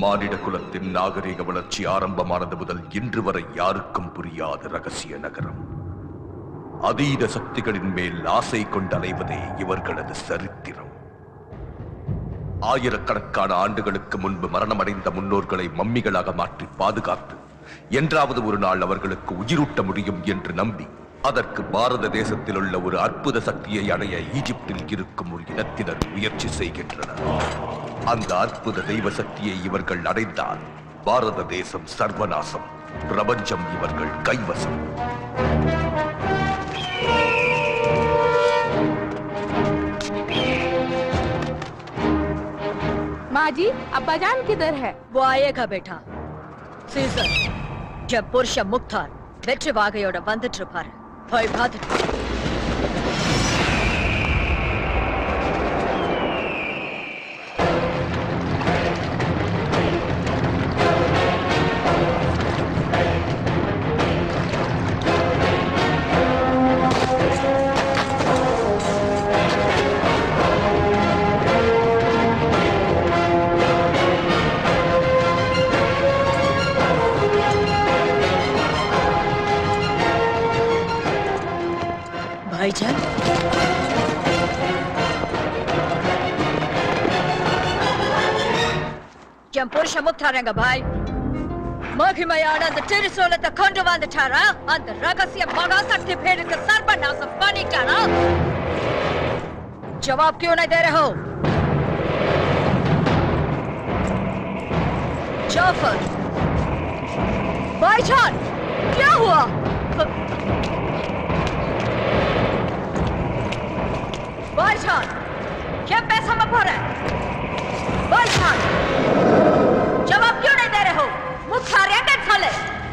மானிட குலத்தின் நாகரிக வளர்ச்சி ஆரம்பமானது முதல் இன்று வரை யாருக்கும் புரியாத ரகசிய நகரம் அதீத சக்திகளின் மேல் ஆசை கொண்டு அலைவதே இவர்களது சரித்திரம் ஆயிரக்கணக்கான ஆண்டுகளுக்கு முன்பு மரணமடைந்த முன்னோர்களை மம்மிகளாக மாற்றி பாதுகாத்து என்றாவது ஒரு நாள் அவர்களுக்கு உயிரூட்ட முடியும் என்று நம்பி அதற்கு பாரத தேசத்தில் உள்ள ஒரு அற்புத சக்தியை அடைய ஈஜிப்தில் இருக்கும் ஒரு இனத்தினர் முயற்சி செய்கின்றனர் அந்த அற்புத தெய்வ சக்தியை இவர்கள் அடைந்தால் பாரத தேசம் சர்வநாசம் பிரபஞ்சம் இவர்கள் கைவசம் माँ जी अब्बाजान किधर है वो आएगा बेटा சீசர் என் புருஷன் முக்தார் வெற்றி வாகையோட வந்துட்டு இருப்பாரு போய் பார்த்துட்டு வா. भाईजान என் புருஷன் முக்தாரங்க பாய் மகிமையான அந்த திருசூலத்தை கொண்டு வந்துட்டாரா அந்த ரகசிய மகாசக்தி பேருக்கு சர்வநாசம் பண்ணிட்டாரா जवाब क्यों नहीं दे रहे हो जाफर भाईजान क्या हुआ भाईजान क्या पैसा में भरा है भाईजान जवाब क्यों नहीं दे रहे हो मुख खा रहे हैं साले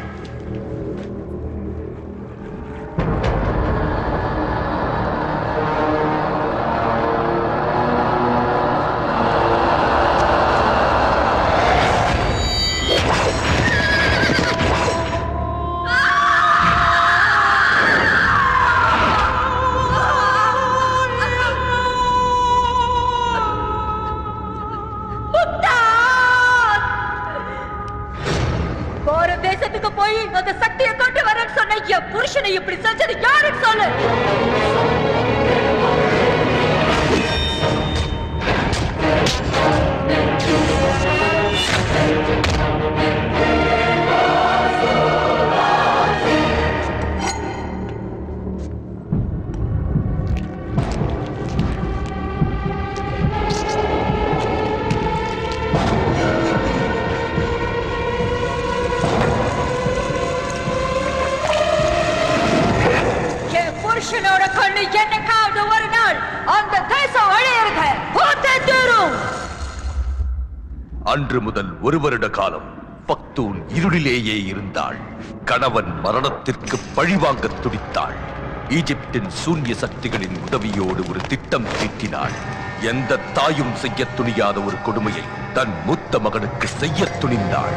முக்தார்! போற தேசத்துக்கு போய் அந்த சக்தியை கொண்டு வரேன்னு சொன்ன என் புருஷனை இப்படி செஞ்சது யாருன்னு சொல்லு என் புருஷனோட கண்ணு என்னைக்காவது ஒரு நாள் அந்த தேசம் அழியிறது பூத்தே தீரும் அன்று முதல் ஒரு வருட காலம் பக்தூன் இருளிலேயே இருந்தாள் கணவன் மரணத்திற்கு பழிவாங்க துடித்தாள் ஈஜிப்தின் சூன்ய சக்திகளின் உதவியோடு ஒரு திட்டம் தீட்டினாள் எந்த தாயும் செய்ய துணியாத ஒரு கொடுமையை தன் மூத்த மகனுக்கு செய்ய துணிந்தாள்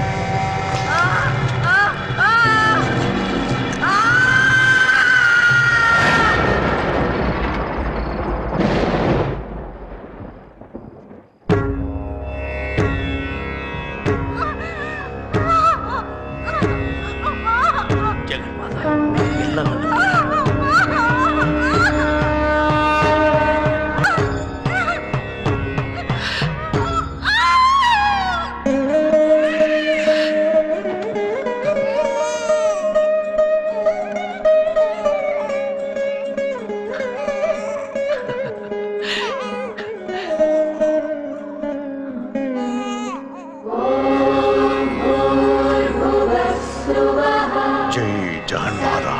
ஜெய் ஜெகன்மாதா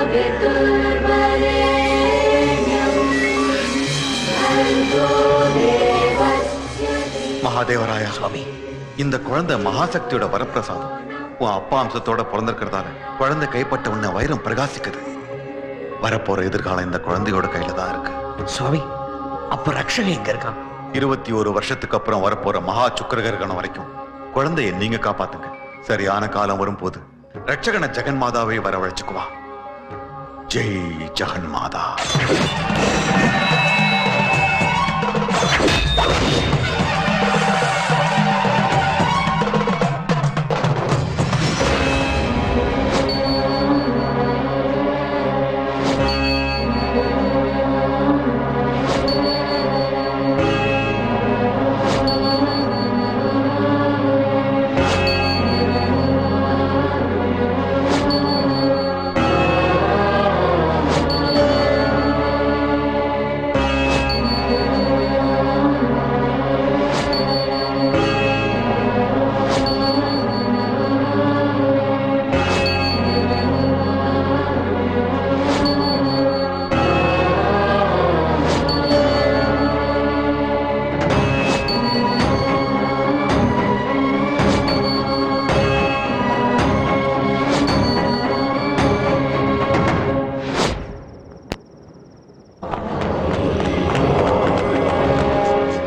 மகாதேவராயா சுவாமி இந்த குழந்தை மகாசக்தியோட வரப்பிரசாதம் உன் அப்பா அம்சத்தோட பிறந்திருக்கிறதால குழந்தை கைப்பட்ட உன்னை வைரம் பிரகாசிக்குது வரப்போற எதிர்காலம் இந்த குழந்தையோட கையில தான் இருக்கு சுவாமி அப்ப ரக்ஷகன் எங்க இருக்கான் இருபத்தி ஒரு வருஷத்துக்கு அப்புறம் வரப்போற மகா சுக்கிரகரணம் வரைக்கும் குழந்தையை நீங்க காப்பாத்துங்க சரியான காலம் வரும்போது ரட்சகன ஜெகன்மாதாவை வரவழைச்சுக்குவா ஜெய் ஜெகன்மாதா ஆ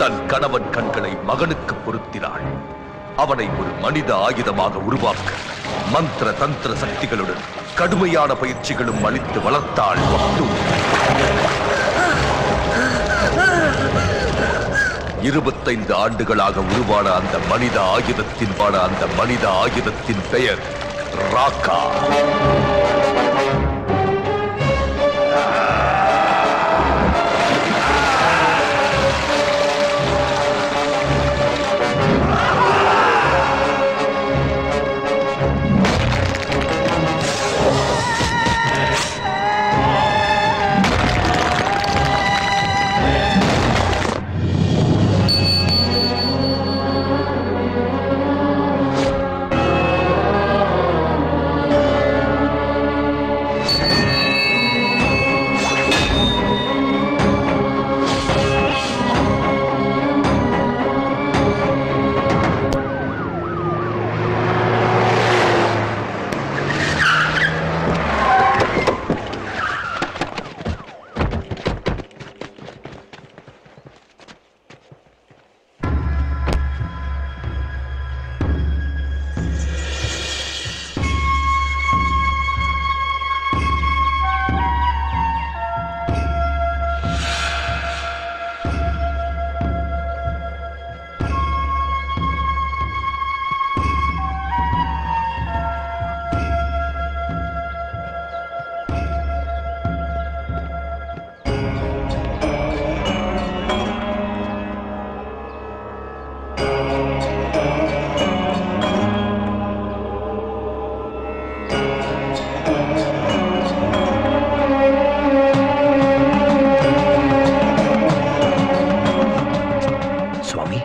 தன் கணவன் கண்களை மகனுக்கு பொருத்தினாள் அவனை ஒரு மனித ஆயுதமாக உருவாக்க மந்திர தந்திர சக்திகளுடன் கடுமையான பயிற்சிகளும் அளித்து வளர்த்தாள் பக்தூர் இருபத்தைந்து ஆண்டுகளாக உருவான அந்த மனித ஆயுதத்தின் வான அந்த மனித ஆயுதத்தின் பெயர் ராக்கா சுவாமி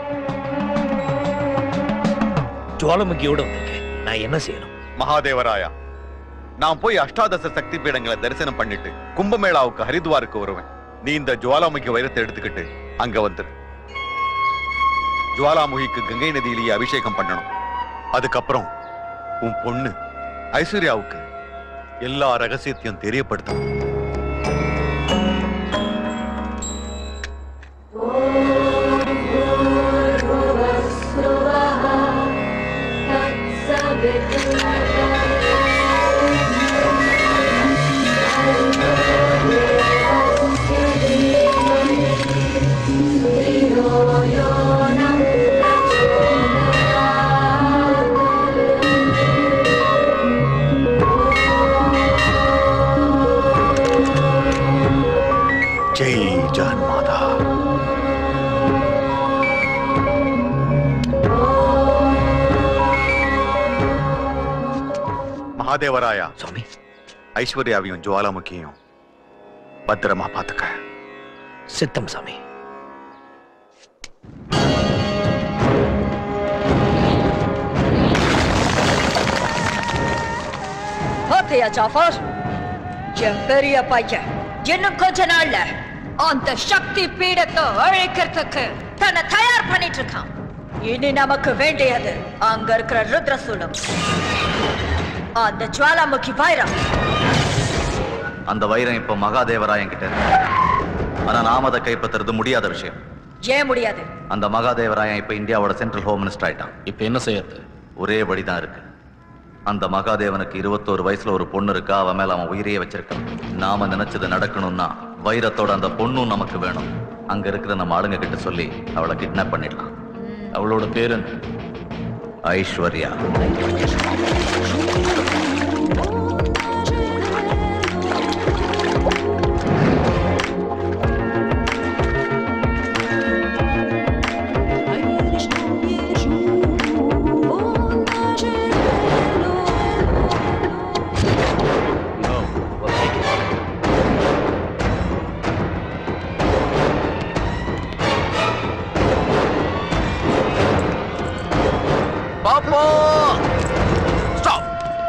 ஜுவாலமுகியோட வந்திருக்கேன் நான் என்ன செய்யணும் மகாதேவராயா நான் போய் அஷ்டாதச சக்தி பீடங்களை தரிசனம் பண்ணிட்டு கும்பமேளாவுக்கு ஹரித்வாருக்கு வருவேன் நீ இந்த ஜுவாலாமுகி வைரத்தை எடுத்துக்கிட்டு அங்க வந்துரு ஜுவாலாமுகிக்கு கங்கை நதியிலேயே அபிஷேகம் பண்ணணும் அதுக்கப்புறம் உன் பொண்ணு ஐஸ்வர்யாவுக்கு எல்லா ரகசியத்தையும் தெரியப்படுத்தணும் ஜெய் ஜான் மாதா மகாதேவராயா சுவாமி ஐஸ்வர்யாவையும் ஜுவாலாமுகியும் பத்திரமா பாத்துக்க சித்தம் சாமி ஓகேயா ஜாஃபர் என் பெரிய பையன் இன்னும் கொஞ்ச நாள்ல அந்த சக்தி பீடத்தை அழைக்கிறதுக்கு தன்னை தயார் பண்ணிட்டு இருக்கான் இனி நமக்கு வேண்டியது அங்க இருக்கிற ருத்ரசூலம் அந்த ஜுவாலாமுகி வைரம் அந்த வைரம் இப்ப மகாதேவராயன் கிட்ட இருக்கு ஆனா நாம அதை கைப்பற்றுறது முடியாத விஷயம் ஏன் முடியாது அந்த மகாதேவராயன் இப்ப இந்தியாவோட சென்ட்ரல் ஹோம் மினிஸ்டர் ஆயிட்டான் இப்ப என்ன செய்யறது ஒரே வழிதான் இருக்கு அந்த மகாதேவனுக்கு இருபத்தோரு வயசுல ஒரு பொண்ணு இருக்கா அவன் மேல அவன் உயிரையே வச்சிருக்கான் நாம நினைச்சது நடக்கணும்னா வைரத்தோட அந்த பொண்ணும் நமக்கு வேணும் அங்க இருக்கிற நம்ம ஆளுங்க கிட்ட சொல்லி அவளை கிட்னாப் பண்ணிடலாம் அவளோட பேர் என்ன ஐஸ்வர்யா பாப்பா stop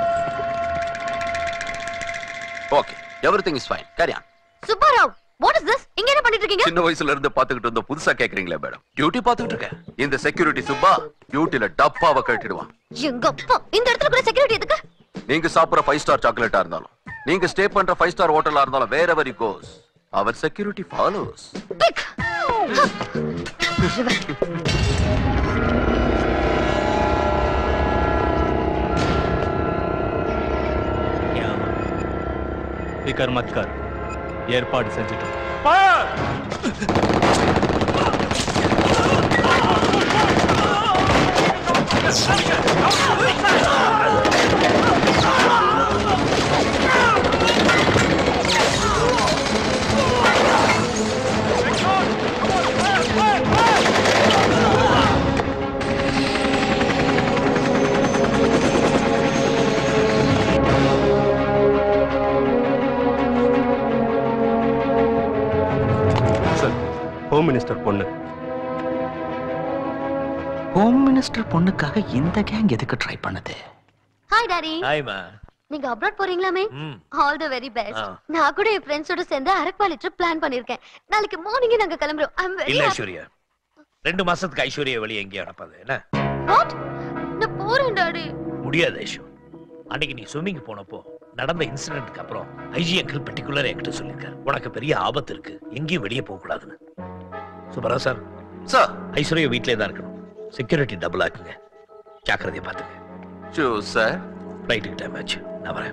okay everything is fine carry on Subbarao what is this இங்க என்ன பண்ணிட்டு இருக்கீங்க சின்ன வயசுல இருந்து பாத்துக்கிட்டு இருந்த புதுசா கேக்குறீங்களே மேடம் டியூட்டி பாத்துக்கிட்டு இருக்கேன் இந்த செக்யூரிட்டி சுப்பா டியூட்டில டப்பாவை கட்டிடுவான் எங்க அப்பா இந்த இடத்துல கூட செக்யூரிட்டி எதுக்கு நீங்க சாப்பிடுற ஃபைவ் ஸ்டார் சாக்லேட்டா இருந்தாலும் நீங்க ஸ்டே பண்ற ஃபைவ் ஸ்டார் ஹோட்டலா இருந்தாலும் வேற ever goes our security follows big figure மத் கர் ஏற்பாடு செஞ்சுட்டோம் சார் ஹோம் மினிஸ்டர் பொண்ணு ஹோம் மினிஸ்டர் பொண்ணுக்காக இந்த கேங் எதுக்கு ட்ரை பண்ணுது ஹாய் டாடி ஹாய்மா நீங்க அப்ராட் போறீங்களாமே ம் ஆல் தி வெரி பெஸ்ட் ஆ. நான் கூட என் ஃப்ரெண்ட்ஸோட சேர்ந்து அரக்வாலி ட்ரிப் பிளான் பண்ணிருக்கேன் நாளைக்கு மார்னிங்கே நாங்க கிளம்புறோம் ஐ அம் வெரி இல்ல ஐஸ்வர்யா ரெண்டு மாசத்துக்கு ஐஸ்வர்யா வெளியே எங்கேயும் அனுப்பாது என்ன வாட் நான் போறேன் டாடி முடியாது ஐஷு அன்னைக்கு நீ ஸ்விம்மிங் போனப்போ நடந்த இன்சிடென்ட்க்கு அப்புறம் ஐஜி அங்கிள் பர்டிகுலர் என்கிட்ட சொல்லியிருக்காரு உனக்கு பெரிய ஆபத்து இருக்கு எங்கேயும் வெளியே போக கூடாதுன்னு சுப்பரா சார் சார் ஐஸ்வர்யா வீட்டிலே தான் இருக்கணும் செக்யூரிட்டி டபுள் ஆக்குங்க ஜாக்கிரதையை பார்த்துங்க ஷூ சார் ஃப்ளைட்டுக்கு டைம் ஆச்சு நான் வரேன்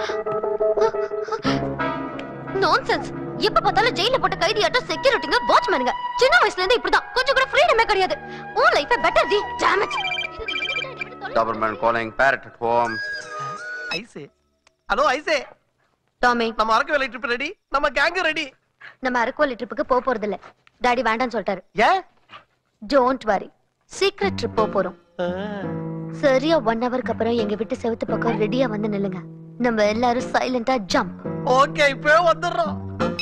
நான்சென்ஸ் எப்ப பார்த்தாலும் ஜெயில போட்ட கைதியாட்டம் செக்யூரிட்டிங்க வாட்ச்மேனுங்க சின்ன வயசுல இருந்து இப்படிதான் கொஞ்சம் கூட ஃப்ரீடமே கிடையாது உன் லைஃபே பெட்டர் டி damn it government calling parrot at home ஐசே ஹலோ ஐசே டாமி நம்ம அரக்கு வேலை ட்ரிப் ரெடி நம்ம கேங் ரெடி நம்ம அரக்கோலி ட்ரிப்புக்கு போக போறது இல்ல டாடி வேண்டாம்னு சொல்லிட்டாரு ஏன் டோன்ட் வரி சீக்ரெட் ட்ரிப் போக போறோம் சரியா ஒன் ஹவருக்கு அப்புறம் எங்க வீட்டு செவுத்து பக்கம் ரெடியா வந்து நில்லுங்க நம்ம எல்லாரும் சைலண்டா ஜம்ப் ஓகே இப்போ வந்துடுறோம்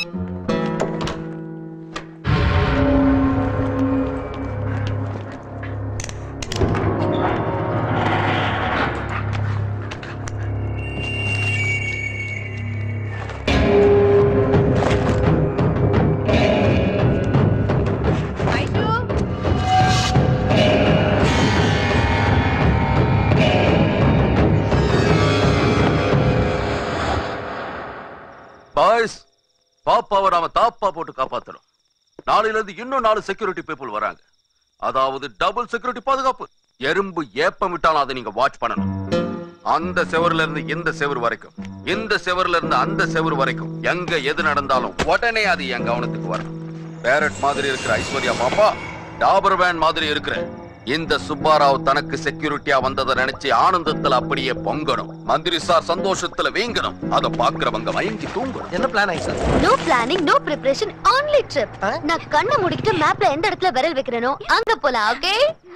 பாய்ஸ் பாப்பாவை நாம தாப்பா போட்டு காப்பாத்தணும் நாளையில இருந்து இன்னும் நாலு செக்யூரிட்டி பீப்புள் வராங்க அதாவது டபுள் செக்யூரிட்டி பாதுகாப்பு எறும்பு ஏப்பம் விட்டாலும் அதை நீங்க வாட்ச் பண்ணணும் அந்த செவர்ல இருந்து இந்த செவர் வரைக்கும் இந்த செவர்ல இருந்து அந்த செவர் வரைக்கும் எங்க எது நடந்தாலும் உடனே அது என் கவனத்துக்கு வரணும் பேரட் மாதிரி இருக்கிற ஐஸ்வர்யா பாப்பா டாபர் வேன் மாதிரி இருக்கிற இந்த சுப்பாராவ் தனக்கு செக்யூரிட்டியா வந்ததை நினைச்சு ஆனந்தத்துல அப்படியே பொங்கணும் மந்திரி சார் சந்தோஷத்துல வீங்கணும் அதை பாக்குறவங்க மயங்கி தூங்கணும் என்ன பிளான் ஐசா no planning no preparation only trip நான் கண்ணை மூடிக்கிட்டு மேப்ல எந்த இடத்துல விரல் வைக்கிறேனோ அங்க போலாம் ஓகே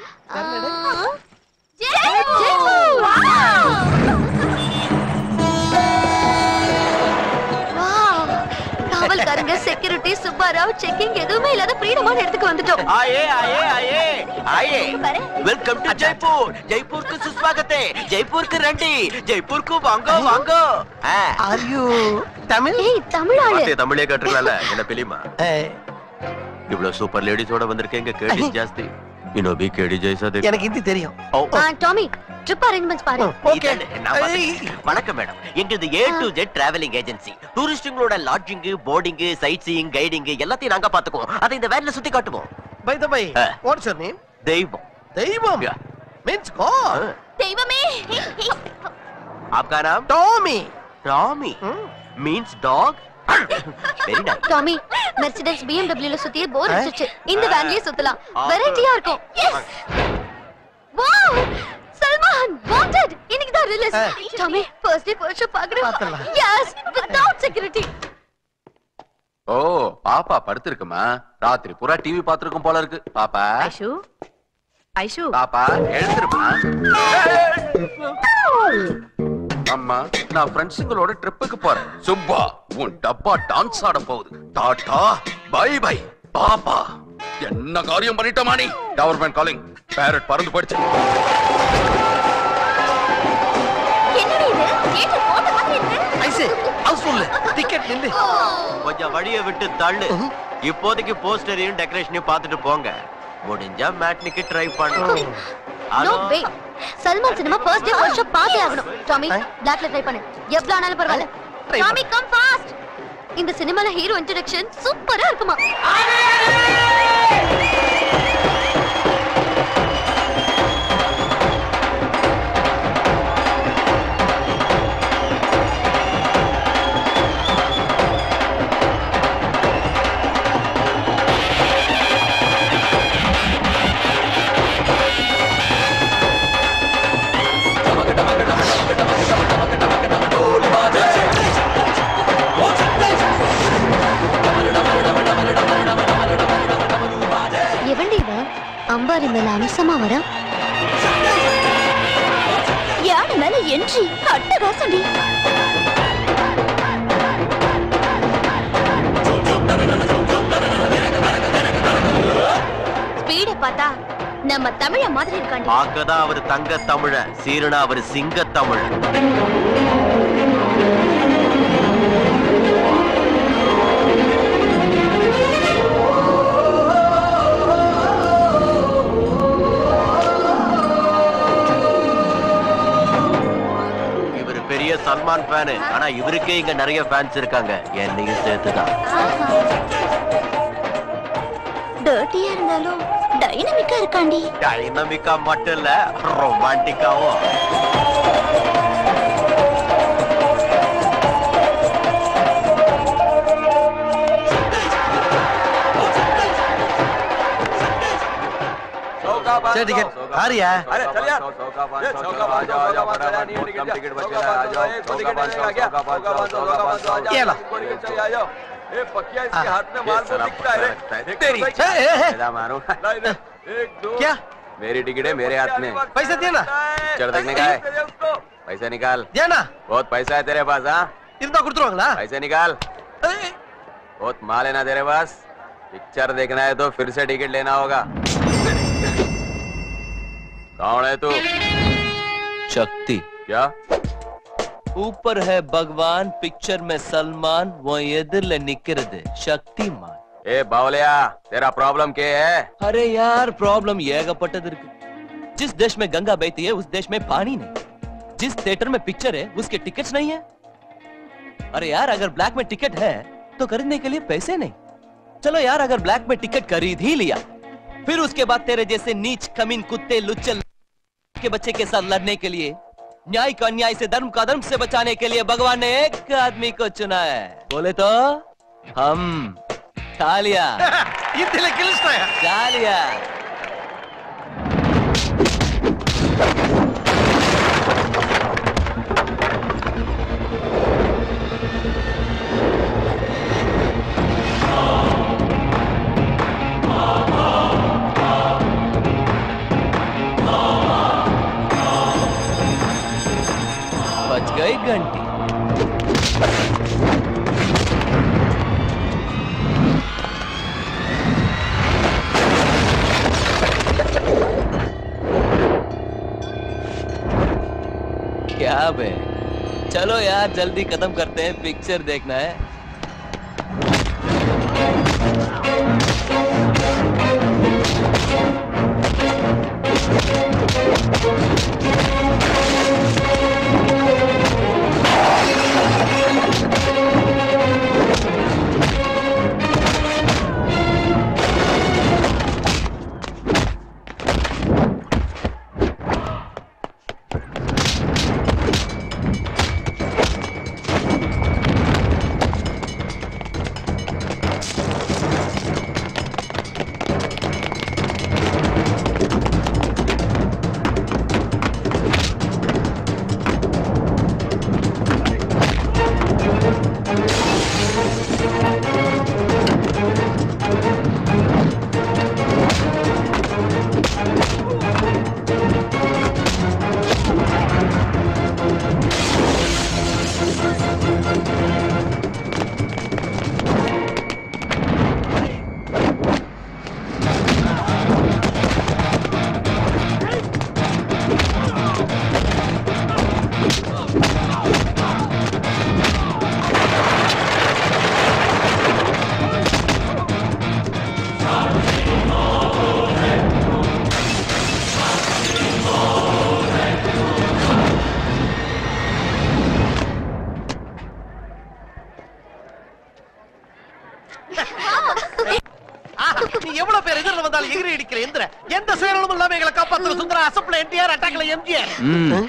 காவல்காரங்க செக்யூரிட்டி சுப்பாராவ் செக்கிங் எதுவுமே இல்லாத ஃப்ரீடமான இடத்துக்கு வந்துட்டோம் ஆயே ஆயே ஆயே ஆயே பாரு. வெல்கம் டு ஜெய்ப்பூர் ஜெய்ப்பூருக்கு சுஸ்வாகத்தே ஜெய்ப்பூருக்கு ரெண்டி ஜெய்ப்பூருக்கு வாங்கோ வாங்கோ ஆ. ஆர் யூ தமிழ் ஏய் தமிழ் ஆளு தமிழே கேட்டுருக்கலாம்ல என்ன பிலிமா இவ்வளவு சூப்பர் லேடிஸோட வந்திருக்கீங்க கேடி ஜாஸ்தி இன்னும் பி கேடி ஜெய்சா தேக் எனக்கு ஹிந்தி தெரியும் ஆ, டாமி ட்ரிப் அரேஞ்ச்மெண்ட்ஸ் பாரு ஓகே வணக்கம் மேடம் எங்களது A to Z travelling agency டூரிஸ்டுங்களோட lodging boarding sightseeing guiding எல்லாத்தையும் நாங்க பாத்துக்குவோம் அதை இந்த வேன்ல சுத்தி காட்டுவோம் பை த பை ஆ. What's your name Deivam Deivam Yeah. Means god தெய்வமே आपका नाम டாமி ராமி means dog very nice Tommy Mercedes BMW ல சுத்தியே போர் அடிச்சிச்சு இந்த வேன்லயே சுத்தலாம் வெரைட்டியா இருக்கும் எஸ் வாவ் சல்மான் வாண்டட் இன்னைக்கு தான் release Tommy first day first show பாக்குறோம் பாத்துடலாம். எஸ் வித்அவுட் செக்யூரிட்டி ஓ பாப்பா படுத்திருக்குமா ராத்திரி பூரா டிவி பாத்துருக்கும் போல இருக்கு பாப்பா ஐஷு ஐஷு பாப்பா எழுந்திருப்பா அம்மா நான் ஃப்ரெண்ட்ஸுங்களோட ட்ரிப்புக்கு போறேன் சுப்பா உன் டப்பா டான்ஸ் ஆட போகுது டாடா பை பை பாப்பா என்ன காரியம் பண்ணிட்டமா நீ கவர்மெண்ட் காலிங் பேரட் பறந்து போயிடுச்சு என்னடி இது கேட்டு போட்ட மாதிரி இருக்கு ஐசே ஹவுஸ்ஃபுல் டிக்கெட் நில்லு கொஞ்சம் வழிய விட்டு தள்ளு இப்போதைக்கு போஸ்டரையும் டெக்கரேஷனையும் பார்த்துட்டு போங்க முடிஞ்சா மேட்னிக்கு ட்ரை பண்ணுங்க no way Salman cinema first day first show பார்த்தே ஆகணும் டாமி பிளாக்ல ட்ரை பண்ணு எவ்வளவு ஆனாலும் பரவாயில்ல Try டாமி கம் ஃபாஸ்ட் இந்த சினிமால ஹீரோ இன்ட்ரோடக்ஷன் சூப்பரா இருக்குமா அம்பாரி மேல அம்சமா வர யானை மேல என்ட்ரி அட்டகாசண்டி ஸ்பீட பார்த்தா நம்ம தமிழ மாதிரி இருக்காண்டி பார்க்கதான் அவர் தங்க தமிழ சீரனா அவர் சிங்க தமிழ் இவர் பெரிய சல்மான் ஃபேனு ஆனா இவருக்கே இங்க நிறைய ஃபேன்ஸ் இருக்காங்க என்னையும் சேர்த்துதான் டர்ட்டியா இருந்தாலும் டைனமிக்கா இருக்காண்டி டைனமிக்கா மட்டும் இல்ல ரொமான்டிக்காவும் சரி டிக்கெட் ஆரியா अरे चल यार ये चौका बांध जाओ आ जाओ फटाफट बहुत कम टिकट बचे हैं आ जाओ चौका बांध जाओ चौका बांध जाओ चौका बांध जाओ आ जाओ ये ला। कोई टिकट चाहिए आ जाओ ए पकिया इसके हाथ में माल तो दिखता है रे तेरी ए, ए, ए। पैदा मारो एक दो क्या मेरी टिकट है मेरे हाथ में पैसा दिया ना पिक्चर देखने का है पैसा निकाल दिया ना बहुत पैसा है तेरे पास हाँ இருந்தா கொடுத்துருவாங்களா पैसे निकाल बहुत माल है ना तेरे पास पिक्चर देखना है तो फिर से टिकट लेना होगा कौन है तू शक्ति क्या ऊपर है भगवान पिक्चर में सलमान वो எதிரில நிக்கிறது சக்திமான் ए बावलिया तेरा प्रॉब्लम क्या है अरे यार प्रॉब्लम ஏகப்பட்டது இருக்கு जिस देश में गंगा बहती है उस देश में पानी नहीं जिस थिएटर में पिक्चर है उसके टिकट्स नहीं है अरे यार अगर ब्लैक में टिकट है तो खरीदने के लिए पैसे नहीं चलो यार अगर ब्लैक में टिकट खरीद ही लिया फिर उसके बाद तेरे जैसे नीच कमीन कुत्ते लुच्चल के बच्चे के साथ लड़ने के लिए न्याय को अन्याय से धर्म का धर्म से बचाने के लिए भगवान ने एक आदमी को चुना है बोले तो हम तालिया இந்தியில கிழிச்சிட்டாயா तालिया बच गई घंटी क्या बे चलो यार जल्दी खत्म करते हैं पिक्चर देखना है நீ எவ்வளவு பேர் எதிரில் வந்தாலும் எகிரி அடிக்கிற எந்திர எந்த சுயநலமும் இல்லாம எங்களை காப்பாத்துற சுந்தர அசப்ல என்டிஆர் அட்டாக்ல எம்ஜிஆர் हम्म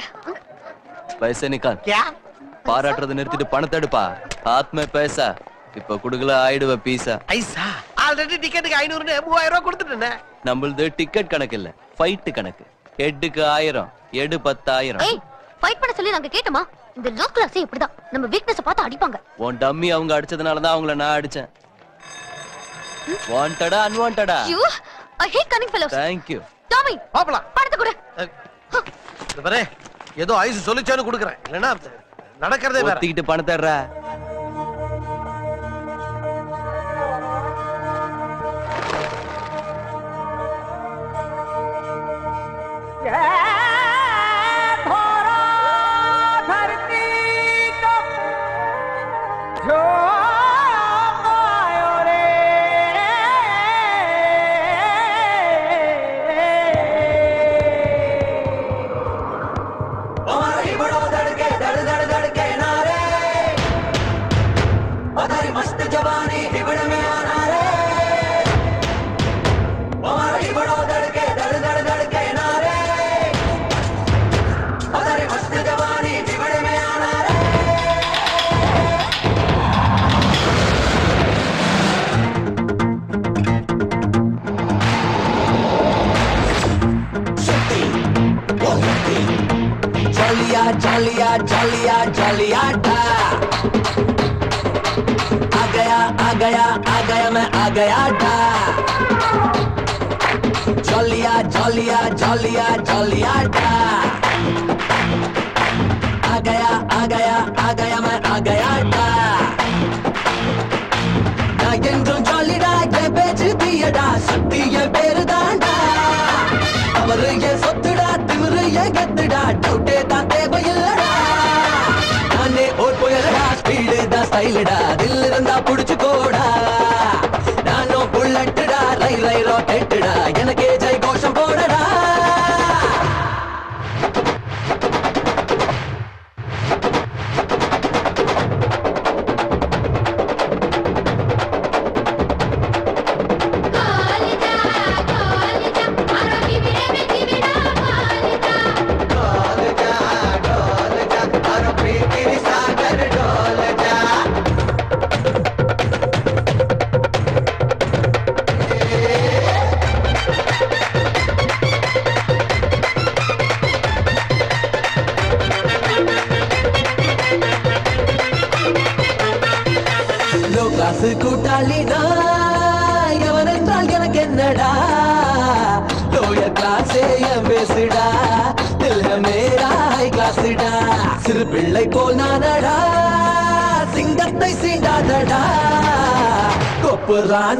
पैसे निकाल क्या பாராட்டுறதை நிறுத்திட்டு பணத்தை எடுப்பா ஆத்ம பைசா இப்ப குடுக்கல ஆயிடுவ பீசா ஐசா ஆல்ரெடி டிக்கெட்டுக்கு ஐநூறுன்னு மூவாயிரம் ரூபாய் கொடுத்துட்டேன் நம்மளது டிக்கெட் கணக்கு இல்ல ஃபைட் கணக்கு ஹெட்டுக்கு ஆயிரம் எடு பத்தாயிரம் ஏய் ஃபைட் பண்ண சொல்லி நாங்க கேட்டோமா இந்த லோ கிளாஸே இப்படிதான் நம்ம வீக்னஸ் பார்த்து அடிப்பாங்க உன் டம்மி அவங்க அடிச்சதுனால தான் அவங்கள நான் அடிச்சேன் வாண்டடா அன்வாண்டடா ஐயோ I hate cunning fellows thank you Tommy பாப்பலாம் பணத்தை கொடு இந்த பாரு ஏதோ ஐஸ் சொல்லிச்சான்னு கொடுக்குறேன் இல்லைன்னா நடக்கிறதே வேற ஒத்திக்கிட்டு பணத்தை எடுறா. मस्त जवानी हिबड़ में आना रे हमारी बड़ो धड़के धड़ धड़ धड़के नारे हमारी मस्त जवानी हिबड़ में आना रे जलिया जलिया जलिया जलिया डा आ गया आ गया आ गया मैं आ गया डा जलिया जलिया जलिया जलिया डा आ गया आ गया आ गया मैं आ गया डा நான் என்றும் ஜாலிடா என் பேச்சு தீயடா சக்தி என் பேரு தாண்டா அவரு என் சொத்துடா திமிரு என் கத்துடா டவுட்டே தான் தேவையில்லடா நானே ஓர் புயலடா ஸ்பீடு தான் ஸ்டைலுடா தில் இருந்தா புடிச்சுக்கோடா நானும் புல்லட்டுடா ரை ரை ராக்கெட்டுடா எனக்கே ஜெய் கோஷம் போடடா லோ கிளாஸ் கூட்டாளினா எவன் என்றால் எனக்கு என்னடா லோயர் கிளாஸே என் பேசுடா தில்ல மேரா ஹை கிளாஸ்டா சிறு பிள்ளை போல் நானடா சிங்கத்தை சீண்டாதடா கொப்புரான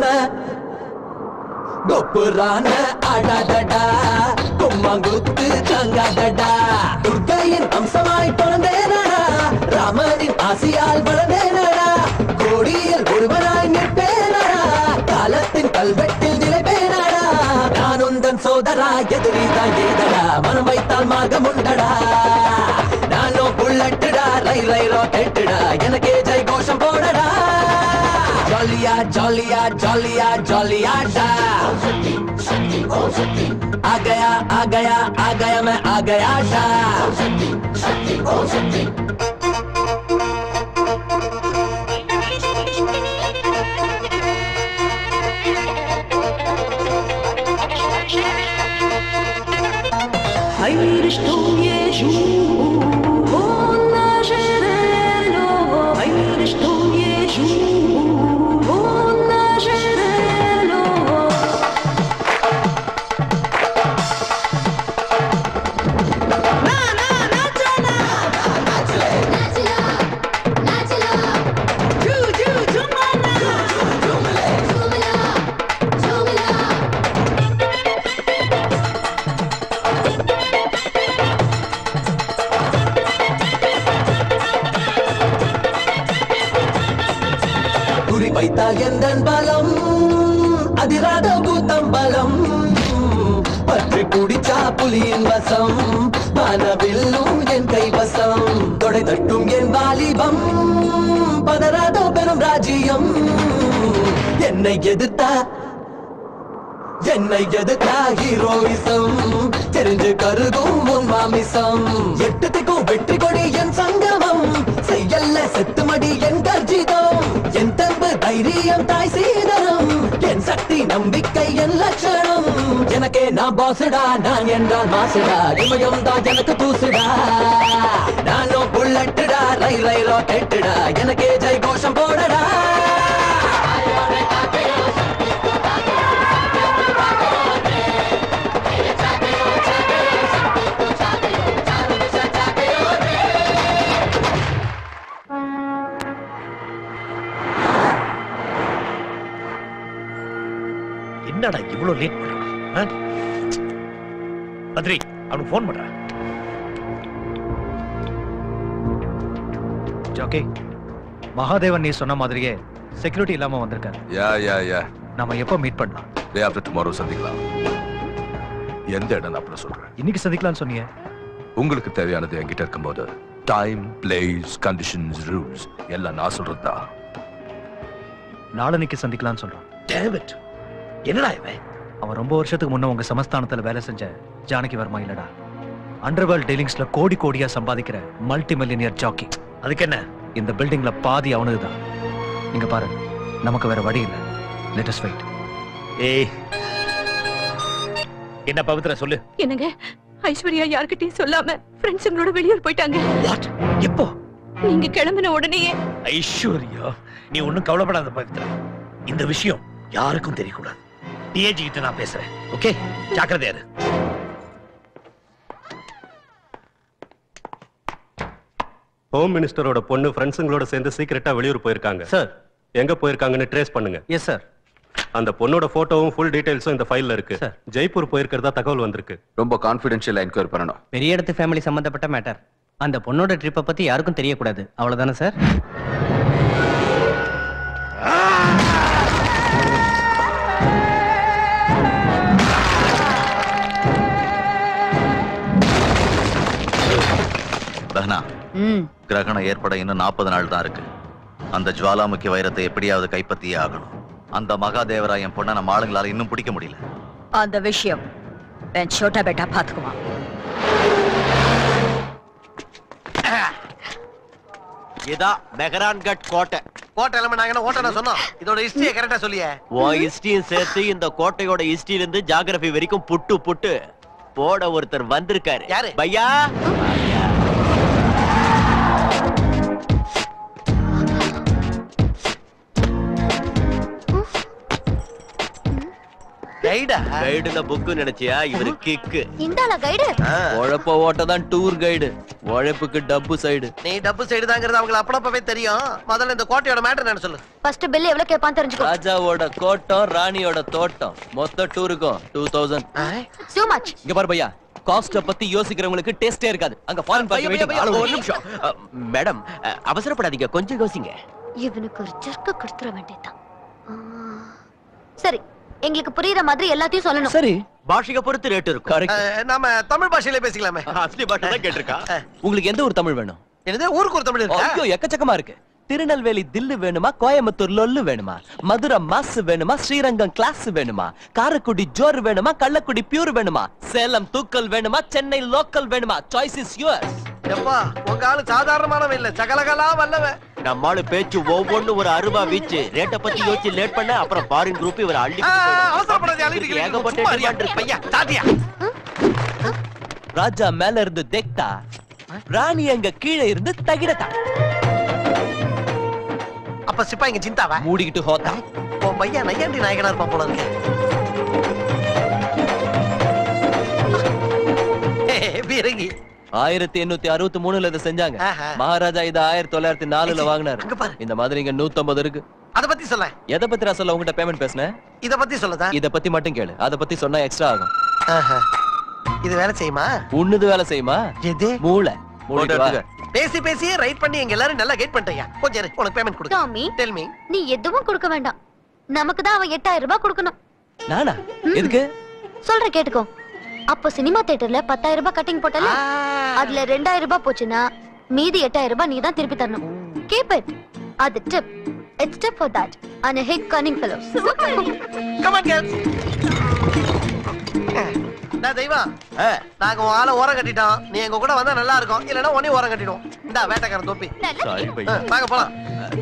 கொப்புரான ஆடாதடா கும்மாங்குத்து தங்காதடா துர்க்கையின் அம்சமாய் பிறந்தேனடா ராமனின் ஆசியால் வளர்ந்தேனடா கோடியில் ஒருவனாய் நிற்பேனடா காலத்தின் கல்வெட்டில் நிலைப்பேனடா நான் உந்தன் சோதரா எதிரி தான் ஏதடா மனம் வைத்தால் மார்க்கம் உண்டடா நானோ புல்லட்டுடா ரை ரை ராக்கெட்டுடா எனக்கே ஜெய் கோஷம் போடடா ஜாலியா ஜாலியா ஜாலியா ஜாலியா டா आ गया आ गया आ गया मैं आ गया डा Heirichtung Jesu, Nazareno, Heirichtung Jesu, Nazareno. குறி வைத்தால் எந்த பலம் அதிராத கூத்தம் பலம் பற்றி குடிச்சா புலியின் வசம் மனவில்லும் என் கைவசம் தொடை தட்டும் என் வாலிபம் பதறாதோ பெரும் ராஜ்யம் என்னை எதிர்த்தா என்னை எதிர்த்தா ஹீரோயிசம் தெரிஞ்சு கருகும் உன் மாமிசம் எட்டு திக்கும் வெற்றி கொடி என் சங்கமம் செய்யல்ல செத்துமடி என் கர்ஜிதம் என் தம்பு தைரியம் தாய் சீதனம் என் சக்தி நம்பிக்கை என் லட்சணம் எனக்கே நான் பாசுடா நான் என்றால் மாசுடா இமயம் தான் எனக்கு தூசுடா நானும் புல்லட்டுடா ரை ரை ராக்கெட்டுடா எனக்கே ஜெய் கோஷம் போடடா என்னடா இவ்வளவு லேட் பண்றான் பத்ரி அவனுக்கு ஃபோன் பண்றேன் ஜோக்கி மகாதேவன் நீ சொன்ன மாதிரியே செக்யூரிட்டி இல்லாம வந்திருக்காரு யா யா யா நாம எப்போ மீட் பண்ணலாம் டே ஆஃப்டர் டுமாரோ சந்திக்கலாம் எந்த இடம் அப்புறம் சொல்றேன் இன்னைக்கு சந்திக்கலாம்னு சொன்னீங்க உங்களுக்கு தேவையானது என்கிட்ட இருக்கும்போது டைம் பிளேஸ் கண்டிஷன்ஸ் ரூல்ஸ் எல்லாம் நான் சொல்றதா நாளன்னைக்கு சந்திக்கலாம்னு சொல்றான் டேவிட் என்னடா இவன் அவன் ரொம்ப வருஷத்துக்கு முன்ன உங்க சமஸ்தானத்துல வேலை செஞ்ச ஜானகி வர்மா இல்லடா அண்டர்வேர்ல்ட் டீலிங்ஸ்ல கோடி கோடியா சம்பாதிக்கிற மல்டி மில்லியனியர் ஜாக்கி அதுக்கு என்ன இந்த பில்டிங்ல பாதி அவனுதுதான் இங்க பாரு நமக்கு வேற வழி இல்ல லெட் அஸ் வெயிட் ஏய் என்ன பவித்ரா சொல்லு என்னங்க ஐஸ்வர்யா யார்கிட்டயும் சொல்லாம ஃப்ரெண்ட்ஸுங்களோட வெளியூர் போயிட்டாங்க வாட் எப்போ நீங்க கிளம்பின உடனேயே ஐஸ்வர்யா நீ ஒண்ணும் கவலைப்படாத பவித்ரா இந்த விஷயம் யாருக்கும் தெரியக்கூடாது டிஏஜி கிட்ட நான் பேசுறேன் ஓகே ஜாக்கிரதையா இரு ஹோம் மினிஸ்டரோட பொண்ணு ஃப்ரெண்ட்ஸுங்களோட சேர்ந்து சீக்கிரட்டா வெளியூர் போயிருக்காங்க சார் எங்க போயிருக்காங்கன்னு ட்ரேஸ் பண்ணுங்க எஸ் சார் அந்த பொண்ணோட போட்டோவும் ஃபுல் டீடைல்ஸும் இந்த ஃபைல்ல இருக்கு ஜெய்ப்பூர் போயிருக்கிறதா தகவல் வந்திருக்கு ரொம்ப கான்ஃபிடென்ஷியலா என்கொயரி பண்ணணும் பெரிய இடத்து ஃபேமிலி சம்பந்தப்பட்ட மேட்டர் அந்த பொண்ணோட ட்ரிப்பை பத்தி யாருக்கும் தெரியக்கூடாது அவ்வளவுதானே சார் பஹனா கிரகணம் ஏற்பட இன்னும் நாற்பது நாள் தான் இருக்கு அந்த ஜுவாலாமுக்கி வைரத்தை எப்படியாவது கைப்பற்றியே ஆகணும் அந்த மகாதேவராயன் பொண்ணை நம்ம ஆளுங்களால இன்னும் பிடிக்க முடியல அந்த விஷயம் என் சோட்டா பேட்டா பாத்துக்குவான் இதா மெஹரான்கட் கோட்டை கோட்டை இல்லாம நாங்க என்ன ஓட்ட நான் சொன்னோம் இதோட ஹிஸ்டரியை கரெக்டா சொல்லியே உன் ஹிஸ்டரியும் சேர்த்து இந்த கோட்டையோட ஹிஸ்டரியில இருந்து ஜாகிரபி வரைக்கும் புட்டு புட்டு போட ஒருத்தர் வந்திருக்காரு யாரு? பையா கைடா கைடுல புக்கு நினைச்சியா இவரு கிக்கு இந்தால கைடு உழைப்ப ஓட்ட தான் டூர் கைடு உழைப்புக்கு டப்பு சைடு நீ டப்பு சைடு தாங்கிறது அவங்களுக்கு அப்பளப்பவே தெரியும் முதல்ல இந்த கோட்டையோட மேட்டர் என்ன சொல்லு ஃபர்ஸ்ட் பில் எவ்வளவு கேட்பான்னு தெரிஞ்சுக்கோ ராஜாவோட கோட்டம் ராணியோட தோட்டம் மொத்த டூருக்கும் டூ தௌசண்ட் டூ மச் இங்க பாரு பையா காஸ்ட பத்தி யோசிக்கிறவங்களுக்கு டேஸ்டே இருக்காது அங்க ஃபாரின் பையா, பையா, பையா, ஒரு நிமிஷம் அ, மேடம் அ, அவசரப்படாதீங்க கொஞ்சம் யோசிங்க இவனுக்கு ஒரு ஜர்க்க கொடுத்துட வேண்டியதுதான் ஆ. சரி எங்களுக்கு புரியுற மாதிரி எல்லாத்தையும் சொல்லணும் சரி பாஷையை பொறுத்து ரேட் இருக்கும் அஹ், நாம தமிழ் பாஷையில பேசிக்கலாமே அஸ்லி பாஷை தான் கேட்டிருக்கா உங்களுக்கு எந்த ஒரு தமிழ் வேணும் என்னது ஊருக்கு ஒரு தமிழ் இருக்கா ஐயோ எக்கச்சக்கமா இருக்கு திருநெல்வேலி தில்லு வேணுமா கோயம்புத்தூர் லொல்லு வேணுமா மதுரை மாசு வேணுமா ஸ்ரீரங்கம் கிளாஸ் வேணுமா காரைக்குடி ஜோர் வேணுமா கள்ளக்குடி பியூர் வேணுமா சேலம் தூக்கல் வேணுமா சென்னை லோக்கல் வேணுமா சாய்ஸ் இஸ் யுவர்ஸ் எப்பா உங்க ஆளு சாதாரணமானவன் இல்ல சகலகலா வல்லவன் நம்மால பேச்சு ஒவ்வொன்னு ஒரு அருவா வீச்சு ரேட்டை பத்தி யோசிச்சு லேட் பண்ண அப்புறம் ஃபாரின் குரூப் இவர் அள்ளி அவசரப்படாத அழிட்டு ஏகப்பட்ட சும்மா demand இருக்கு. பையா சாத்தியா ராஜா மேல இருந்து தெக்தா ராணி அங்க கீழே இருந்து தகிடதா அப்ப சிப்பா இங்க சிந்தாவா மூடிக்கிட்டு ஹோத்தா உன் பையன் நையாண்டி நாயகனா இருப்பான் போல இருக்கு ஏய், பீரங்கி ஆயிரத்தி எண்ணூத்தி அறுபத்தி மூணுல இதை செஞ்சாங்க ஆஹா. மகாராஜா இத ஆயிரத்தி தொள்ளாயிரத்தி நாலுல வாங்கினாரு இந்த மாதிரி இங்க நூத்தம்பது இருக்கு அத பத்தி சொல்ல எதை பத்தி நான் சொல்ல உங்ககிட்ட பேமெண்ட் பேசினேன் இத பத்தி சொல்லதா இத பத்தி மட்டும் கேளு அத பத்தி சொன்னா எக்ஸ்ட்ரா ஆகும் ஆஹா. இது வேலை செய்யுமா உன்னுது வேலை செய்யுமா எது மூளை மூடிட்டு வா. பேசி பேசி ரைட் பண்ணி எங்க எல்லாரும் நல்லா கைட் பண்ணிட்டயா கொஞ்சம் இரு, உனக்கு பேமெண்ட் கொடு டாமி டெல் மீ நீ எதுவும் கொடுக்க வேண்டாம் நமக்கு தான் அவன் எட்டாயிரம் ரூபாய் கொடுக்கணும் நானா எதுக்கு சொல்ற கேட்டுக்கோ அப்போ சினிமா தியேட்டர்ல பத்தாயிரம் ரூபாய் கட்டிங் போட்டல அதுல ரெண்டாயிரம் ரூபாய் போச்சுன்னா மீதி எட்டாயிரம் ரூபாய் நீ தான் திருப்பி தரணும் கீப் இட் அது tip it's tip for that and hick cunning fellow come on girls நான் தெய்வம் நாங்க உன் ஆளை ஓரம் கட்டிட்டோம் நீ எங்க கூட வந்தா நல்லா இருக்கும் இல்லனா உன்னை ஓரம் கட்டிடுவோம் இந்தா வேட்டைக்காரன் தொப்பி சாரி பையா ஆ, வாங்க போலாம்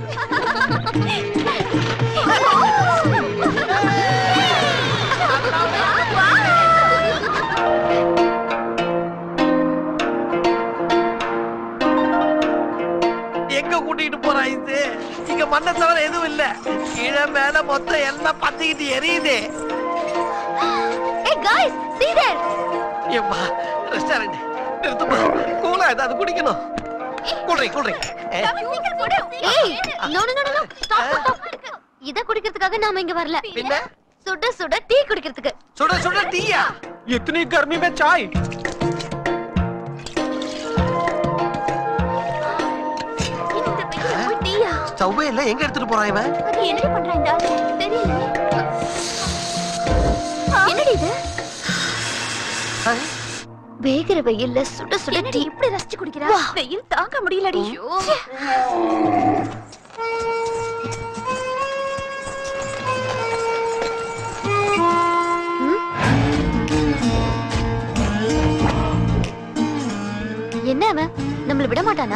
எங்க கூட்டிட்டு போறான் இது இங்க மண்ணை தவிர எதுவும் இல்ல கீழே மேல மொத்தம் எல்லாம் பத்திக்கிட்டு எரியுது ஏய் गाइस see there ஏப்பா ரெஸ்டாரண்ட் நிறுத்துமா கூலா ஏதாவது குடிக்கணும் கூல்ட்ரிங்க் கூல்ட்ரிங்க் ஏய் no no no no stop stop இத குடிக்கிறதுக்காக நாம இங்க வரல பின்ன சுட சுட டீ குடிக்கிறதுக்கு சுட சுட டீயா इतनी गर्मी में चाय போய் டீயா ஸ்டவ்வே இல்ல எங்க எடுத்துட்டு போறான் இவன் அது என்னடி பண்றான் இந்த ஆளு தெரியல என்னடி இது வேகிற வெயில்ல சுட சுட டீ இப்படி ரசிச்சு குடிக்கிறா வெயில் தாங்க முடியலடி என்ன அவன் நம்மள விட மாட்டானா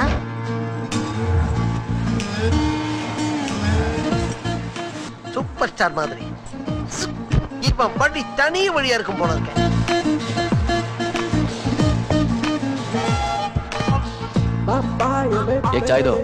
சூப்பர் ஸ்டார் மாதிரி இப்ப பண்ணி தனி வழியா இருக்கும் போல இருக்க एक चाय दो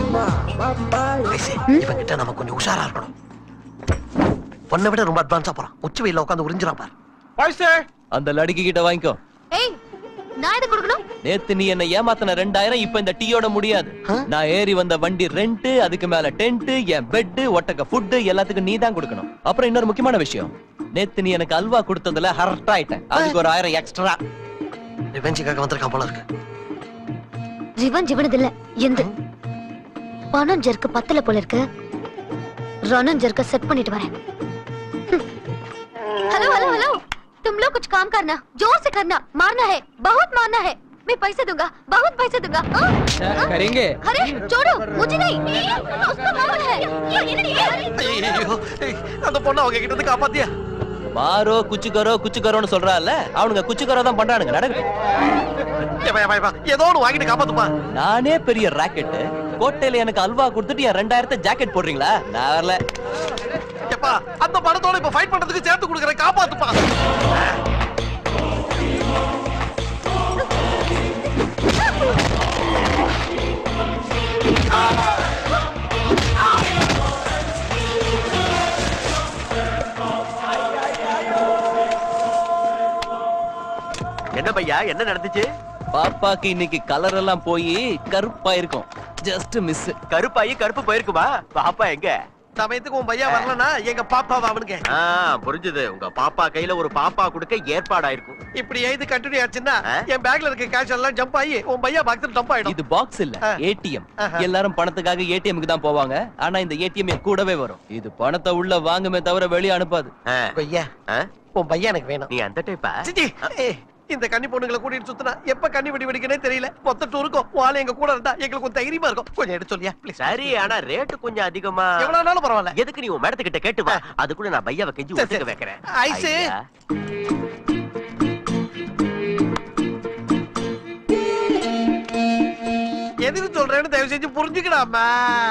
இவன் கிட்ட நம்ம கொஞ்சம் உஷாரா இருக்கணும் பொண்ணை விட ரொம்ப அட்வான்ஸா போறான் உச்சி வெயில உட்காந்து உறிஞ்சிரான் பாரு पैसे அந்த லடிக்கு கிட்ட வாங்கிக்கோ ஏய் நான் எது கொடுக்கணும் நேத்து நீ என்ன ஏமாத்தின ரெண்டாயிரம் இப்ப இந்த டீயோட முடியாது நான் ஏறி வந்த வண்டி ரெண்ட் அதுக்கு மேல டென்ட் என் பெட் ஒட்டக்க ஃபுட் எல்லாத்துக்கும் நீ தான் கொடுக்கணும் அப்புறம் இன்னொரு முக்கியமான விஷயம் நேத்து நீ எனக்கு அல்வா கொடுத்ததுல ஹர்ட் ஆயிட்டேன் அதுக்கு ஒரு ஆயிரம் எக்ஸ்ட்ரா ரிவெஞ்சுக்காக வந்திருக்கான் போல இருக்கு ஜீவன் ஜீவனது இல்ல எந்த பணம் ஜெர்க்கு பத்தல போல இருக்கு ரணம் ஜெர்க்க செட் பண்ணிட்டு வரேன் हेलो हेलो हेलो तुम लोग कुछ काम करना जोर से करना मारना है बहुत मारना है मैं पैसे दूंगा बहुत पैसे दूंगा हाँ? हाँ? करेंगे अरे छोड़ो मुझे नहीं उसको मारना है ये नहीं ஐயோ அந்த பொண்ணை அவங்க கிட்ட இருந்து காப்பாத்தியா மாரோ குச்சு கரோ குச்சு கரோன்னு சொல்றான்ல அவனுங்க குச்சு கரோ தான் பண்றானுங்க நடக்கட்டும் ஏப்பா, ஏப்பா, ஏப்பா, ஏதோ ஒண்ணு வாங்கிட்டு காப்பாத்துப்பா நானே பெரிய ராக்கெட் கோட்டையில எனக்கு அல்வா கொடுத்துட்டு என் ரெண்டாயிரத்தை ஜாக்கெட் போடுறீங்களா நான் வரல ஏப்பா அந்த பணத்தோட இப்ப ஃபைட் பண்றதுக்கு சேர்த்து கொடுக்குறேன் காப்பாத்துப்பா என்ன பையா என்ன நடந்துச்சு பாப்பாக்கு இன்னைக்கு கலர் எல்லாம் போய் கருப்பா இருக்கும் ஜஸ்ட் மிஸ் கருப்பாயி கருப்பு போயிருக்குமா பாப்பா எங்க சமயத்துக்கு உன் பையன் வரலனா எங்க பாப்பாவா அவனுக்கு ஆ புரிஞ்சுது உங்க பாப்பா கையில ஒரு பாப்பா கொடுக்க ஏற்பாடாயிருக்கும் இப்படி எழுதி கண்டினியூ ஆச்சுன்னா என் பேக்ல இருக்க கேஷ் எல்லாம் ஜம்ப் ஆகி உன் பையன் பாக்ஸ்ல டம்ப் ஆயிடும் இது பாக்ஸ் இல்ல ஏடிஎம் எல்லாரும் பணத்துக்காக ஏடிஎம்க்கு தான் போவாங்க ஆனா இந்த ஏடிஎம் என் கூடவே வரும் இது பணத்தை உள்ள வாங்குமே தவிர வெளிய அனுப்பாது கொய்யா உன் பையன் எனக்கு வேணும் நீ அந்த டைப்பா சிச்சி ஏய், இந்த கன்னி பொண்ணுங்களை கூட்டிட்டு சுத்தினா எப்ப கன்னி வெடி வெடிக்கனே தெரியல மொத்த டூருக்கும் வாழை எங்க கூட இருந்தா எங்களுக்கு கொஞ்சம் தைரியமா இருக்கும் கொஞ்சம் எடுத்து சொல்லியா ப்ளீஸ் சரி ஆனா ரேட்டு கொஞ்சம் அதிகமா எவ்வளவு நாளும் பரவாயில்ல எதுக்கு நீ உன் மேடத்துக்கிட்ட கேட்டு வா அதுக்குள்ள நான் பையாவை கெஞ்சி சரி, ஒத்துக்க சரி. வைக்கிறேன் ஐசு. ஐயா. எதுக்கு சொல்றேன்னு தயவு செஞ்சு புரிஞ்சுக்கடாமா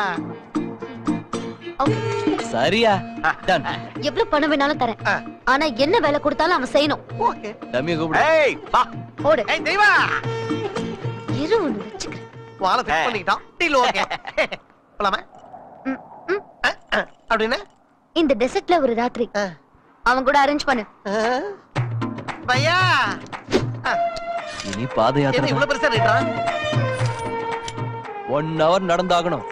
சரியா டன் எவ்வளவு பணம் வேணாலும் தரேன் ஆனா என்ன வேலை கொடுத்தாலும் அவன் செய்யணும் டம்மிய கூப்பிடு ஏய் வா ஓடு ஏய் தெய்வா இரு ஒண்ணு வச்சுக்கிறேன் வாழை ஃபிக்ஸ் பண்ணிக்கிட்டான் டீல் ஓகே போலாமா அஹ், அஹ், அப்படின்னா இந்த டெசர்ட்ல ஒரு ராத்திரி அவன் கூட அரேஞ்ச் பண்ணு பையா இனி பாத என்ன யாத்திரை இவ்வளவு பெருசா ரேட்டா ஒன் ஹவர் நடந்தாகணும்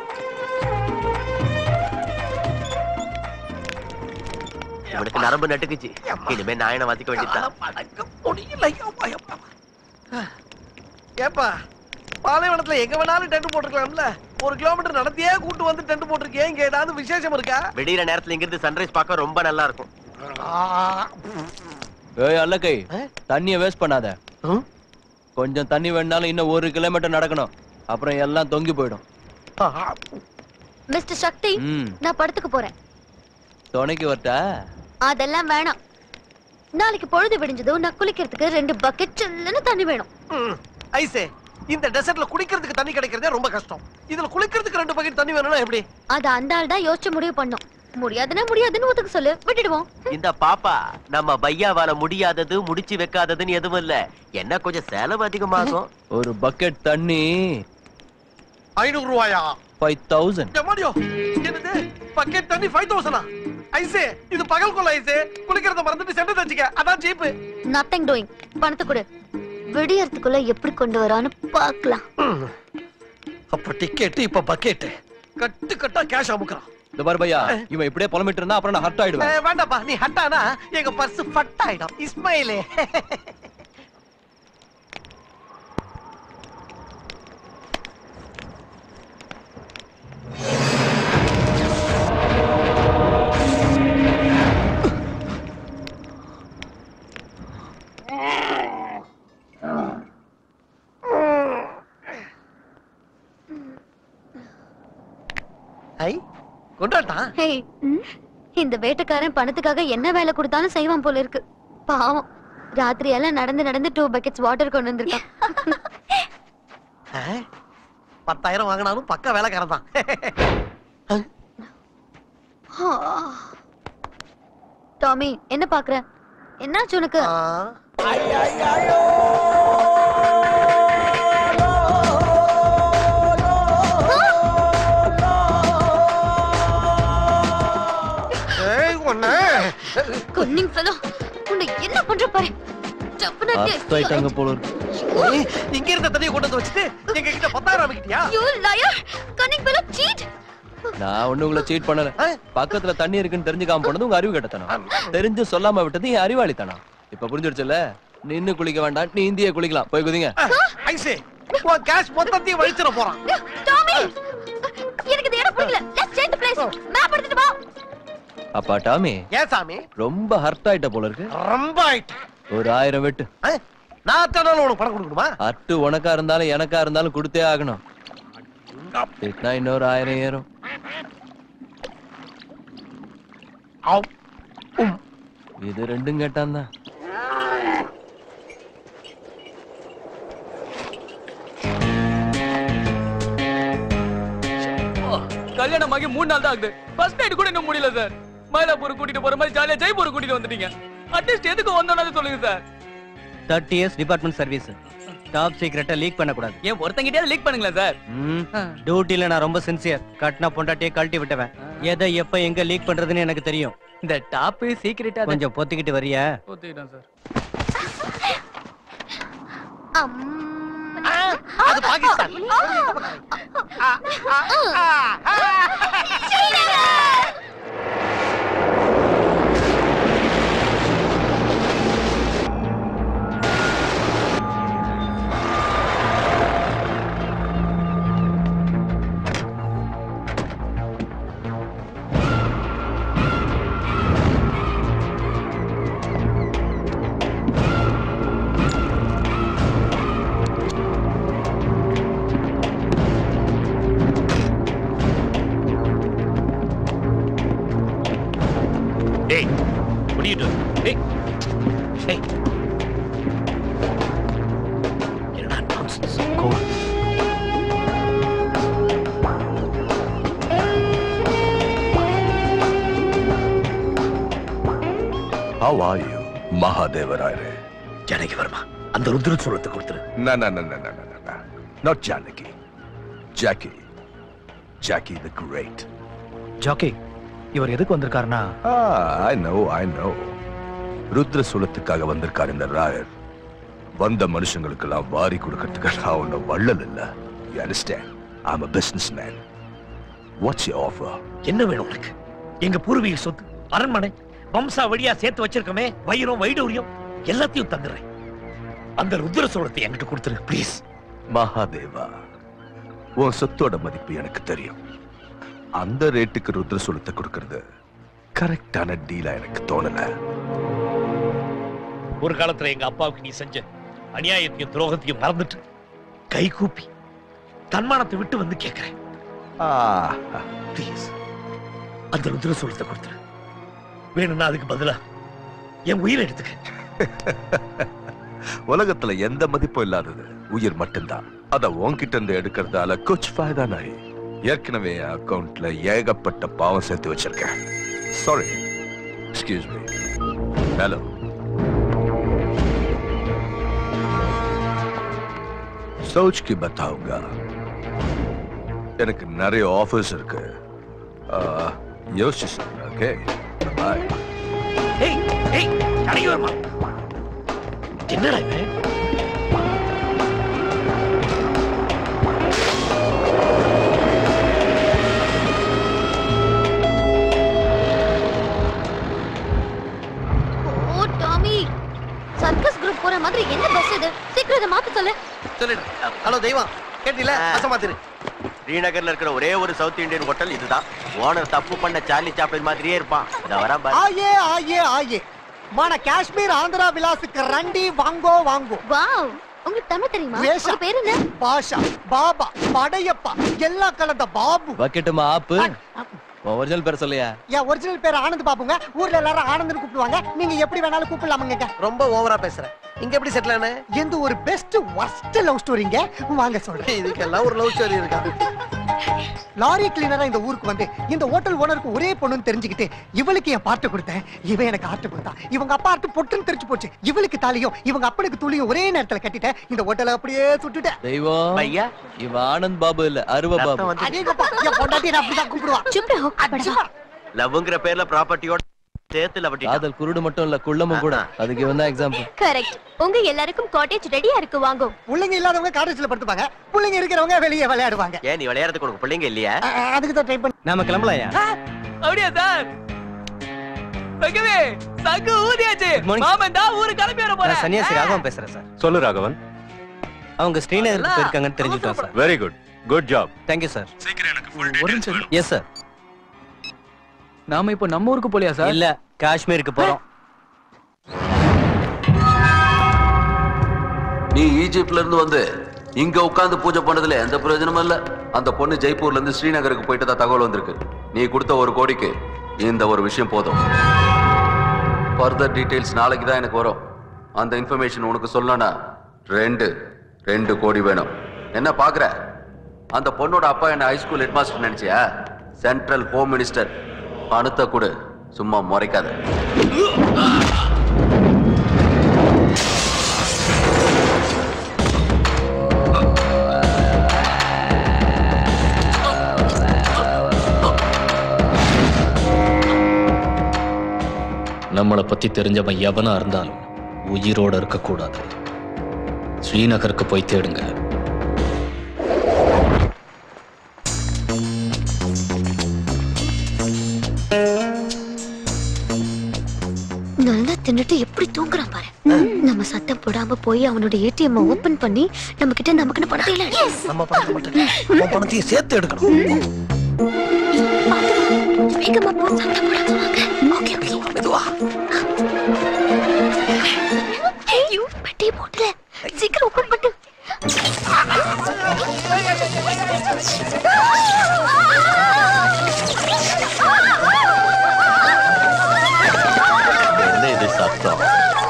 இவனுக்கு நரம்பு நட்டுக்குச்சு இனிமே நாயனை வாசிக்க வேண்டியதுதான் முடியல ஐயப்பா, ஐயப்பா. ஏப்பா பாலைவனத்துல எங்க வேணாலும் டென்ட் போட்டுக்கலாம்ல ஒரு கிலோமீட்டர் நடத்தியே கூட்டு வந்து டென்ட் போட்டிருக்கேன் இங்க ஏதாவது விசேஷம் இருக்கா விடியிற நேரத்துல இங்கிருந்து சன்ரைஸ் பார்க்க ரொம்ப நல்லா இருக்கும் ஏய் அல்லக்கை தண்ணிய வேஸ்ட் பண்ணாத கொஞ்சம் தண்ணி வேணாலும் இன்னும் ஒரு கிலோமீட்டர் நடக்கணும் அப்புறம் எல்லாம் தொங்கி போயிடும் மிஸ்டர் சக்தி ம் நான் படத்துக்கு போறேன் துணைக்கு வரட்டா அதெல்லாம் வேணாம் நாளைக்கு பொழுது விடிஞ்சதும் நான் குளிக்கிறதுக்கு ரெண்டு பக்கெட் சில்லுன்னு தண்ணி வேணும் ஐசே இந்த டெசர்ட்ல குடிக்கிறதுக்கு தண்ணி கிடைக்கிறதே ரொம்ப கஷ்டம் இதுல குளிக்கிறதுக்கு ரெண்டு பக்கெட் தண்ணி வேணும்னா எப்படி அது அந்த ஆள் தான் யோசிச்சு முடிவு பண்ணும் முடியாதுன்னா முடியாதுன்னு ஒத்துக்க சொல்லு விட்டுடுவோம் இந்த பாப்பா நம்ம பையாவால முடியாதது முடிச்சு வைக்காததுன்னு எதுவும் இல்ல என்ன கொஞ்சம் செலவு அதிகமாகும் ஒரு பக்கெட் தண்ணி ஐநூறு ரூபாயா ஃபைவ் தௌசண்ட் எம்மாடியோ என்னது பக்கெட் தண்ணி ஃபைவ் தௌசண்டா ஐசே இது பகல் கொள்ள ஐசே குளிக்கிறத மறந்துட்டு சென்று தச்சுக்க அதான் சீப்பு நத்திங் டூயிங் பணத்தை கொடு விடியறதுக்குள்ள எப்படி கொண்டு வரான்னு பார்க்கலாம் அப்ப டிக்கெட் இப்ப பக்கெட் கட்டு கட்டா கேஷ் அமுக்குறான் இந்த பாரு பையா இவன் இப்படியே புலம்பிட்டு இருந்தா அப்புறம் நான் ஹர்ட் ஆயிடுவேன் ஏய், வேண்டாப்பா நீ ஹட்டானா எங்க பர்ஸ் ஃபட் ஆயிடும் இஸ்மாயிலே ஐ கொண்டாட்டான் ஹே இந்த வேட்டைக்காரன் பணத்துக்காக என்ன வேலை கொடுத்தாலும் செய்வான் போல இருக்கு பாவம் ராத்திரி எல்லாம் நடந்து நடந்து டூ பக்கெட்ஸ் வாட்டர் கொண்டு வந்திருக்கான் ஆ? பத்தாயிரம் வாங்கினாலும் பக்க வேலைக்காரன் தான் டாமி என்ன பாக்குற என்னாச்சு உனக்கு ஏய் ஒண்ணு கொன்னிங் ஃபெலோ உன்னை என்ன பண்ற பாரு டெஃபினெட்லி ஹர்ட் ஆயிட்டாங்க போல இருக்கு ஏய், இங்க இருந்த தண்ணியை கொண்டு வந்து வச்சுட்டு எங்க கிட்ட பத்தாயிரம் அமைக்கிட்டியா you liar cunning fellow cheat நான் ஒண்ணு உங்களை சீட் பண்ணல பக்கத்துல தண்ணி இருக்குன்னு தெரிஞ்சுக்காம போனது உங்க அறிவு கட்டத்தனம் தெரிஞ்சு சொல்லாம விட்டது என் அறிவாளித்தனம் இப்ப புரிஞ்சிடுச்சுல்ல நின்னு குளிக்க வேண்டாம் நீ இந்திய குளிக்கலாம் போய் குதிங்க ஐசே உன் கேஷ் மொத்தத்தையும் வழிச்சிட போறான் டாமி எனக்கு இந்த இடம் பிடிக்கல let's change the place map எடுத்துட்டு வா அப்பா டாமி ஏன் சாமி ரொம்ப ஹர்ட் ஆயிட்ட போல இருக்கு ரொம்ப ஆயிட்டு ஒரு ஆயிரம் வெட்டு நான் அத்தனாலும் உனக்கு பணம் கொடுக்கணுமா அட்டு உனக்கா இருந்தாலும் எனக்கா இருந்தாலும் கொடுத்தே ஆகணும் திட்டினா இன்னொரு ஆயிரம் ஏறும் இது ரெண்டும் கேட்டான் தான் கல்யாணம் ஆகி மூணு நாள் தான் ஆகுது ஃபர்ஸ்ட் நைட் கூட இன்னும் முடியல சார் மயிலாப்பூர் கூட்டிட்டு போற மாதிரி ஜாலியா ஜெய்ப்பூர் கூட்டிட்டு வந்துட்டீங்க அட்லீஸ்ட் எதுக்கு வந்தோம்னு சொல்லுங்க sir thirty years department service top சீக்கிரட்டா லீக் பண்ணக்கூடாது ஏன் ஒருத்தங்கிட்டே லீக் பண்ணுங்களேன் சார் டியூட்டில நான் ரொம்ப சின்சியர் கட்டினா பொண்டாட்டியே கழட்டி விட்டுவேன் எதை எப்ப எங்க லீக் பண்றதுன்னு எனக்கு தெரியும் இந்த டாப் சீக்கிரட்டா கொஞ்சம் பொத்திக்கிட்டு வரியா ஒத்துக்கிட்டேன் சார் அது பாகிஸ்தான் டேய் முடியிட்டு டேய் டேய் என்னடா nonsense. How are you, மகாதேவராயரே Janaki Verma அந்த ருத்ர சோளத்தை கொடுத்துரு No, no, no, no, no, no, no, no. Not Janaki. Jackie. Jackie the Great. Jackie இவர் எதுக்கு வந்திருக்காருன்னா Ah, I know, I know. ருத்ர சுலத்துக்காக வந்திருக்கார் இந்த ராயர் வந்த மனுஷங்களுக்கெல்லாம் வாரி கொடுக்கறதுக்கு நான் ஒன்னும் வள்ளல் இல்ல you understand I'm a businessman what's you offer என்ன வேணும் உனக்கு எங்க பூர்வீக சொத்து அரண்மனை வம்சா வழியா சேர்த்து வச்சிருக்கோமே வைரம் வைடூரியம் எல்லாத்தையும் தந்துடுறேன் அந்த ருத்ர சோளத்தை என்கிட்ட கொடுத்துரு ப்ளீஸ் மகாதேவா உன் சொத்தோட மதிப்பு எனக்கு தெரியும் அந்த ரேட்டுக்கு ருத்ர சுலத்தை கொடுக்கறது கரெக்டான டீலா எனக்கு தோணல ஒரு காலத்துல எங்க அப்பாவுக்கு நீ செஞ்ச அநியாயத்தையும் துரோகத்தையும் மறந்துட்டு கை கூப்பி தன்மானத்தை விட்டு வந்து கேட்கிறேன் ப்ளீஸ் அந்த ருத்ர சோளத்தை கொடுத்துரு வேணும்னா அதுக்கு பதிலா என் உயிரை எடுத்துக்க உலகத்துல எந்த மதிப்பும் இல்லாதது உயிர் மட்டும்தான் அத உன்கிட்ட இருந்து எடுக்கிறதால குச் ஃபாய்தா நாய் ஏற்கனவே என் அக்கவுண்ட்ல ஏகப்பட்ட பாவம் சேர்த்து வச்சிருக்கேன் சாரி எக்ஸ்கியூஸ் மீ ஹலோ सोच के बताऊंगा எனக்கு நிறைய ஆஃபர்ஸ் இருக்கு ஆ, யோசிச்சு சொல்றேன் ஓகே பாய் ஏய் ஏய் ஜானகி வர்மா என்னடா இவன் ஸ்ரீநகர் போற மாதிரி என்ன பஸ் இது சீக்கிரம் இதை மாத்த சொல்லு சொல்லிடு ஹலோ தெய்வம் கேட்டீல அசமாத்திரு ஸ்ரீநகர்ல இருக்கிற ஒரே ஒரு சவுத் இந்தியன் ஹோட்டல் இதுதான் ஓனர் தப்பு பண்ண சார்லி சாப்ளின் மாதிரியே இருப்பான் இத வரா பாரு ஆயே ஆயே ஆயே మన காஷ்மீர் ஆந்திரா விலாசுக்கு ரண்டி வாங்கோ வாங்கோ வாவ் உங்களுக்கு தமிழ் தெரியுமா வேஷா உங்க பேர் என்ன பாஷா பாபா படையப்பா எல்லாம் கலந்த பாபு வைக்கட்டுமா ஆப்பு ஒரிஜினல் பேர் சொல்லியா என் ஒரிஜினல் பேர் ஆனந்த் பாபுங்க ஊர்ல எல்லாரும் ஆனந்த்னு கூப்பிடுவாங்க நீங்க எப்படி வேணாலும் கூப்பிடலாமுங்க ரொம்ப ஓவரா பேசுறேன் இங்க எப்படி செட்டில் ஆன எந்த ஒரு பெஸ்ட் ஒர்ஸ்ட் லவ் ஸ்டோரிங்க வாங்க சொல்றேன் இதுக்கெல்லாம் ஒரு லவ் ஸ்டோரி இருக்கா லாரி கிளீனரா இந்த ஊருக்கு வந்து இந்த ஹோட்டல் ஓனருக்கு ஒரே பொண்ணுன்னு தெரிஞ்சுக்கிட்டு இவளுக்கு என் பாட்டு கொடுத்தேன் இவன் எனக்கு ஆட்டு கொடுத்தான் இவங்க அப்பா ஆட்டு பொட்டுன்னு தெரிஞ்சு போச்சு இவளுக்கு தாலியும் இவங்க அப்பனுக்கு துளியும் ஒரே நேரத்துல கட்டிட்டேன் இந்த ஹோட்டலை அப்படியே சுட்டுட்டேன் தெய்வம் ஐயா இவ ஆனந்த் பாபு இல்ல அருவ பாபு அதேங்கப்பா என் பொண்டாட்டி நான் அப்படிதான் கூப்பிடுவான் லவ்ங்கிற பேர்ல ப்ராப்பர்ட்டியோட சேர்த்து லவ் காதல் குருடு மட்டும் இல்ல குள்ளமும் கூட அதுக்கு இவன் தான் எக்ஸாம்பிள் கரெக்ட் உங்க எல்லாருக்கும் காட்டேஜ் ரெடியா இருக்கு வாங்கோ பிள்ளைங்க இல்லாதவங்க காலேஜ்ல படுத்துப்பாங்க பிள்ளைங்க இருக்கிறவங்க வெளியே விளையாடுவாங்க ஏன் நீ விளையாடுறதுக்கு உனக்கு பிள்ளைங்க இல்லையா அதுக்கு தான் ட்ரை பண்ணி நாம கிளம்பலாம்யா அப்படியா சார் சங்கவே சங்கு ஊதியாச்சு morning. மாமன் தான் ஊருக்கு கிளம்பி வர நான் போறேன் சன்னியாசி ராகவன் பேசுறேன் சார் சொல்லு ராகவன் அவங்க ஸ்ரீநகருக்கு போயிருக்காங்கன்னு தெரிஞ்சுட்டோம் sir very good good job thank you sir ஒரு நிமிஷம் எஸ் சார் நாம இப்போ நம்ம ஊருக்கு போலியா சார் இல்ல காஷ்மீருக்கு போறோம் நீ ஈஜிப்ட்ல இருந்து வந்து இங்க உட்கார்ந்து பூஜை பண்ணதுல எந்த பிரயோஜனமும் இல்ல அந்த பொண்ணு ஜெய்ப்பூர்ல இருந்து ஸ்ரீநகருக்கு போயிட்டதா தகவல் வந்திருக்கு நீ கொடுத்த ஒரு கோடிக்கு இந்த ஒரு விஷயம் போதும் ஃபர்தர் டீடைல்ஸ் நாளைக்கு தான் எனக்கு வரும் அந்த இன்ஃபர்மேஷன் உனக்கு சொல்லணும்னா ரெண்டு ரெண்டு கோடி வேணும் என்ன பாக்குற அந்த பொண்ணோட அப்பா என்ன ஹைஸ்கூல் ஹெட்மாஸ்டர் நினைச்சியா சென்ட்ரல் ஹோம் மினிஸ்டர் பணத்தை கொடு சும்மா முறைக்காத நம்மளை பத்தி தெரிஞ்சவன் எவனா இருந்தாலும் உயிரோட இருக்கக்கூடாது ஸ்ரீநகருக்கு போய் தேடுங்க நல்லா தின்னுட்டு எப்படி தூங்குறான் பாரு நம்ம சத்தம் போடாம போய் அவனோட ஏடிஎம் ஓபன் பண்ணி நம்ம கிட்ட நமக்குன்னு பணத்தை இல்ல நம்ம பணத்தை மட்டும் இல்ல, உன் பணத்தையும் சேர்த்து எடுக்கணும் வேகமா போ சத்தம் போடாம வாங்க ஓகே ஓகே மெதுவா ஐயோ பெட்டியை போட்டுல சீக்கிரம் ஓபன் பண்ணு என்ன இது சத்தம்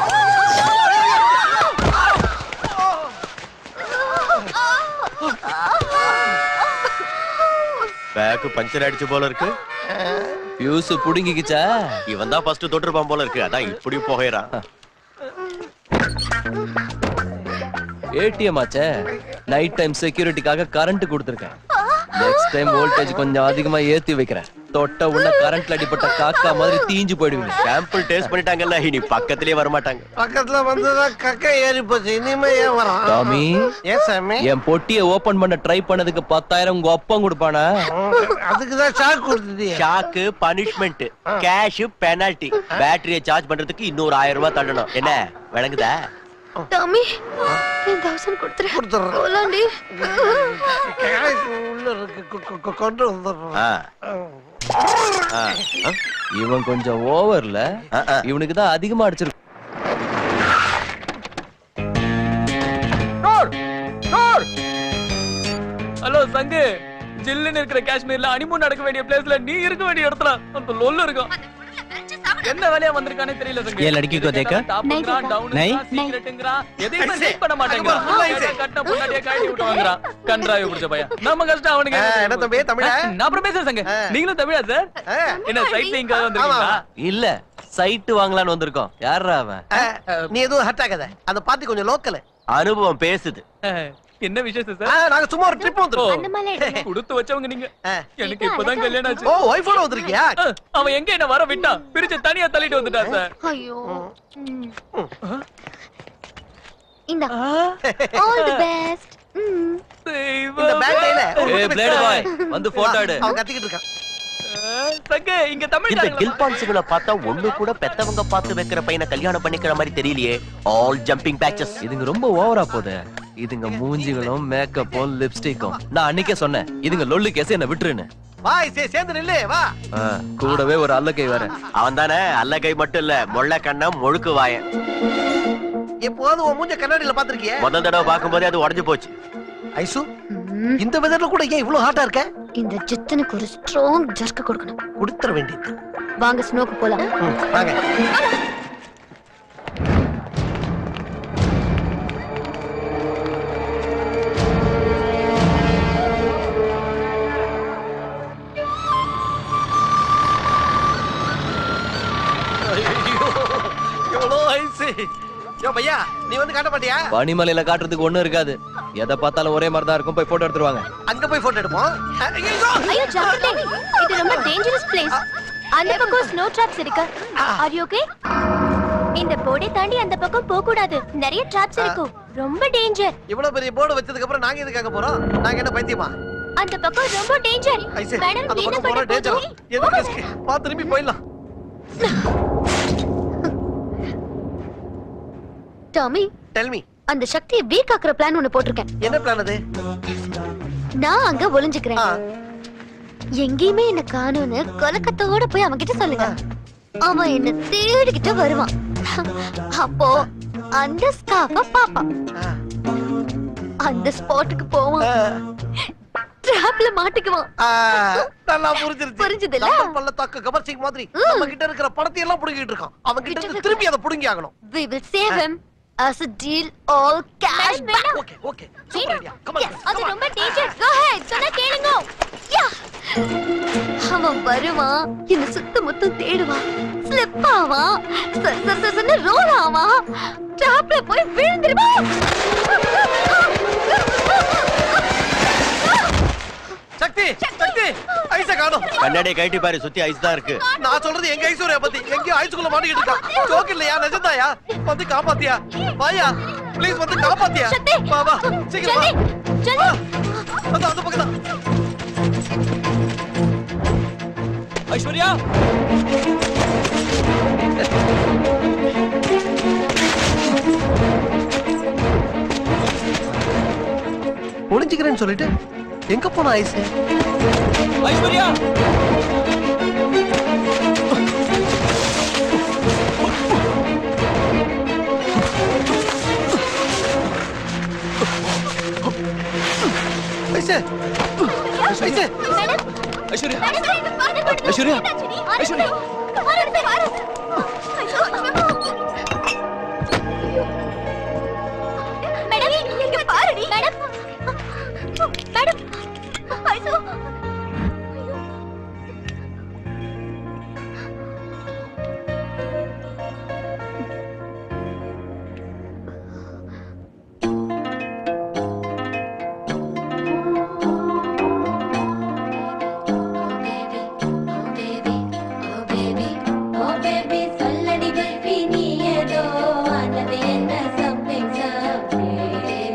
பேக்கு பஞ்சர் அடிச்சு போல இருக்கு பியூஸ் புடுங்கிக்கிச்சா இவன் தான் ஃபர்ஸ்ட் தொட்டிருப்பான் போல இருக்கு அதான் இப்படி புகையறான் ஏடிஎம் ஆச்சே நைட் டைம் செக்யூரிட்டிக்காக கரண்ட் கொடுத்துருக்கேன் நெக்ஸ்ட் டைம் வோல்டேஜ் கொஞ்சம் அதிகமா ஏத்தி வைக்கிறேன் தொட்ட உள்ள கரண்ட்ல அடிப்பட்ட காக்கா மாதிரி தீஞ்சு போயிடுவீங்க சாம்பிள் டேஸ்ட் பண்ணிட்டாங்கல்ல இனி பக்கத்திலே வர மாட்டாங்க பக்கத்துல வந்ததான் கக்கை ஏறி போச்சு இனிமே ஏன் வரான் டாமி ஏன் சாமி என் பொட்டியை ஓபன் பண்ண ட்ரை பண்ணதுக்கு பத்தாயிரம் உங்க அப்பம் கொடுப்பானா அதுக்கு தான் ஷாக் கொடுத்துட்டியா ஷாக்கு பனிஷ்மெண்ட் கேஷ் பெனால்டி பேட்டரியை சார்ஜ் பண்றதுக்கு இன்னொரு ஆயிரம் ரூபாய் தள்ளணும் என்ன விளங்குதா டாமி என் தௌசண்ட் கொடுத்துரு கொடுத்துறேன். போலாண்டி கேஷ் உள்ள இருக்கு கொ- கொ- கொ- கொண்டு வந்துடுறேன் ஆ. ஆ. ஆ? இவன் கொஞ்சம் ஓவர்ல இவனுக்கு தான் அதிகமா அடிச்சிருக்கு ஹலோ சங்கு ஜில்லுன்னு இருக்கிற காஷ்மீர்ல அனிமூன் நடக்க வேண்டிய பிளேஸ்ல நீ இருக்க வேண்டிய இடத்துல அந்த லொல்லு இருக்கும் என்ன வேலையா வந்திருக்கானே தெரியல சங்கு ये लड़की को देखा? नहीं नहीं? சீக்ரெட்டுங்கறான் எதையுமே செக் பண்ண மாட்டேங்கிறான் கட்ட பொண்டாட்டிய காட்டி விட்டு வாங்குறான் கன்றாவி பிடிச்ச பையன் நம்ம கஷ்டம் அவனுக்கு ஆ, என்ன தம்பி, தமிழா? நான் அப்புறம் பேசுறேன் சங்கு நீங்களும் தமிழா சார் என்ன சைட் லிங்காக வந்திருக்கீங்களா இல்ல சைட்டு வாங்கலாம்னு வந்திருக்கோம் யாரா அவன் நீ எதுவும் ஹர்ட் ஆகாத அந்த பாத்தி கொஞ்சம் லோக்கல் அனுபவம் பேசுது என்ன விசேஷம் ஆ, சார் நாங்க சும்மா ஒரு ட்ரிப் வந்துருக்கோம் கொடுத்து வச்சவங்க நீங்க எனக்கு இப்பதான் கல்யாணம் ஆச்சு ஓ ஒய்ஃபோட வந்திருக்கியா அஹ், அவன் எங்க என்ன வர விட்டான் பிரிச்சு தனியா தள்ளிட்டு வந்துட்டான் சார் ஐயோ இந்த ஆல் தி பெஸ்ட் இந்த பேக் கையில ஏய் பிளேட் பாய் வந்து போட்டோ எடு அவன் கத்திக்கிட்டு இருக்கான் சங்கு இங்க தமிழ் இந்த கில்பான்ஸுகளை பார்த்தா ஒண்ணு கூட பெத்தவங்க பார்த்து வைக்கிற பையனை கல்யாணம் பண்ணிக்கிற மாதிரி தெரியலையே ஆல் ஜம்பிங் பேச்சஸ் இதுங்க ரொம்ப ஓவரா போகுது இதுங்க மூஞ்சிகளும் மேக்கப்பும் லிப்ஸ்டிக்கும் நான் அன்னைக்கே சொன்னேன் இதுங்க லொல்லு கேஸ் என்ன விட்டுருன்னு வா இசை சேர்ந்து நில்லு வா ஆ, கூடவே ஒரு அல்லக்கை வேற அவன் தானே அல்ல கை மட்டும் இல்ல மொள்ள கண்ணம் முழுக்கு வாயன் எப்போது உன் மூஞ்ச கண்ணாடியில பாத்திருக்கிய முதல் தடவை பார்க்கும்போதே அது உடஞ்சு போச்சு ஐசு இந்த வெதர்ல கூட ஏன் இவ்வளவு ஹாட்டா இருக்க இந்த ஜித்தனுக்கு ஒரு ஸ்ட்ராங் ஜர்க்க கொடுக்கணும் கொடுத்துற வேண்டியது வாங்க ஸ்னோக்கு போலாம் வாங்க எவ்வளோ ஐஸ் யோ பையா நீ வந்து காட்ட மாட்டியா பனிமலையில காட்டுறதுக்கு ஒண்ணும் இருக்காது எதை பார்த்தாலும் ஒரே மாதிரி தான் இருக்கும் போய் போட்டோ எடுத்துருவாங்க அங்க போய் போட்டோ எடுப்போம் ஐயோ! ஐயோ ஜாக்கிரதை இது ரொம்ப டேஞ்சரஸ் பிளேஸ் அந்த பக்கம் ஸ்னோ ட்ராப்ஸ் இருக்கு ஆர் யூ ஓகே இந்த போர்டை தாண்டி அந்த பக்கம் போக கூடாது நிறைய ட்ராப்ஸ் இருக்கும் ரொம்ப டேஞ்சர் இவ்வளவு பெரிய போர்டு வச்சதுக்கு அப்புறம் நாங்க எதுக்காக போறோம் நாங்க என்ன பைத்தியமா அந்த பக்கம் ரொம்ப டேஞ்சர் ஐசே மேடம் அந்த என்ன பக்கம் பண்ண போறோம் டேஞ்சர் போறோம் எதுக்கு risk? வா திரும்பி போயிடலாம் டாமி டெல் மீ அந்த சக்தியை வீக் ஆக்குற பிளான் ஒன்னு போட்டிருக்கேன் என்ன பிளான் அது நான் அங்க ஒளிஞ்சுக்கிறேன் எங்கேயுமே என்ன காணும்னு கொலக்கத்தோட போய் அவன் கிட்ட சொல்லுங்க அவன் என்ன தேடிக்கிட்டு வருவான் அப்போ அந்த ஸ்காஃப பாப்பான் அந்த ஸ்பாட்டுக்கு போவான் ட்ராப்ல மாட்டிக்குவான் நல்லா புரிஞ்சிருச்சு புரிஞ்சுதுல? லம்பர் பள்ளத்தாக்கு கபர்சிங் மாதிரி நம்ம கிட்ட இருக்கிற படத்தை எல்லாம் புடுங்கிட்டு இருக்கான் அவன் கிட்ட இருந்து திருப்பி அதை புடுங்கி ஆகணும் we will save him as a deal all cash back okay okay Yes, அது ரொம்ப டேஞ்சர் கோ ஹெட் சொன்னா கேளுங்க யா அவன் வருவான் என்ன சுத்த முத்தம் தேடுவான் ஸ்லிப் ஆவான் சர சர சர சரன்னு ரோல் ஆவான் டாப்ல போய் விழுந்துருவான் சக்தி சக்தி ஐஸ காணோம் கண்ணாடியை கழட்டி பாரு சுத்தி ஐஸ் தான் இருக்கு நான் சொல்றது எங்க ஐஸ்வர்யா பத்தி எங்கேயோ ஐஸ்குள்ள மாட்டிக்கிட்டு இருக்கான் ஜோக் இல்லையா நிஜந்தாயா வந்து காப்பாத்தியா வாயா ப்ளீஸ் வந்து காப்பாத்தியா வா வா சீக்கிரம் வா அந்த அந்த பக்கம் தான் ஐஸ்வர்யா ஒளிஞ்சுக்கிறேன்னு சொல்லிட்டு எங்க போன ஐஸ் ஐஸ்வர்யா ஐஸ் ஐஸ் ஐஸ்வர்யா ஐஸ்வர்யா ஐஸ்வர்யா மேடம் இங்க பாருடி மேடம் மேடம் ஐசோ Oh baby, சொல்லடி baby, நீ ஏதோ ஆனது என்ன something something.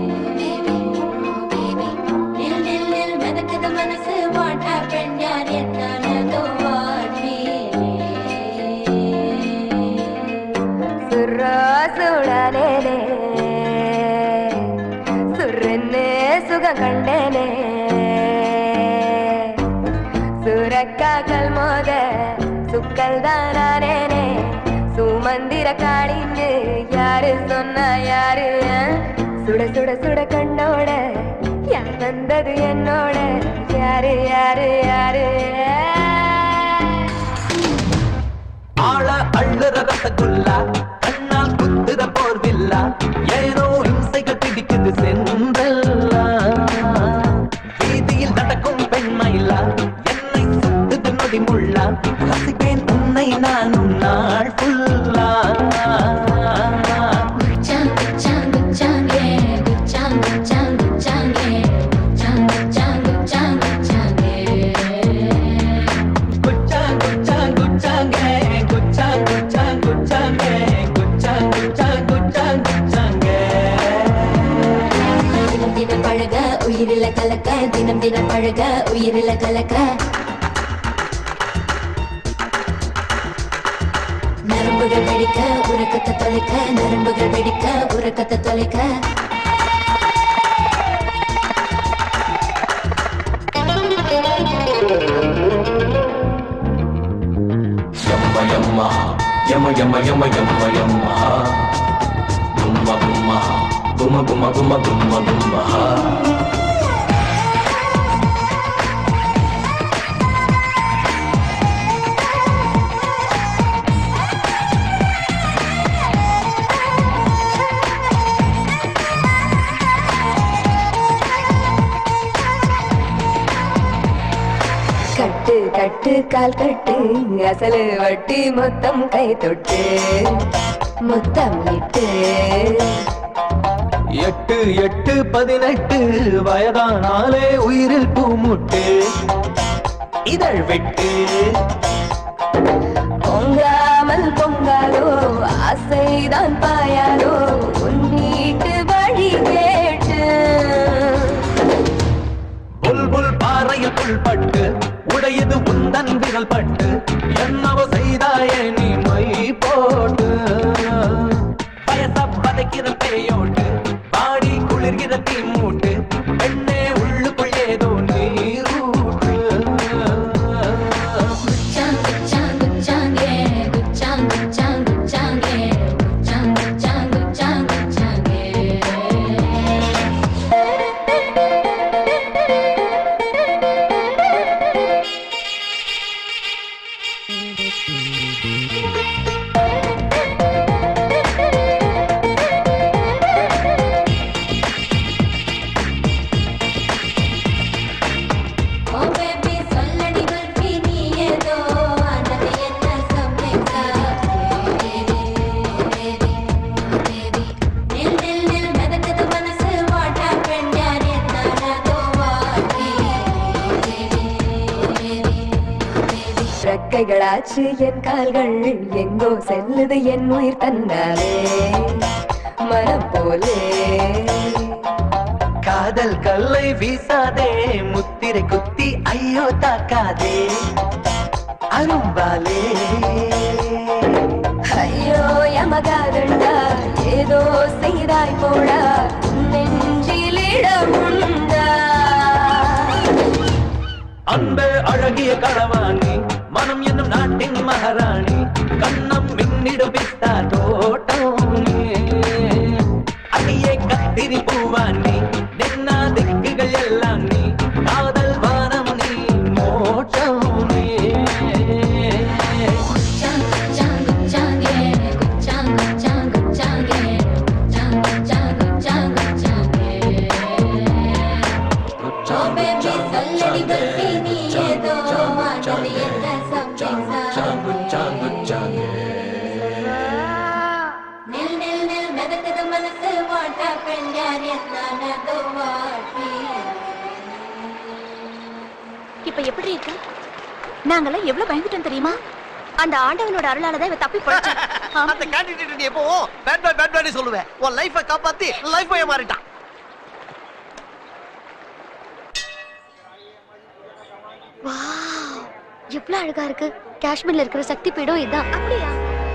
நில் நில் நில் மிதக்குது மனசு what happened யார் என்னானதோ what சுர்ரா சுடானேனே சுருன்னு சுகம் கண்டேனே சுரக்காக்கள் மோத சுக்கல் தானேனே சுமந்திர காடிந்து யாரு சொன்னா யாரு அஹ்? சுட சுட சுட கண்ணோட யார் வந்தது என்னோட யாரு யாரு யாரு ஆள அள்ளுற ரசகுல்லா கண்ணால் குத்துற போர்வில்லா ஏனோ இம்சைகள் பிடிக்குது சென்றல்லா வீதியில் நடக்கும் பெண்மயிலா என்னை சுத்துது நொடி முள்ளா ரசிப்பேன் உன்னை நானும் நாள் ஃபுல்லா குச்சாங் குச்சாங் குச்சாங் ஏ குச்சாங் குச்சாங் குச்சாங் ஏ குச்சாங் குச்சாங் குச்சாங் குச்சாங் ஏ குச்சா குச்சா குச்சாங்கே குச்சா குச்சா குச்சாங்கே குச்சா குச்சா குச்சா குச்சாங்கே தினம் தினம் பழக உயிரில கலக்க தினம் தினம் பழக உயிரில கலக்க நரம்புகள் வெடிக்க உறக்கத்தை தொலைக்க நரம்புகள் வெடிக்க உறக்கத்தை தொலைக்க Yamma yamma, yamma yamma yamma yamma yamma. Gumma gumma, gumma gumma gumma gumma gumma. கட்டு கட்டு கால் கட்டு அசலு வட்டி மொத்தம் கை தொட்டு முத்தம் இட்டு எட்டு எட்டு பதினெட்டு வயதானாலே உயிரில் பூமுட்டு இதழ் வெட்டு பொங்காமல் பொங்காதோ ஆசைதான் பாயாதோ உன் வீட்டு வழி கேட்டு புல்புல் பாறையில் புல்பட்டு உடையது உந்தன் விரல் பட்டு என்னவோ செய்தாயே நீ மை போட்டு பயச பதைக்கிற பேயோட்டு பாடி குளிர்கிற தீ மூட்டு பெண்ணே உள்ளுக்குள் ஏதோ நீரூட்டு குச்சாங் குச்சாங் குச்சாங்கே குச்சாங் குச்சாங் குச்சாங்கே குச்சாங் குச்சாங் குச்சாங் குச்சாங்கே ஓ பேபி சொல்லடி பல்பி நீ ஏதோ ஆனது என்ன சமைக்கா பேபி பேபி பேபி நில் நில் நில் மிதக்குது மனசு வாட்டா பெண் யார் என்னானதோ வாட்டி பேபி பேபி ரெக்கைகளாச்சு என் கால்கள் எங்கோ செல்லுது என் உயிர் தன்னாலே மனம் போலே காதல் கல்லை வீசாதே முத்திரை குத்தி ஐயோ தாக்காதே அரும்பாலே ஐயோ யமகாதண்டா ஏதோ செய்தாய் போடா நெஞ்சில் இடமுண்டா அந்த அழகிய களவாணி மனம் என்னும் நாட்டின் மகாராணி கண்ணம் மின்னிடும் பிஸ்தா தோட்டம் நீ. அடியே கத்திரி பூவாணி நின்னா திக்குகள் எல்லாம் நீ காதல் வானம் நீ மோட்டம் நீ குச்சாங் குச்சாங் குச்சாங்கே குச்சாங் குச்சாங் குச்சாங்கே குச்சாங் குச்சாங் குச்சாங் குச்சாங்கே ஓ பேபி சொல்லடி பல்பி நீ ஏதோ ஆனது என்ன சமைக்கா நில் நில் நில் மிதக்குது மனசு வாட்டா பெண் யார் என்னானதோ வாட்டி இப்ப எப்படி இருக்கு நாங்கெல்லாம் எவ்வளவு பயந்துட்டோம் தெரியுமா அந்த ஆண்டவனோட அருளால தான் இவ தப்பி போச்சு அந்த கேண்டிடேட் நீ எப்போ பேட் பேட் பேட் பேட் சொல்லுவேன் உன் லைஃபை காப்பாத்தி லைஃப் பாய மாறிட்டான் வாவ் எவ்வளவு அழகா இருக்கு காஷ்மீர்ல இருக்கிற சக்தி பீடம் இதான் அப்படியா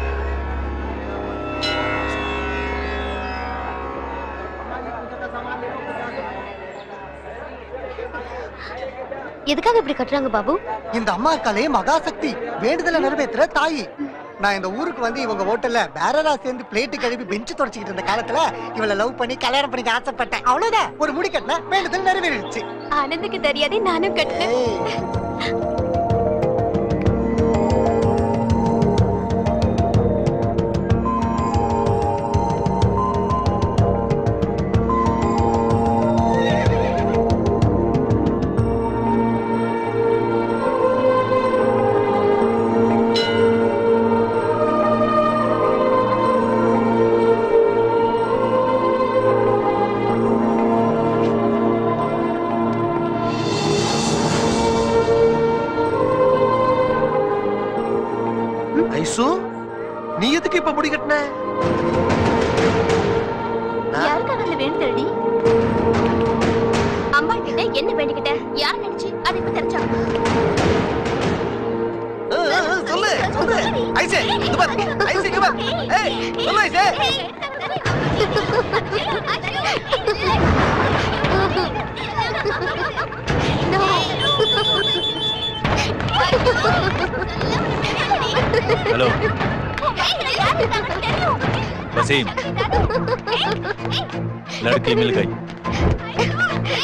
எதுக்காக இப்படி கட்டுறாங்க பாபு இந்த அம்மாக்களே மகாசக்தி வேண்டுதலை நிறைவேற்றுற தாயி நான் இந்த ஊருக்கு வந்து இவங்க ஹோட்டல்ல பேரரா சேர்ந்து பிளேட்டு கழுவி பெஞ்சு தொடச்சிக்கிட்டு இருந்த காலத்துல இவளை லவ் பண்ணி கல்யாணம் பண்ணிக்க ஆசைப்பட்டேன் அவ்வளவுதான் ஒரு முடி கட்டின வேண்டுதல் நிறைவேறிடுச்சு ஆனந்துக்கு தெரியாதே நானும் கட்டினேன் ஐசு நீ எதுக்கு இப்ப முடி கட்டின யாருக்காக அதுல வேணும் தேடி அம்மா கிட்ட என்ன வேண்டிக்கிட்ட யார் நினைச்சு அது இப்ப தெரிஞ்சா சொல்லு சொல்லு ஐசே இங்க பாரு ஐசே இங்க பாரு ஏய் சொல்லு ஐசே हेलो वसीम लड़की मिल गई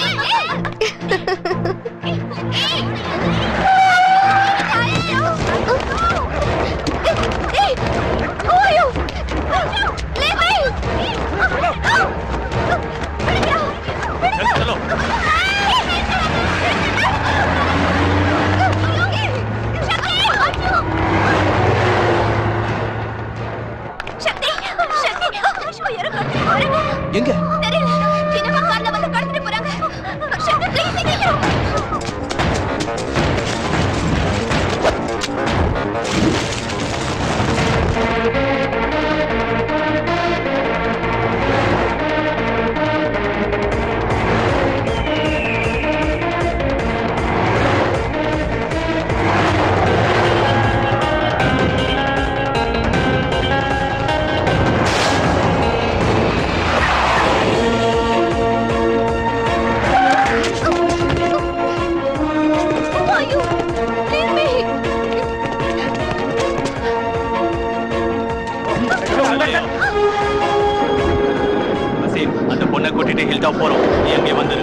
चलो எங்க வசீம் அந்த பொண்ணை கூட்டிட்டு ஹில் டாப் போறோம் நீ அங்கே வந்துரு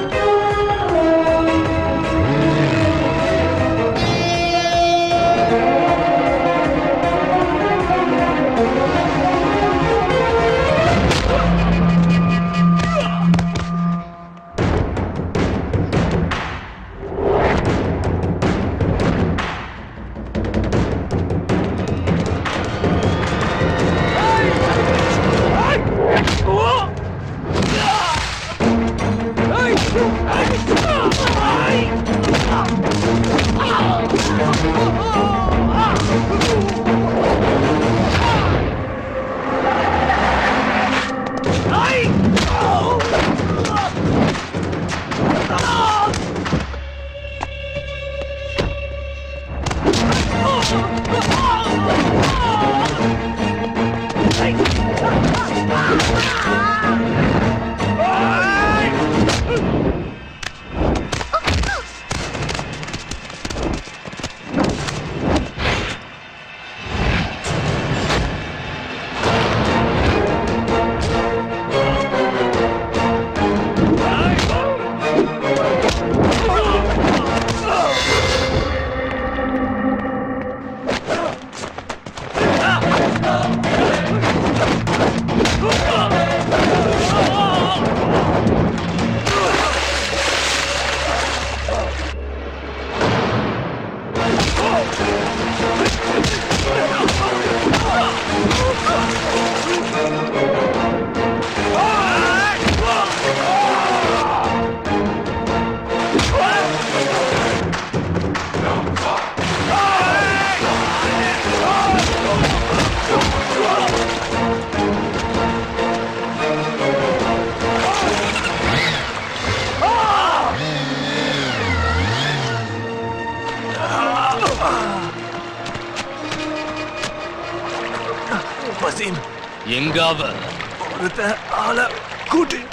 வசீம் எங்க அவ ஒருத்த ஆளை கூட்டிட்டு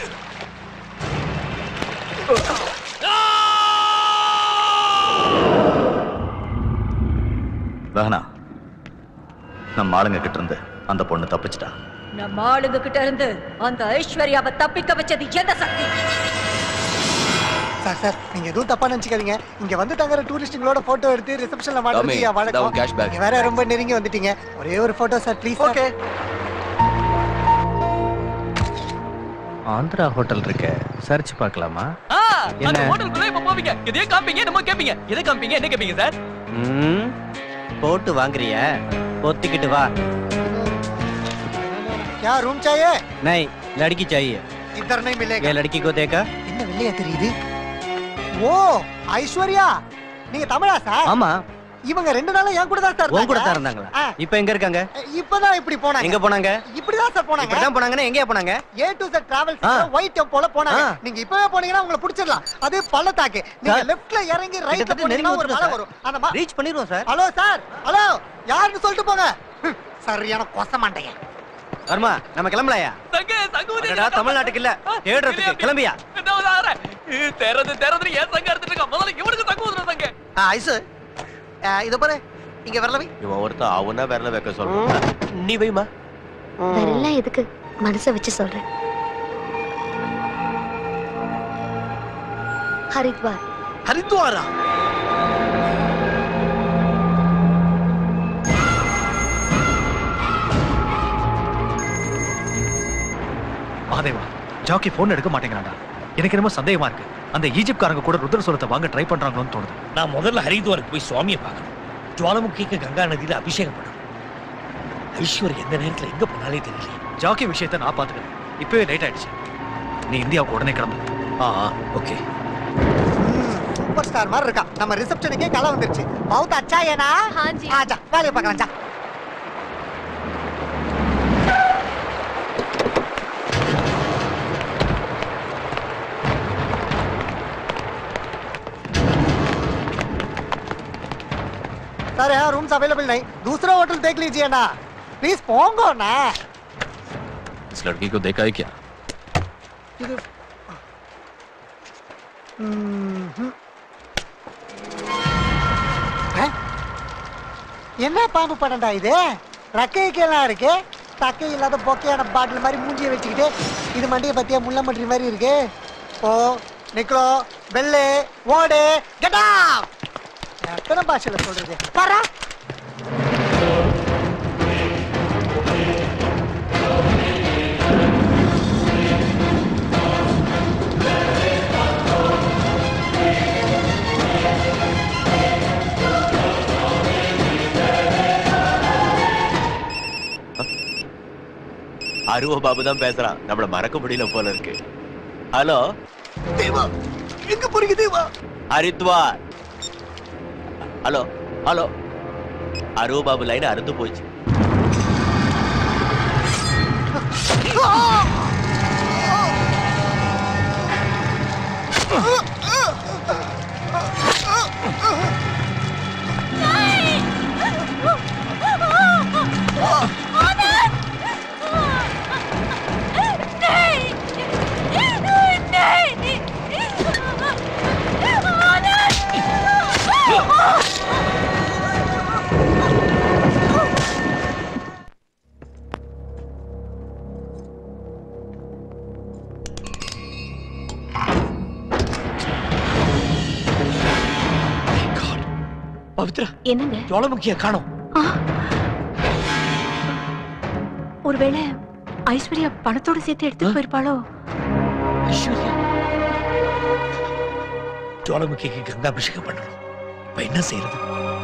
வேணா நம்ம ஆளுங்க கிட்ட இருந்து அந்த பொண்ணு தப்பிச்சிட்டா நம்ம ஆளுங்க கிட்ட இருந்து அந்த ஐஸ்வர்யாவை தப்பிக்க வச்சது எந்த சக்தி சார் சார் நீங்க எதுவும் தப்பா நினைச்சுக்காதீங்க இங்க வந்து தங்குற டூரிஸ்டுங்களோட போட்டோ எடுத்து ரிசப்ஷன்ல மாட்டுறது டாமி, என் இந்தா உன் cash வழக்கம் bag. நீங்க வேற ரொம்ப நெருங்கி வந்துட்டீங்க ஒரே ஒரு photo sir please okay Andhra hotel இருக்க சர்ச் பார்க்கலாமா ஆ, அந்த என்ன? ஹோட்டலுக்குள்ள இப்ப போவீங்க எதையோ காமிப்பீங்க என்னமோ கேப்பீங்க எதை காமிப்பீங்க என்ன கேப்பீங்க சார் ம், போட்டு வாங்குறிய பொத்திக்கிட்டு வா क्या रूम चाहिए नहीं लड़की चाहिए इधर नहीं मिलेगा ये लड़की को देखा என்ன வெள்ளையா தெரியுது ஓ ஐஸ்வர்யா நீங்க தமிழா சார் ஆமா இவங்க ரெண்டு நாளா என் கூட தான் சார் உன் கூட தான் இருந்தாங்க. இருந்தாங்களா இப்ப எங்க இருக்காங்க ஆ, இப்பதான் இப்படி போனாங்க எங்க போனாங்க இப்படிதான் சார் போனாங்க இப்படிதான் போனாங்கன்னா எங்கேயா போனாங்க ஏ டு செட் டிராவல்ஸ் ஆ. ஒயிட் டெம்போல போனாங்க ஆ. நீங்க இப்பவே போனீங்கன்னா உங்களை பிடிச்சிடலாம் அது பள்ளத்தாக்கு நீங்க சார், லெஃப்ட்ல இறங்கி ரைட்ல கிட்டத்தட்ட போனீங்கன்னா நெருங்கி ஒரு மலை வந்துட்டோம் வரும் அந்த மா- ரீச் பண்ணிடுவோம் சார் ஹலோ சார் ஹலோ யாருன்னு சொல்லிட்டு போங்க ஹம், சரியான கொச மாட்டேங்க வர்மா நம்ம கிளம்பலையா அடடா, தமிழ்நாட்டுக்கு இல்ல தேடுறதுக்கு கிளம்பியா தெறது தெறது ஏன் சங்க எடுத்துட்டு இருக்க முதல்ல இவனுக்கு தங்க ஊதுற சங்க ஐசு இத பாரு இங்க வரலவி இவன் ஒருத்தன் அவனா விரல வைக்க சொல்றான் நீ வைமா வரலாம் எதுக்கு மனசை வச்சு சொல்றேன் ஹரித்வார் ஹரித்வாரா மகாதேவா ஜாக்கி போன் எடுக்க மாட்டேங்கிறான்டா எனக்கு என்னமோ சந்தேகமா இருக்கு அந்த ஈஜிப்ட்காரங்க கூட ருத்ரசூரத்தை வாங்க ட்ரை பண்றாங்களோன்னு தோணுது நான் முதல்ல ஹரித்வாருக்கு போய் சுவாமியை பார்க்கணும் ஜுவாலமுகிக்கு கங்கா நதியில அபிஷேகம் பண்ணணும் ஐஸ்வர் எந்த நேரத்துல எங்க போனாலே தெரியல ஜாக்கி விஷயத்தை நான் பாத்துக்கிறேன் இப்பவே லேட் ஆயிடுச்சு நீ இந்தியாவுக்கு உடனே கிளம்பு ஆ ஓகே சூப்பர் ஸ்டார் மாதிரி இருக்கா நம்ம ரிசப்ஷனுக்கே கலை வந்துருச்சு பௌத் அச்சா ஏனா ஆச்சா வேலையை பார்க்கலாம் சா सर यहाँ रूम्स अवेलेबल नहीं दूसरा होटल देख लीजिए ना प्लीज पोंगो ना इस लड़की को देखा है क्या இது ம்ஹும். ஆ? என்ன பாம்பு படம்டா இது ரக்கைக்கெல்லாம் இருக்கு தக்கை இல்லாத பொக்கையான பாட்டில் மாதிரி மூஞ்சியை வச்சுக்கிட்டு இது மண்டியை பத்தியா முள்ள மட்டி மாதிரி இருக்கு ஓ நிக்கோ வெள்ளு ஓடு கெட்டா எத்தனை பாஷையில சொல்றது பாரா அருவ பாபு தான் பேசுறான் நம்மள மறக்க முடியல போல இருக்கு ஹலோ தேவா எங்க போறீங்க தேவா ஹரித்வார் ஹலோ ஹலோ அருவ பாபு லைன் அறுந்து போச்சு பவித்ரா என்னங்க ஜுவாலமுகிய காணோம் ஒருவேளை ஐஸ்வர்யா பணத்தோட சேர்த்து எடுத்துட்டு போயிருப்பாளோ ஐஸ்வர்யா ஜுவாலமுகிக்கு கங்கா அபிஷேகம் பண்ணணும் இப்ப என்ன செய்யறது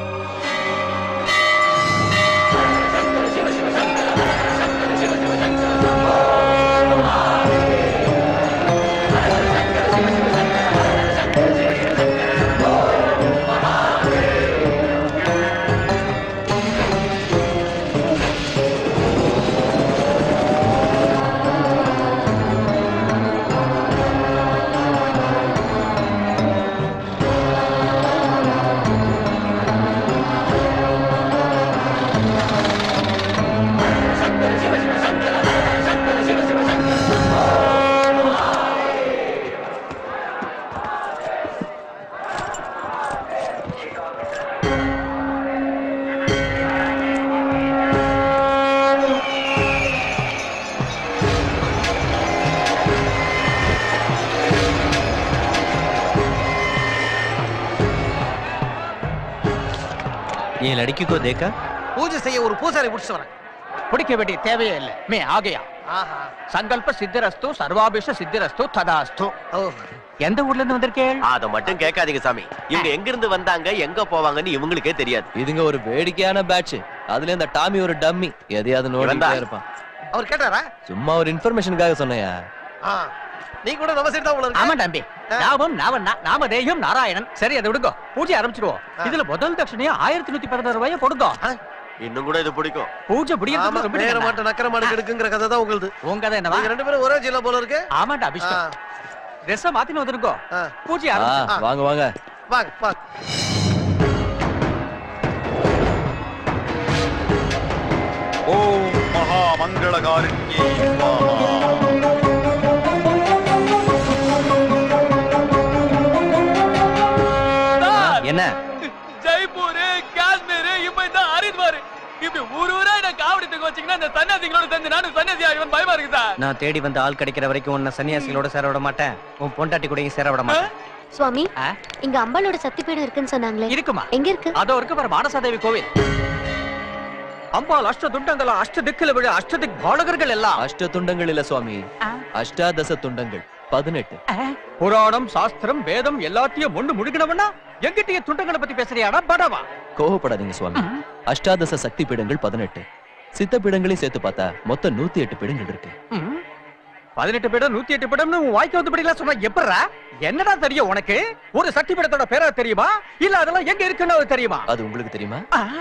ये लड़की को देखा பூஜை செய்ய ஒரு பூசாரி முடிச்சு வரேன் பிடிக்க வேண்டிய தேவையே இல்லை மே ஆகையா ஆஹா சங்கல்ப சித்திரஸ்து சர்வாபிஷ சித்திரஸ்து ததாஸ்து எந்த ஊர்ல இருந்து வந்திருக்கேள் அத மட்டும் கேட்காதீங்க சாமி இவங்க எங்க இருந்து வந்தாங்க எங்க போவாங்கன்னு இவங்களுக்கே தெரியாது இதுங்க ஒரு வேடிக்கையான பேட்ச் அதுல இந்த டாமி ஒரு டம்மி எதையாவது நோடிட்டே இவன்தான். இருப்பான் அவர் கேட்டாரா சும்மா ஒரு இன்ஃபர்மேஷனுக்காக சொன்னையா ஆ நீ கூட நம்ம சைடு தான் உள்ள இருக்க ஆமா தம்பி நாமம் நாவன் நாமதேயம் நாராயணன் சரி அதை விடுங்க பூஜை ஆரம்பிச்சிடுவோம் இதுல முதல் தட்சணையா ஆயிரத்தி நூத்தி பதினாறு ரூபாய கொடுங்க இன்னும் கூட இது பிடிக்கும் பூஜை ஆமா பிடிக்கிறது ரொம்ப நேர மாட்ட நக்கர மாடு எடுக்குங்கிற கதை தான் உங்களுது உங்க கதை என்னவா நீங்க ரெண்டு பேரும் ஒரே ஜில்லா போல இருக்கு ஆமாண்டா அபிஷ்டம் ட்ரெஸ் மாத்தின்னு வந்துருக்கோ பூஜை ஆ, ஆரம்பிச்சு வாங்க வாங்க வாங்க வாங்க ஓம் மகாமங்களகாரிண்யே என்ன ஜெய்ப்பூர் காஷ்மீர் இப்ப இந்த ஹரித்வார் இப்படி ஊர் ஊரா என்ன காவடித்துக்கு வச்சீங்கன்னா இந்த சன்னியாசிகளோட சேர்ந்து நானும் சன்னியாசி ஆகிவன் பயமா இருக்கு சார் நான் தேடி வந்த ஆள் கிடைக்கிற வரைக்கும் உன்னை சன்னியாசிகளோட சேர விட மாட்டேன் உன் பொண்டாட்டி கூடயும் சேர விட மாட்டேன் சுவாமி இங்க அம்பாளோட சக்திபீடம் இருக்குன்னு சொன்னாங்களே இருக்குமா எங்க இருக்கு அதோ இருக்கு பாரு மானசாதேவி கோவில் அம்பாள் அஷ்ட துண்டங்கள அஷ்ட திக்கில விழ அஷ்ட திக் பாலகர்கள் எல்லாம் அஷ்ட துண்டங்கள் இல்ல சுவாமி அஷ்டாதச துண்டங்கள் பதினெட்டு புராணம் சாஸ்திரம் வேதம் எல்லாத்தையும் ஒண்ணு முழுகினவனா எங்கிட்டயே துண்டங்களை பத்தி பேசுறியாடா படவா கோவப்படாதீங்க சுவாமி அஷ்டாதச சக்தி பீடங்கள் பதினெட்டு சித்த பீடங்களையும் சேர்த்து பார்த்தா மொத்தம் நூத்தி எட்டு பீடங்கள் இருக்கு ம். பதினெட்டு பீடம் நூத்தி எட்டு பீடம்னு உன் வாய்க்கு வந்து படிக்கலாம் சொன்னா எப்படா என்னடா தெரியும் உனக்கு ஒரு சக்தி பீடத்தோட பேரா தெரியுமா இல்ல அதெல்லாம் எங்க இருக்குன்னு அது தெரியுமா அது உங்களுக்கு தெரியுமா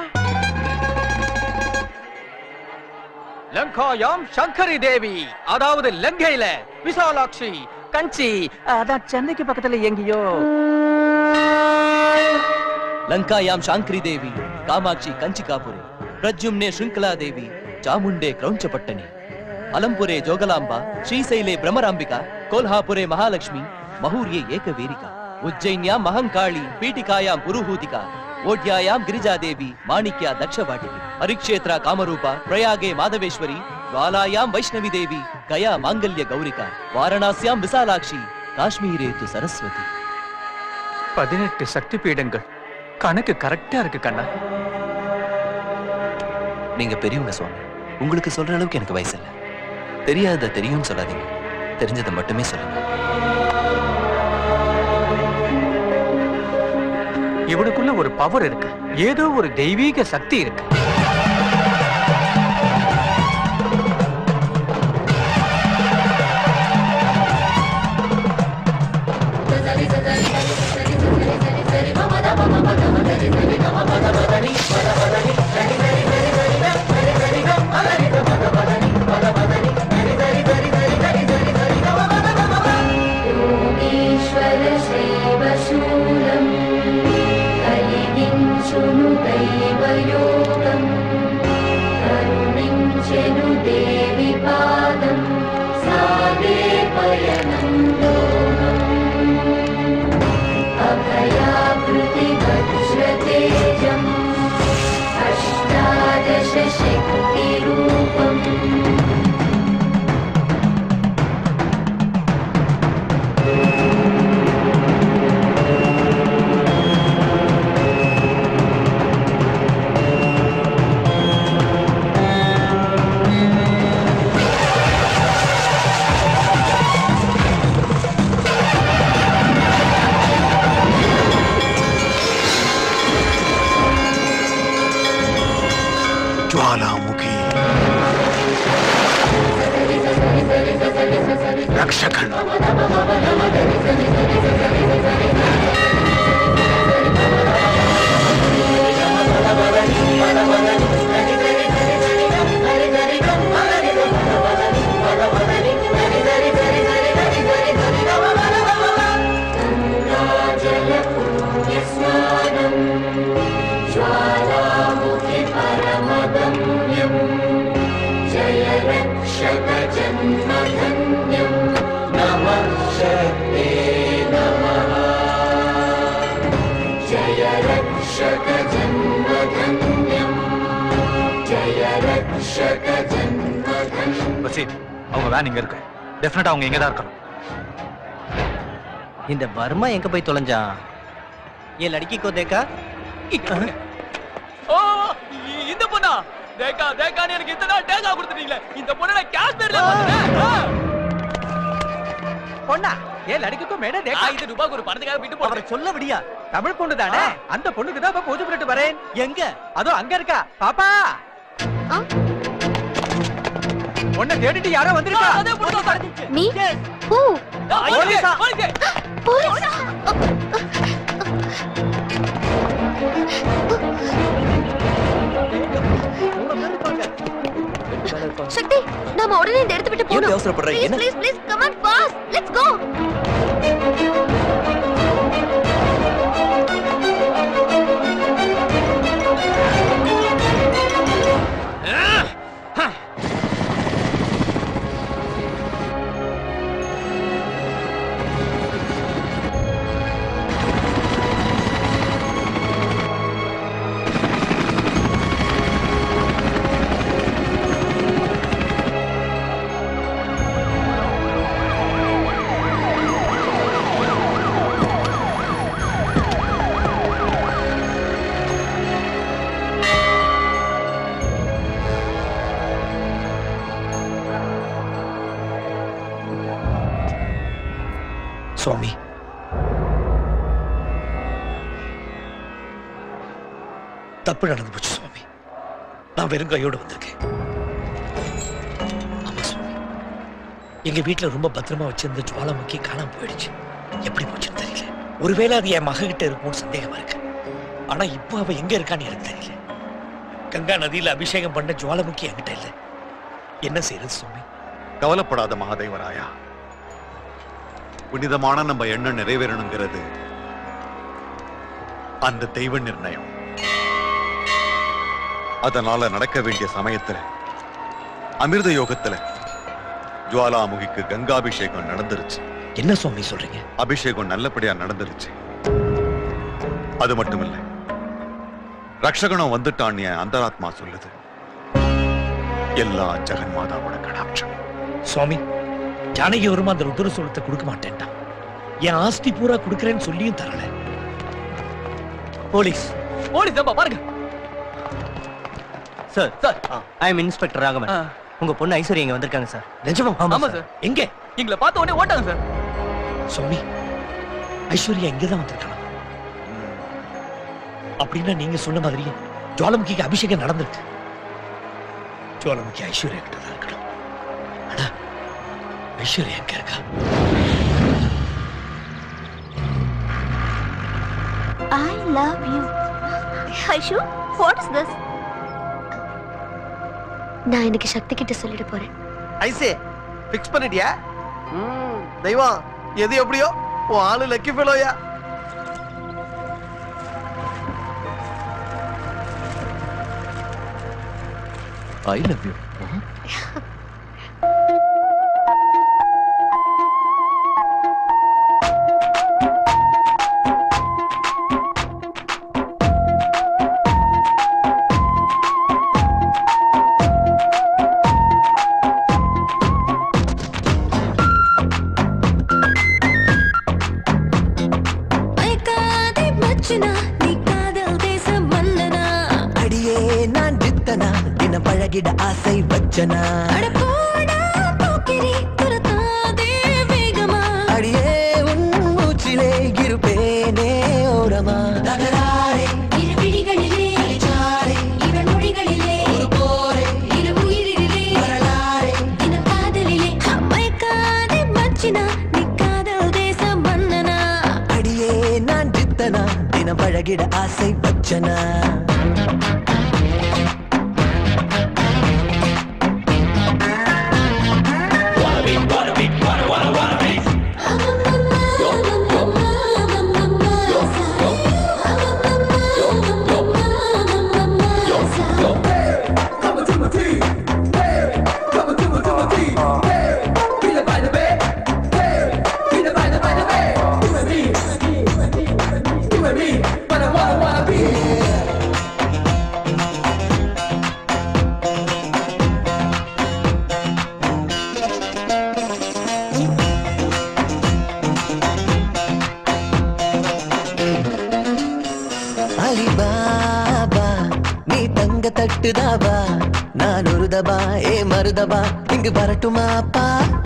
லங்காயாம் சங்கரி தேவி அதாவது லங்கையில விசாலாட்சி கஞ்சி அதான் சென்னைக்கு பக்கத்துல எங்கேயோ லங்காயாம் சாங்கிரி தேவி காமாட்சி கஞ்சிகாபுரி பிரஜும்னே ಶೃಂಖಲಾ ದೇವಿ ಚಾಮುಂಡೆ ಕ್ರೌಂಚಪಟ್ಟಣಿ ಅಲಂಪುರೆ ಜೋಗಲಾಂಬ ಶ್ರೀಶೈಲೆ ಭ್ರಮರಾಂಬಿಕಾ ಕೋಲ್ಹಾಪುರೆ ಮಹಾಲಕ್ಷ್ಮಿ ಮಹೂರ್ಯೆ ಏಕವೀರಿಕಾ ಉಜ್ಜೈನ್ಯಾಂ ಮಹಂಕಾಳಿ ಪೀಠಿಕಾಯಾಂ ಪುರುಹೂತಿಕಾ ಓಡ್ಯಾಯಾಂ ಗಿರಿಜಾದೇವಿ ಮಾಣಿಕ್ಯ ದಕ್ಷವಾಟಿಕೆ ಹರಿಕ್ಷೇತ್ರ ಕಾಮರೂಪ ಪ್ರಯಾಗೆ ಮಾಧವೇಶ್ವರಿ ಜ್ವಾಲಾಯಾಂ ವೈಷ್ಣವಿ ದೇವಿ ಗಯಾ ಮಾಂಗಲ್ಯ ಗೌರಿಕಾ ವಾರಣಾಸ್ಯಾಂ ವಿಶಾಲಾಕ್ಷಿ ಕಾಶ್ಮೀರೇತು ಸರಸ್ವತಿ பதினெட்டு சக்தி பீடங்கள் கணக்கு கரெக்டா இருக்கு கண்ணா நீங்க பெரியவங்க சுவாமி உங்களுக்கு சொல்ற அளவுக்கு எனக்கு வயசு இல்ல தெரியாத தெரியும்னு சொல்லாதீங்க தெரிஞ்சதை மட்டுமே சொல்லுங்க இவனுக்குள்ள ஒரு பவர் இருக்கு ஏதோ ஒரு தெய்வீக சக்தி இருக்கு योगीश्वर शैवशूलम् कलिनिं शृणु दैवयोगम् करुणिञ्चनु देवि पादं सादे पयनं लोहम् अभयाकृतिवज्रतेजम् अष्टादश शक्तिरूपम् జ్వాలాముఖి రక్షకన్ जलपुण्यस्नानम् ज्वालामुखि परमगम्यम् जय रक्षक जन्मधन्यम् नमः शक्ते नमः जय रक्षक जन्मधन्यम् जय रक्षक जन्मधन्यम् வசீத் அவங்க வேன் இங்க இருக்கு டெஃபினட்டா அவங்க இங்க தான் இருக்கணும் இந்த வர்மா எங்க போய் தொலைஞ்சான் ये लड़की को देखा ஓ இ- இந்த பொண்ணா தேக்கா தேக்கான்னு எனக்கு இத்தனை நாள் டேக்கா கொடுத்துட்டீங்களே இந்த பொண்ணை நான் காஷ்மீர்ல பார்த்தேன் ஆ. பொண்ணா ஏன் லடிக்கும் மேட ஆ, இது ரூபாய்க்கு ஒரு பணத்துக்காக விட்டு போடுறேன் சொல்ல விடியா தமிழ் பொண்ணு தானே அந்த பொண்ணுக்கு தான் இப்ப பூஜை பண்ணிட்டு வரேன் எங்க அதோ அங்க இருக்கா பாப்பா உன்னை தேடிட்டு யாரோ வந்திருக்கா மீ ஓ போலீஸா? போலீஸ் சக்தி நாம உடனே இந்த இடத்தை விட்டு போகணும் அவசரப்படுற? ப்ளீஸ் என்ன? Please please come on fast let's go சுவாமி தப்பு நடந்து போச்சு சுவாமி நான் வெறும் கையோட வந்திருக்கேன் ஆமா சுவாமி எங்க வீட்டுல ரொம்ப பத்திரமா வச்சிருந்த ஜுவாலாமுக்கி காணாம போயிடுச்சு எப்படி போச்சுன்னு தெரியல ஒருவேளை அது என் மககிட்ட இருக்கும்னு சந்தேகமா இருக்கு ஆனா இப்போ அவ எங்க இருக்கான்னு எனக்கு தெரியல கங்கா நதியில அபிஷேகம் பண்ண ஜுவாலாமுக்கி என்கிட்ட இல்ல என்ன செய்யறது சுவாமி கவலைப்படாத மகாதேவராயா புனிதமான நம்ம எண்ணம் நிறைவேறணுங்கிறது அந்த தெய்வ நிர்ணயம் அதனால நடக்க வேண்டிய சமயத்துல அமிர்த யோகத்துல ஜுவாலாமுகிக்கு கங்காபிஷேகம் நடந்துருச்சு என்ன சுவாமி சொல்றீங்க அபிஷேகம் நல்லபடியா நடந்துருச்சு அது மட்டும் இல்ல ரக்ஷகனம் வந்துட்டான் என் அந்தராத்மா சொல்லுது எல்லா ஜெகன்மாதாவோட கடாட்சம் சுவாமி ஜானகி வருமா அந்த ருத்ர சோளத்தை கொடுக்க மாட்டேன்ட்டான் என் ஆஸ்தி பூரா கொடுக்கறேன்னு சொல்லியும் தரல போலீஸ் போலீஸ் தான்ப்பா பாருங்க sir sir I am inspector Raghavan உங்க பொண்ணு ஐஸ்வர்யா இங்க வந்திருக்காங்க சார் நிஜமா ஆமா சார் எங்க எங்களை பார்த்த உடனே ஓட்டாங்க சார் சுவாமி ஐஸ்வர்யா இங்கதான் வந்திருக்கலாம் அப்படின்னா நீங்க சொன்ன மாதிரியே ஜுவாலமுகிக்கு அபிஷேகம் நடந்திருக்கு ஜுவாலமுகி ஐஸ்வர்யா கிட்ட தான் இருக்கணும் ஆனா ஐஸ்வர்யா எங்க இருக்கா I love you Aishu what is this நான் இன்னைக்கு சக்தி கிட்ட சொல்லிட போறேன் ஐசே ஃபிக்ஸ் பண்ணிட்டியா ம், தெய்வம் எது எப்படியோ உன் ஆளு லக்கி ஃபெலோயா ஐ லவ் யூ மயக்காதே மச்சனா நீ காதல் தேச மன்னனா அடியே நான் வித்தனா தினம் பழகிட ஆசை வச்சனா அட போடா போக்கிரி துரத்தாதே வேகமா அடியே உன் மூச்சிலே இருப்பேனே ஓரமா தகராறே இரு விழிகளிலே அடிச்சாரே இவன் மொழிகளிலே ஒரு போரே இரு உயிரிலே வரலாறே தினம் காதலிலே மயக்காதே மச்சனா நீ காதல் தேச மன்னனா அடியே நான் வித்தனா தினம் பழகிட ஆசை வச்சனா அலிபாபா நீ தங்க தட்டுதாபா நான் ஒரு தபா ஏ மருதபா இங்கு வரட்டுமாப்பா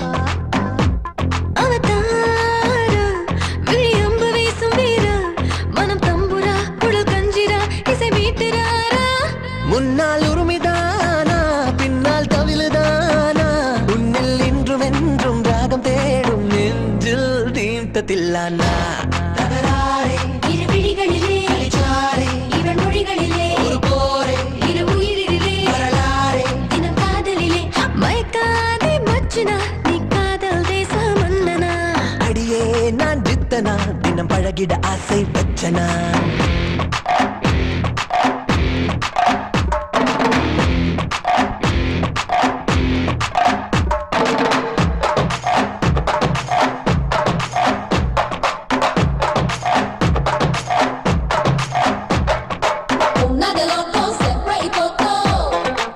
அவதார விழியம்பு வீசும் வீரா மனம் தம்புரா குழல் கஞ்சிரா இசை மீட்டுறாரா முன்னால் உரிமைதானா பின்னால் தவிழுதானா வில்லானா தகராறே இரு விழிகளிலே இவன் மொழிகளிலே ஒரு போரே இரு உயிரிலே வரலாறே தினம் காதலிலே மயக்காதே மச்சுனா நீ காதல் தேச மன்னனா அடியே நான் ஜித்தனா தினம் பழகிட ஆசை வச்சனா Una de loco siempre y coco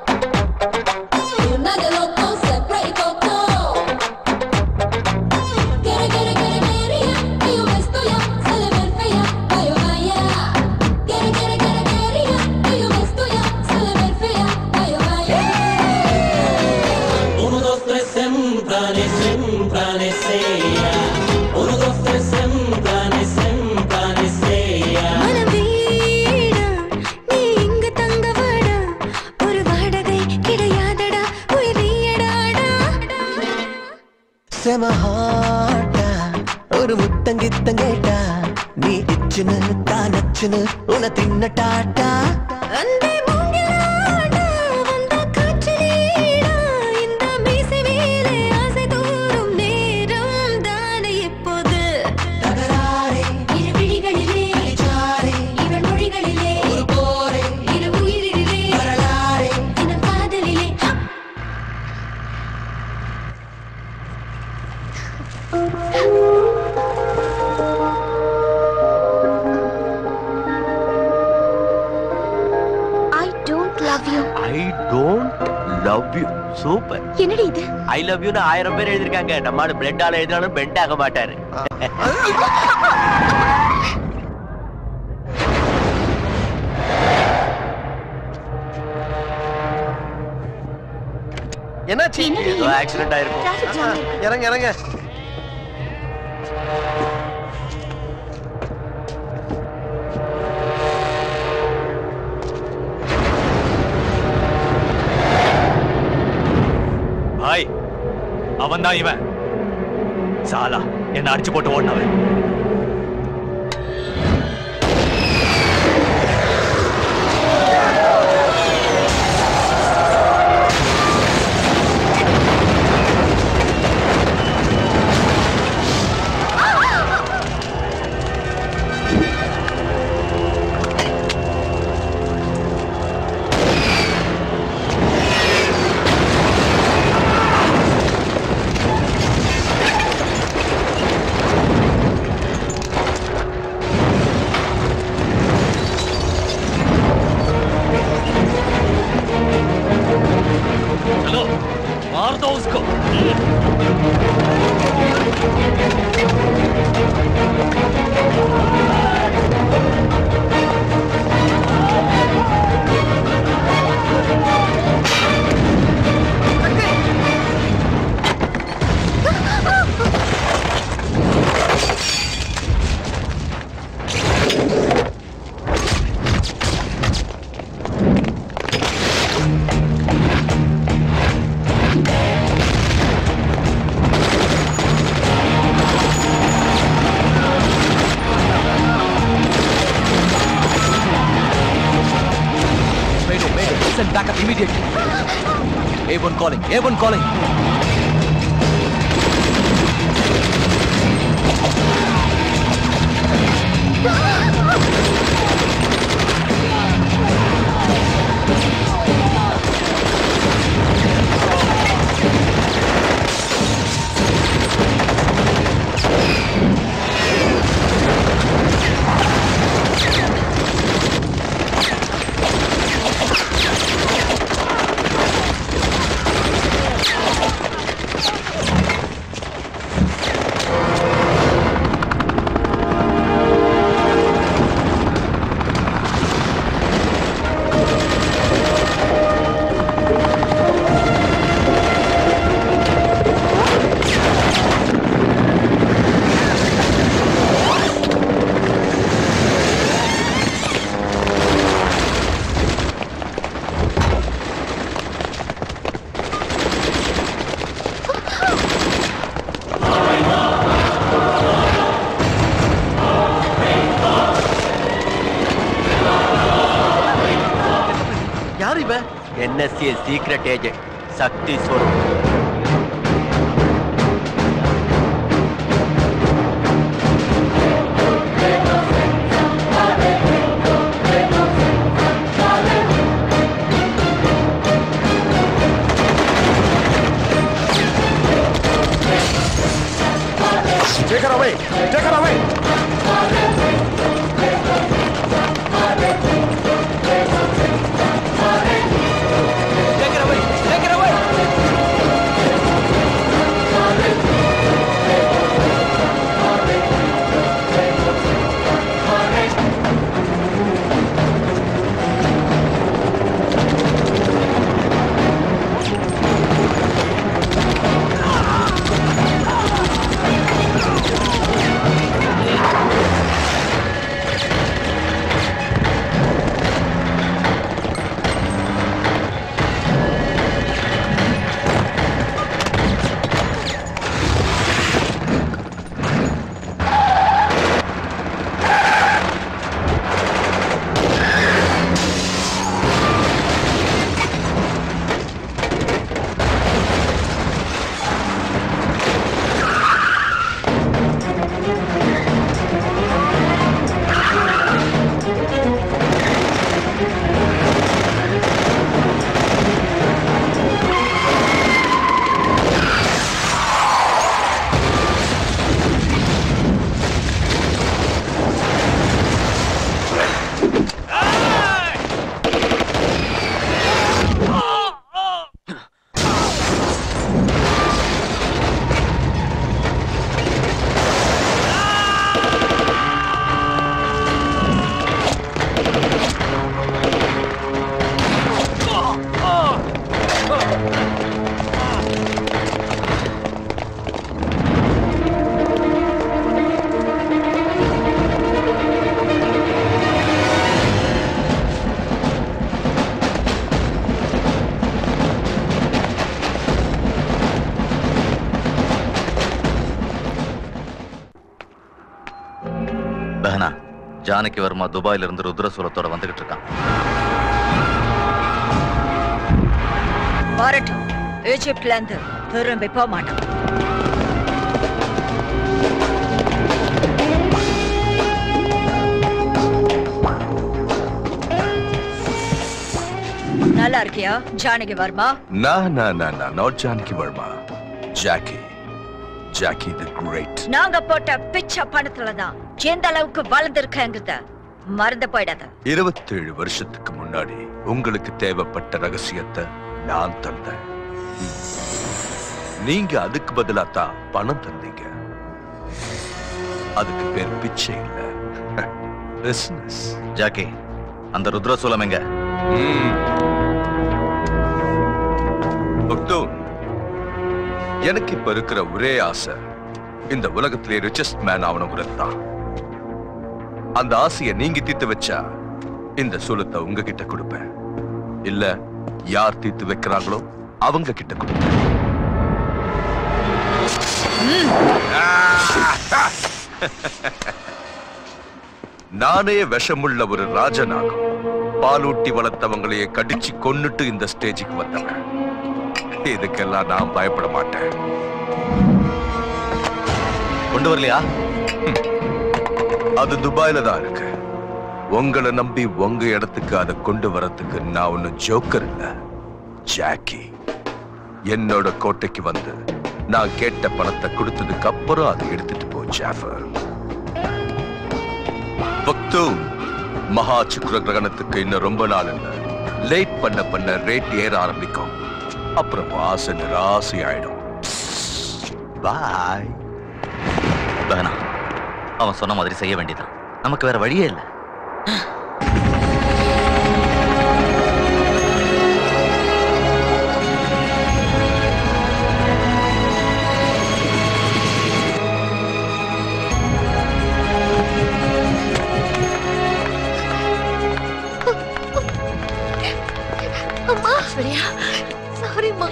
Una de loco siempre y coco Quiere, quiere, quiere, quería Que yo me estoy ya Se le ve fea Vaya, vaya Quiere, quiere, quiere, quería Que yo me estoy ya Se le ve fea Vaya, vaya Uno, dos, tres, sembrane, sembrane, sea. Uno, dos, tres, sembrane, sembrane, sea. மனவீடா நீ இங்கு தங்க வாடா ஒரு வாடகை கிடையாதடா உயிரியடாடா செமஹாட்டா ஒரு முத்தங்கித்தம் கேட்டா நீ இச்சுன்னு தான் நச்சுன்னு உன தின்ன டாட்டா அன்பே மூங்கிலாடா வந்த காற்றிலீடா இந்த மீசை மேலே ஆசை தூரும் நேரம் தானே இப்போது தகராறே இரு விழிகளிலே இவன் மொழிகளிலே ஒரு போரே இரு உயிரிலே வரலாறே தினம் காதலிலே I don't love you I don't love you super என்னடி இது ஐ லவ் யூன்னு ஆயிரம் பேர் எழுதிருக்காங்க நம்ம ஆளு பிளெண்டால எழுதினாலும் பெண்ட் ஆக மாட்டாரு என்னாச்சு ஏதோ ஆக்சிடென்ட் ஆயிருக்கும் இறங்க இறங்க பாய் அவன் தான் இவன் சாலா என்ன அடிச்சு போட்டு ஓடினவன் चलो मार दो उसको Mayday, mayday. Send backup immediately. A1 calling. A1 calling. NSA secret agent Shakti Swaroop Take her away! Take her away! Take it away! Take it away! பெஹனா ஜானகி வர்மா துபாயில இருந்து ருத்ரசூலத்தோட வந்துகிட்டு இருக்கான் வரட்டும் ஈஜிப்ட்ல இருந்து திரும்பி போக மாட்டான் நல்லா இருக்கியா Janaki Verma No, no, no, no, not Janki Verma. Jackie. Jackie the Great. நாங்க போட்ட பிச்சை பணத்துல தான் எந்த அளவுக்கு வளர்ந்துருக்கங்கிறத மறந்து போயிடாத இருபத்தேழு வருஷத்துக்கு முன்னாடி உங்களுக்கு தேவைப்பட்ட ரகசியத்தை நான் தந்தேன் நீங்க அதுக்கு பதிலா தான் பணம் தந்தீங்க அதுக்கு பேர் பிச்சை இல்ல பிசினஸ் ஜாக்கி அந்த ருத்ரசூலம் எங்க பக்தோன் எனக்கு இப்ப இருக்கிற ஒரே ஆசை இந்த உலகத்திலே ரிச்சஸ்ட் மேன் ஆகணுங்கிறது தான் அந்த ஆசையை நீங்க தீர்த்து வச்சா இந்த சூலத்தை உங்ககிட்ட கொடுப்பேன் இல்ல யார் தீர்த்து வைக்கிறாங்களோ அவங்க கிட்ட கொடுப்பேன் நானே விஷமுள்ள ஒரு ராஜனாகும் பாலூட்டி வளர்த்தவங்களையே கடிச்சு கொன்னுட்டு இந்த ஸ்டேஜுக்கு வந்தவன் இதுக்கெல்லாம் நான் பயப்பட மாட்டேன் கொண்டு வரலையா அது துபாயில தான் இருக்கு உங்களை நம்பி உங்க இடத்துக்கு அதை கொண்டு வரதுக்கு நான் ஒன்னும் ஜோக்கர் இல்ல ஜாக்கி என்னோட கோட்டைக்கு வந்து நான் கேட்ட பணத்தை கொடுத்ததுக்கு அப்புறம் அதை எடுத்துட்டு போ ஜாஃபர் பக்தூன் மகா சுக்ர கிரகணத்துக்கு இன்னும் ரொம்ப நாள் இல்ல லேட் பண்ண பண்ண ரேட் ஏற ஆரம்பிக்கும் அப்புறம் ஆசை நிராசை ஆயிடும் பாய் பெஹனா அவன் சொன்ன மாதிரி செய்ய வேண்டியதான் நமக்கு வேற வழியே இல்லை அம்மா ஐஸ்வர்யா சாரிம்மா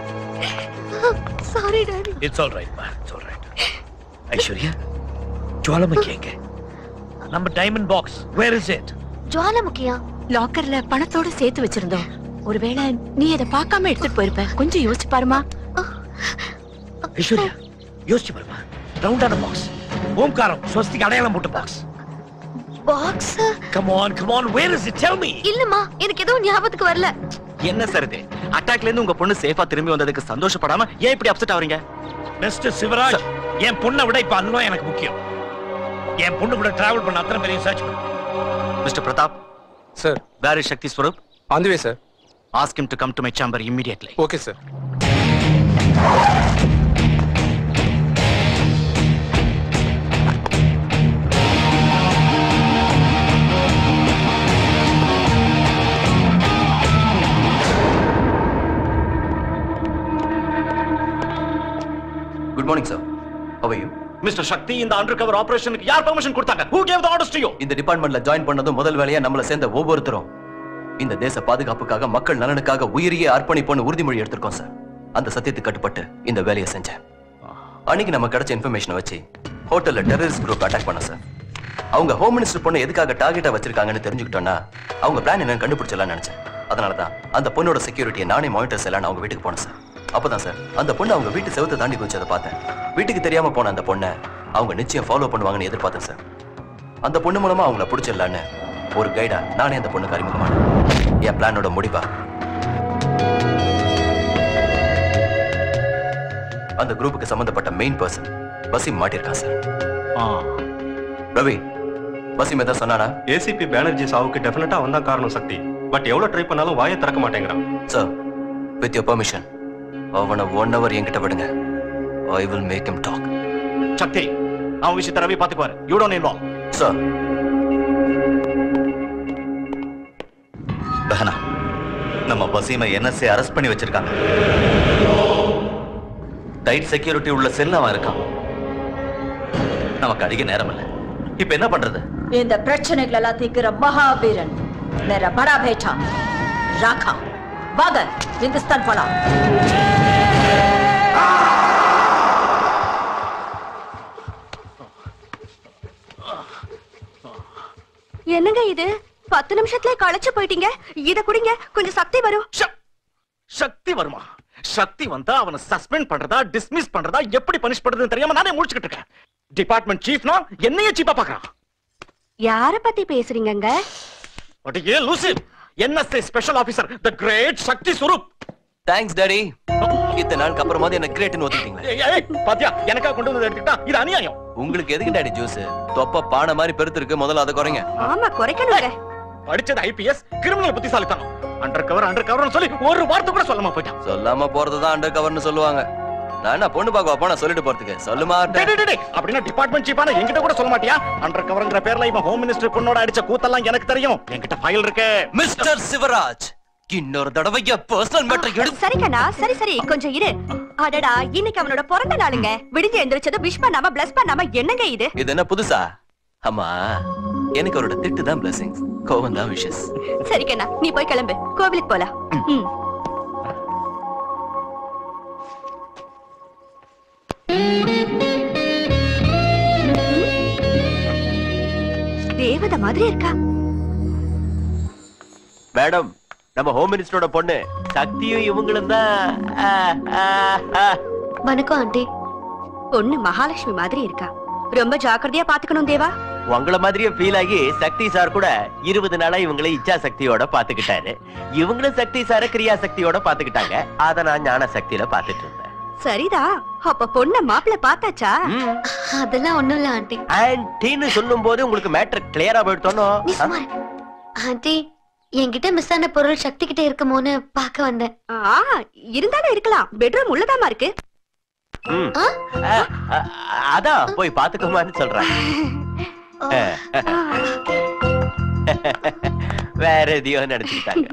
sorry daddy it's all right மா it's all right Aishwarya Jwalamukhi எங்க நம்ம diamond box where is it ஜுவாலமுக்கியா லாக்கர்ல பணத்தோட சேர்த்து வச்சிருந்தோம் ஒருவேளை நீ அதை பார்க்காம எடுத்துட்டு போயிருப்ப கொஞ்சம் யோசிச்சு பாருமா ஐஸ்வர்யா யோசிச்சு பாருமா ரவுண்டான பாக்ஸ் ஓம்காரம் ஸ்வஸ்திக்கு அடையாளம் போட்ட box box come on come on where is it tell me இல்லம்மா எனக்கு எதுவும் ஞாபகத்துக்கு வரல என்ன சார் இது அட்டாக்ல இருந்து உங்க பொண்ணு சேஃபா திரும்பி வந்ததுக்கு சந்தோஷப்படாம ஏன் இப்படி அப்செட் ஆவறீங்க மிஸ்டர் சிவராஜ் என் பொண்ணை விட இப்ப அதுதான் எனக்கு முக்கியம் என் பொண்ணு கூட டிராவல் பண்ண அத்தனை பேரையும் சர்ச் பண்ணு mister Pratap sir where is Shakti Swaroop on the way sir ask him to come to my chamber immediately okay sir good morning sir how are you mister Shakti இந்த அண்டர் கவர் ஆபரேஷனுக்கு யார் பெர்மிஷன் கொடுத்தாங்க who gave the orders to you இந்த டிபார்ட்மெண்ட்ல join பண்ணதும் முதல் வேலையா நம்மள சேர்ந்த ஒவ்வொருத்தரும் இந்த தேச பாதுகாப்புக்காக மக்கள் நலனுக்காக உயிரையே அர்ப்பணிப்போன்னு உறுதிமொழி எடுத்திருக்கோம் சார் அந்த சத்தியத்துக்கு கட்டுப்பட்டு இந்த வேலையை செஞ்சேன் அன்னைக்கு நம்ம கிடைச்ச இன்ஃபர்மேஷனை வச்சு ஹோட்டல்ல டெரரிஸ்ட் குரூப் அட்டாக் பண்ண சார் அவங்க ஹோம் மினிஸ்டர் பொண்ணை எதுக்காக டார்கெட்டா வச்சிருக்காங்கன்னு தெரிஞ்சுக்கிட்டோம்னா அவங்க பிளான் என்னன்னு கண்டுபிடிச்சலாம்னு நினைச்சேன் அதனால தான் அந்த பொண்ணோட செக்யூரிட்டியை நானே மானிட்டர்ஸ் எல்லாம் அவங்க வீட்டுக்கு போனேன் சார் அப்பதான் சார் அந்த பொண்ணு அவங்க வீட்டு செவத்தை தாண்டி குதிச்சதை பார்த்தேன் வீட்டுக்கு தெரியாம போன அந்த பொண்ணை அவங்க நிச்சயம் ஃபாலோ பண்ணுவாங்கன்னு எதிர்பார்த்தேன் சார் அந்த பொண்ணு மூலமா அவங்கள பிடிச்சிடலான்னு ஒரு கைடா நானே அந்த பொண்ணுக்கு அறிமுகமானேன் என் பிளானோட முடிவா அந்த குரூப்புக்கு சம்பந்தப்பட்ட மெயின் பர்சன் வசீம் மாட்டிருக்கான் சார் ரவி வசீம் ஏதாவது சொன்னானா ஏசிபி பானர்ஜி சாவுக்கு டெஃபினட்டா அவன் தான் காரணம் சக்தி பட் எவ்வளவு ட்ரை பண்ணாலும் வாயை திறக்க மாட்டேங்கிறான் சார் வித் யோர் பெர்மிஷன் அவனை ஒன் ஹவர் என்கிட்ட விடுங்க I will make him talk Shakti அவன் விஷயத்தை ரவி பாத்துக்குவாரு யூ டோன்ட் இன்வால்வ் சார் பெஹனா நம்ம வசீமை என்எஸ்ஏ அரெஸ்ட் பண்ணி வச்சிருக்காங்க டைட் செக்யூரிட்டி உள்ள செல் அவன் இருக்கான் நமக்கு அதிக நேரம் இல்லை இப்ப என்ன பண்றது இந்த பிரச்சனைகள் எல்லாம் தீர்க்கிற மகாவீரன் मेरा बड़ा बेटा राखा வாங்க இந்துஸ்தான் போலாம் என்னங்க இது பத்து நிமிஷத்துல களைச்சு போயிட்டீங்க இத குடிங்க கொஞ்சம் சக்தி வரும் சக்தி வருமா சக்தி வந்தா அவனை சஸ்பெண்ட் பண்றதா டிஸ்மிஸ் பண்றதா எப்படி பனிஷ் பண்றதுன்னு தெரியாம நானே முடிச்சுக்கிட்டு இருக்கேன் டிபார்ட்மெண்ட் சீஃப்னா என்னையே சீப்பா பாக்குறான் யார பத்தி பேசுறீங்கங்க அடே லூசி NSA special officer the great Shakti Swaroop thanks daddy இத்தனை நாளுக்கு அப்புறமாவது என்ன கிரேட்னு ஒத்துக்கிட்டீங்களே ஏய், ஏய், பாத்தியா எனக்கா கொண்டு வந்து எடுத்துக்கிட்டா இது அநியாயம் உங்களுக்கு எதுக்கு டாடி ஜூஸ் தொப்ப பானை மாதிரி பெருத்து இருக்கு முதல்ல அதை குறைங்க ஆமா குறைக்கணுங்க படிச்சது ஐபிஎஸ் கிரிமினல் புத்திசாலித்தனம் அண்டர் கவர் அண்டர் கவர்னு சொல்லி ஒரு வார்த்தை கூட சொல்லாம போயிட்டான் சொல்லாம போறதுதான் அண்டர் கவர்னு சொல்லுவாங்க நான் என்ன பொண்ணு பார்க்க போனா சொல்லிட்டு போறதுக்கு சொல்லுமா டேய், டேய், டேய், அப்படின்னா டிபார்ட்மெண்ட் சீஃபான என்கிட்ட கூட சொல்ல மாட்டியா அண்டர் கவர்ங்கிற பேர்ல இவன் ஹோம் மினிஸ்டர் பொண்ணோட அடிச்ச கூத்தெல்லாம் எனக்கு தெரியும் என்கிட்ட ஃபைல் இருக்கு மிஸ்டர் சிவராஜ் இன்னொரு தடவை என் பர்சனல் மேட்டர் எடு சரி கண்ணா சரி சரி கொஞ்சம் இரு அடடா இன்னைக்கு அவனோட பிறந்த நாளுங்க விடிஞ்சு எந்திரிச்சது விஷ் பண்ணாம பிளஸ் பண்ணாம என்னங்க இது இது என்ன புதுசா அம்மா எனக்கு அவரோட திட்டு தான் பிளஸிங்ஸ் கோவம் தான் விஷஸ் சரி கண்ணா நீ போய் கிளம்பு கோவிலுக்கு போலாம் ம். தேவதை மாதிரி இருக்கா மேடம் நம்ம ஹோம் மினிஸ்டரோட பொண்ணு சக்தியும் இவங்களும் தான் வணக்கம் ஆண்டி பொண்ணு மகாலட்சுமி மாதிரி இருக்கா ரொம்ப ஜாக்கிரதையா பாத்துக்கணும் தேவா உங்கள மாதிரியே ஃபீல் ஆகி சக்தி சார் கூட இருபது நாளா இவங்களை இச்சா சக்தியோட பாத்துக்கிட்டாரு இவங்களும் சக்தி சார கிரியா சக்தியோட பாத்துக்கிட்டாங்க அத நான் ஞான சக்தியில பாத்துட்டு இருந்தேன் சரிதா அப்ப பொண்ண மாப்பிள்ள பார்த்தாச்சா அதெல்லாம் ஒண்ணும் இல்ல ஆண்டி ஆன்டின்னு சொல்லும் போது உங்களுக்கு மேட்டர் கிளியரா போயிட்டோனோ ஆண்டி என்கிட்ட மிஸ் ஆன பொருள் சக்தி கிட்ட இருக்குமோன்னு பார்க்க வந்தேன் ஆ இருந்தாலும் இருக்கலாம் பெட்ரூம் உள்ளதாமா இருக்கு ம். அ, அ, அதான் போய் பாத்துக்கோமான்னு சொல்றேன் வேற எதையோ நினைச்சுக்கிட்டாங்க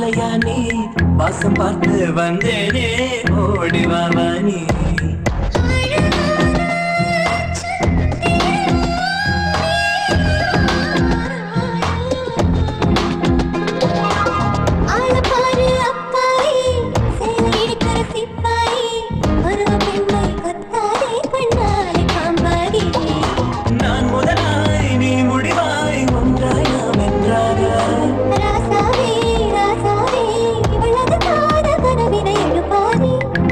சிலையா நீ வாசம் பார்த்து வந்தேனே ஓடி வாவா நீ ஆளப்பாரு அப்பாயி சேலை இடிக்கிற சிப்பாயி பருவ பெண்ணை கொத்தாதே கண்ணாலே காம்பாடி நான் முதலாய் நீ முடிவாய் ஒன்றாய் நாம் என்றாக ராசாவே ராசாவே இவளது காத கனவினை எழுப்பாதே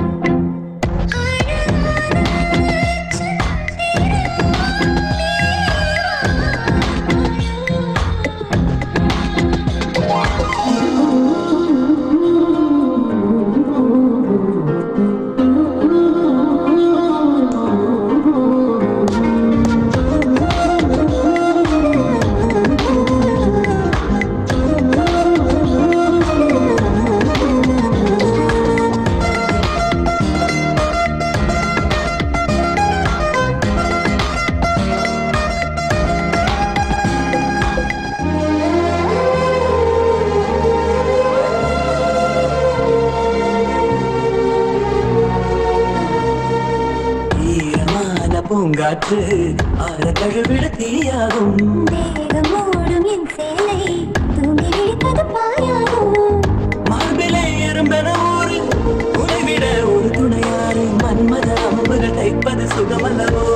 ஈரமான பூங்காற்று ஆற கழுவிட தீயாகும் தேகம் மூடும் என் சேலை தூங்கி விழிப்பது பாயாகும் மார்பிலே எறும்பென ஊறு உனைவிட ஒரு துணையாறு மன்மத அம்புகள் தைப்பது சுகமல்லவோ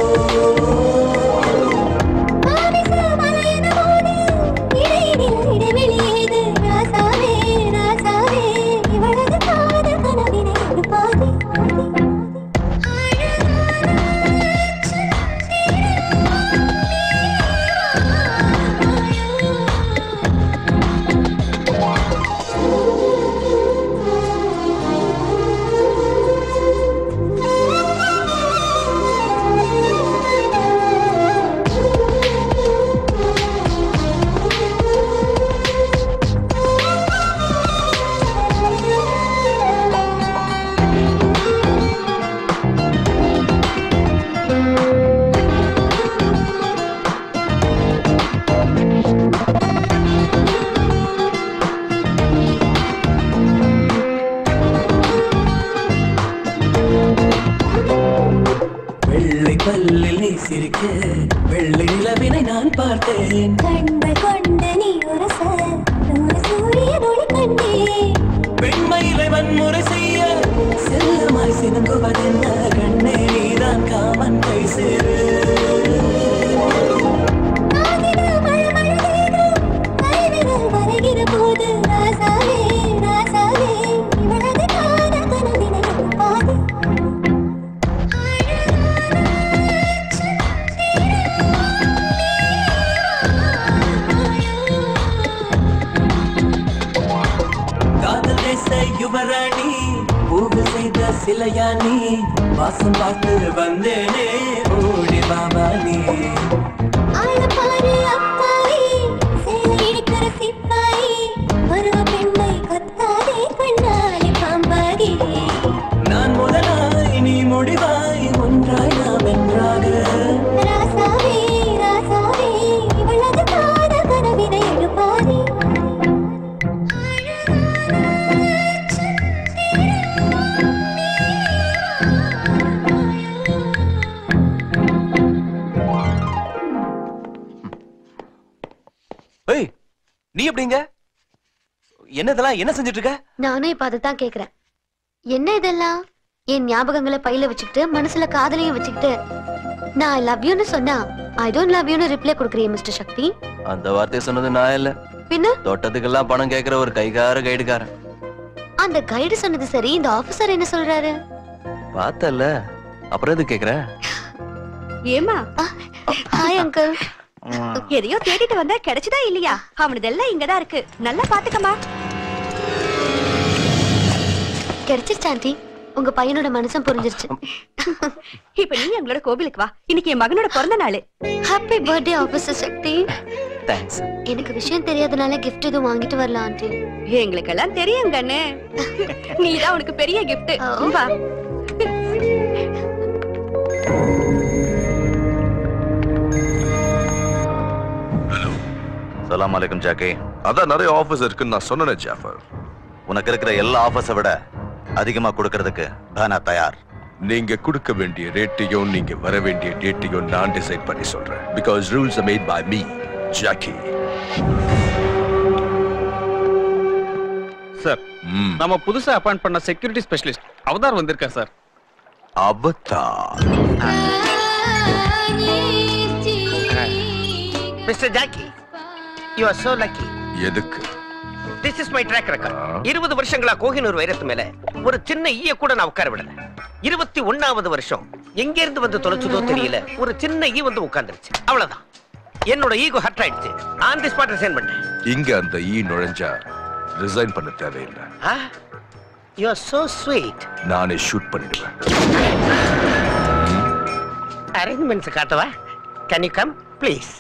மாமிச மலையன போது இடையினில் இடைவெளி ஏது ராசாவே ராசாவே இவளது காத கனவினை எழுப்பாதே வெள்ளை பல்லில் நீ சிரிக்க வெள்ளை நிலவினை நான் பார்த்தேன் கண்கள் கொண்டு நீ உரச நூறு சூரியன் ஒளி கண்டேன் பெண்மயிலை வன்முறை செய்ய செல்லமாய் சினுங்குவதென்ன கண்ணே நீதான் காமன் கை சேரு காதில மழை மழை தேடு கைவிரல் வரைகிற போது ராசாவே ராசாவே இவளது காத கனவினை எழுப்பாதே காதல் தேச யுவராணி பூவு செய்த சிலையா நீ வாசம் பார்த்து வந்தேனே ஓடி பாபா நீ ஆளப்பாரு அப்பாயி சேலை இடிக்கிற சிப்பாயி பருவ பெண்ணை கொத்தாதே கண்ணாலே பாம்பாடி நான் முதலாய் நீ முடிவாய் ஒன்றாய் நாம் என்றாக ராசாவே ராசாவே இவளது காத கனவினை எழுப்பாதே ஏய் நீ எப்படிங்க என்ன இதெல்லாம் என்ன செஞ்சுட்டு இருக்க நானும் இப்ப அதைத்தான் கேக்குறேன் என்ன இதெல்லாம் என் ஞாபகங்களை பையில வச்சுக்கிட்டு மனசுல காதலையும் வச்சுக்கிட்டு நான் ஐ லவ் யூன்னு சொன்னா ஐ டோன்ட் லவ் யூன்னு ரிப்ளை கொடுக்குறீங்க மிஸ்டர் சக்தி அந்த வார்த்தையை சொன்னது நான் இல்ல பின்ன தொட்டத்துக்கெல்லாம் பணம் கேக்குற ஒரு கைகார கைடுக்காரன் அந்த கைடு சொன்னது சரி இந்த ஆபீசர் என்ன சொல்றாரு பார்த்தல அப்புறம் எது கேக்குற ஏமா ஹாய் அங்கிள் எதையோ தேடிட்டு வந்தா கிடைச்சதா இல்லையா அவனதெல்லாம் இங்கதான் இருக்கு நல்லா பாத்துக்கமா கிடைச்சிருச்சு ஆண்டி உங்க பையனோட மனசும் புரிஞ்சிருச்சு இப்ப நீ எங்களோட கோவிலுக்கு வா இன்னைக்கு என் மகனோட பிறந்த நாள் happy birthday officer Sakthi thanks எனக்கு விஷயம் தெரியாதனால gift எதுவும் வாங்கிட்டு வரல ஆண்டி எங்களுக்கெல்லாம் தெரியும் கண்ணு நீதான் உனக்கு பெரிய கிஃப்ட் வா சலாம் அலைக்கும் ஜாக்கி அதான் நிறைய ஆஃபீஸ் இருக்குன்னு நான் சொன்னேன் ஜாஃபர் உனக்கு இருக்கிற எல்லா ஆஃபர்ஸை விட அதிகமா கொடுக்கறதுக்கு நான் தயார் நீங்க கொடுக்க வேண்டிய ரேட்டையும் நீங்க வர வேண்டிய டேட்டையும் நான் டிசைட் பண்ணி சொல்றேன் because rules are made by me Jackie sir நம்ம புதுசா அப்பாயிண்ட் பண்ண செக்யூரிட்டி ஸ்பெஷலிஸ்ட் அவதார் வந்திருக்கார் sir Avatar mister Jackie you are so lucky எதுக்கு this is my track record இருபது வருஷங்களா கோஹினூர் வைரத்து மேல ஒரு சின்ன ஈய கூட நான் உட்கார விடல இருபத்தி ஒண்ணாவது வருஷம் எங்க இருந்து வந்து தொலைச்சதோ தெரியல ஒரு சின்ன ஈ வந்து உட்கார்ந்துருச்சு அவ்வளவுதான் என்னோட ஈகோ ஹர்ட் ஆயிடுச்சு ஆன் தி ஸ்பாட் ரிசைன் பண்ணேன் இங்க அந்த ஈ நுழைஞ்சா ரிசைன் பண்ண தேவையில்லை யூ ஆர் சோ ஸ்வீட் நானே ஷூட் பண்ணிடுவேன் அரேஞ்ச்மெண்ட்ஸ் காட்டவா கேன் யூ கம் ப்ளீஸ்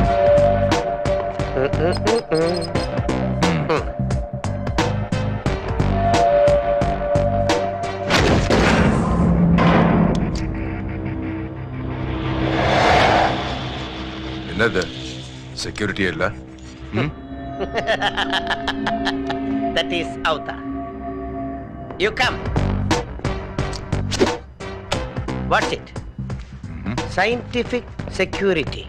என்னது செக்யூரிட்டி இல்ல ம்? that is Avatar. You come. What's it? Scientific security.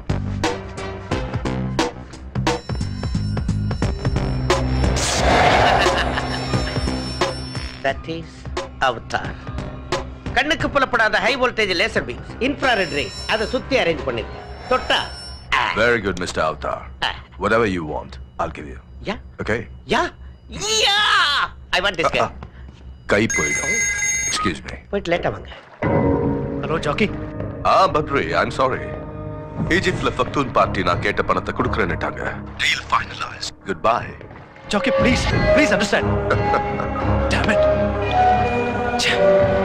that is Avatar. கண்ணுக்கு புலப்படாத high voltage laser beams infrared rays அதை சுத்தி அரேஞ்ச் பண்ணிருக்கேன் தொட்டா Very good, Mr. Avatar. Whatever you want, I'll give you. Yeah. Okay? Yeah yeah I want this கை கை போயிடும் excuse me போயிட்டு லேட்டா வாங்க ஹலோ ஜாக்கி ஆ பத்ரி ஐம் சாரி ஈஜிப்ட்ல ஃபக்தூன் பார்ட்டி நான் கேட்ட பணத்தை கொடுக்குறேன்னுட்டாங்க deal finalize good bye Jackie please please understand damn it ச்சே.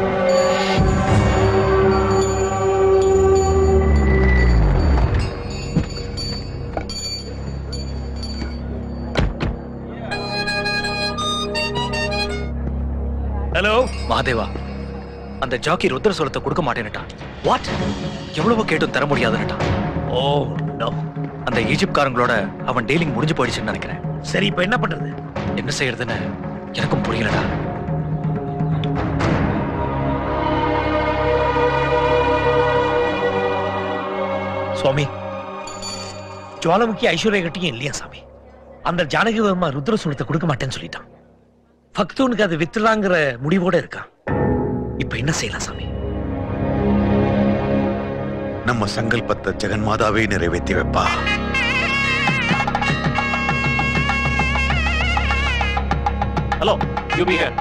ஹலோ மகாதேவா அந்த ஜாக்கி ருத்ர சோளத்தை கொடுக்க மாட்டேன்னுட்டான் வாட் எவ்வளவோ கேட்டும் தர முடியாதுன்னுட்டான் ஓ நோ அந்த ஈஜிப்ட்காரங்களோட அவன் டீலிங் முடிஞ்சு போயிடுச்சுன்னு நினைக்கிறேன் சரி இப்ப என்ன பண்றது என்ன செய்யறதுன்னு எனக்கும் புரியலடா சுவாமி ஜுவாலமுக்கி ஐஸ்வர்யா கிட்டையும் இல்லையா சாமி அந்த ஜானகி வர்மா ருத்ர சூலத்தை கொடுக்க மாட்டேன்னு சொல்லிட்டான் பக்தவனுக்கு அது வித்துலாங்கிற முடிவோட இருக்கான் இப்ப என்ன செய்யலாம் சாமி நம்ம சங்கல்பத்தை ஜெகன்மாதாவே நிறைவேற்றி வைப்பா ஹலோ யூ பி ஹியர்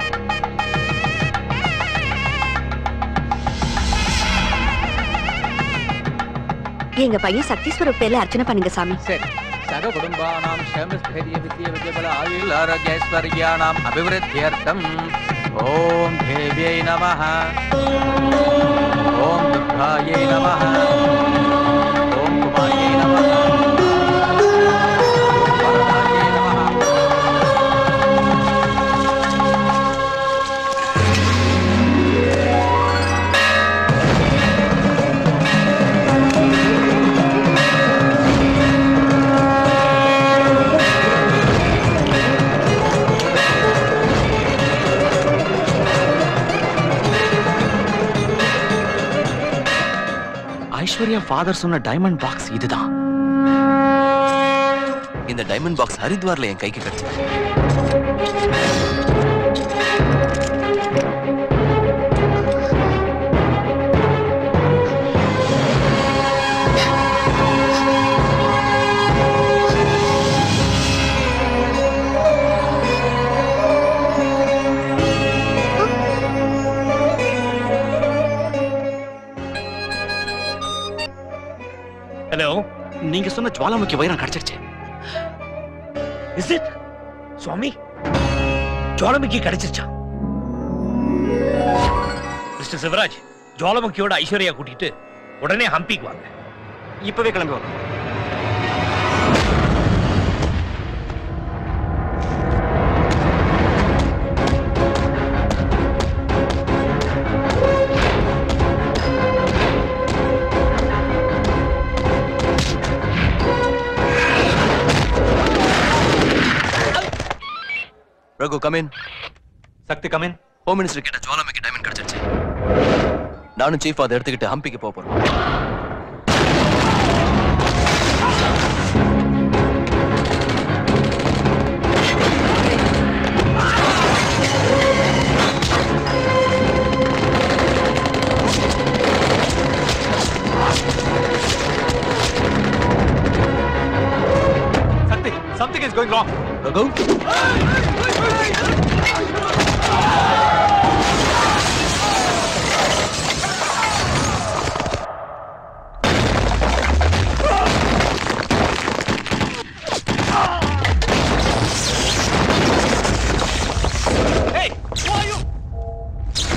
எங்க பையன் சக்தீஸ்வரர் பேர்ல அர்ச்சனை பண்ணுங்க சாமி சரி சர்வ குடும்பானாம் க்ஷேமஸ்தைரிய வித்ய வித்யபல ஆயுள் ஆரோக்கியஸ்வர்யானாம் அபிவிருத்தியர்த்தம் ஓம் தேவியை நமः ஓம் துர்காயை நமः ஓம் குமாரியை நமः ஐஸ்வர்யா ஃபாதர் சொன்ன டைமண்ட் பாக்ஸ் இதுதான் இந்த டைமண்ட் பாக்ஸ் ஹரித்வார்ல என் கைக்கு கிடைச்சது ஹலோ நீங்க சொன்ன ஜுவாலாமுக்கி வைரம் கிடைச்சிருச்சு இஸ் இட் சுவாமி ஜுவாலமுக்கி கிடைச்சிருச்சா மிஸ்டர் சிவராஜ் ஜுவாலமுக்கியோட ஐஸ்வர்யா கூட்டிட்டு உடனே ஹம்பிக்கு வாங்க இப்பவே கிளம்பி வரோம் Raghu come in Sakthi come in home minister கிட்ட ஜுவாலாமிக்கு டைமண்ட் கிடைச்சிருச்சு நானும் சீஃப் அதை எடுத்துக்கிட்டு ஹம்பிக்கு போக போறோம் சக்தி something is going wrong Raghu hey who are you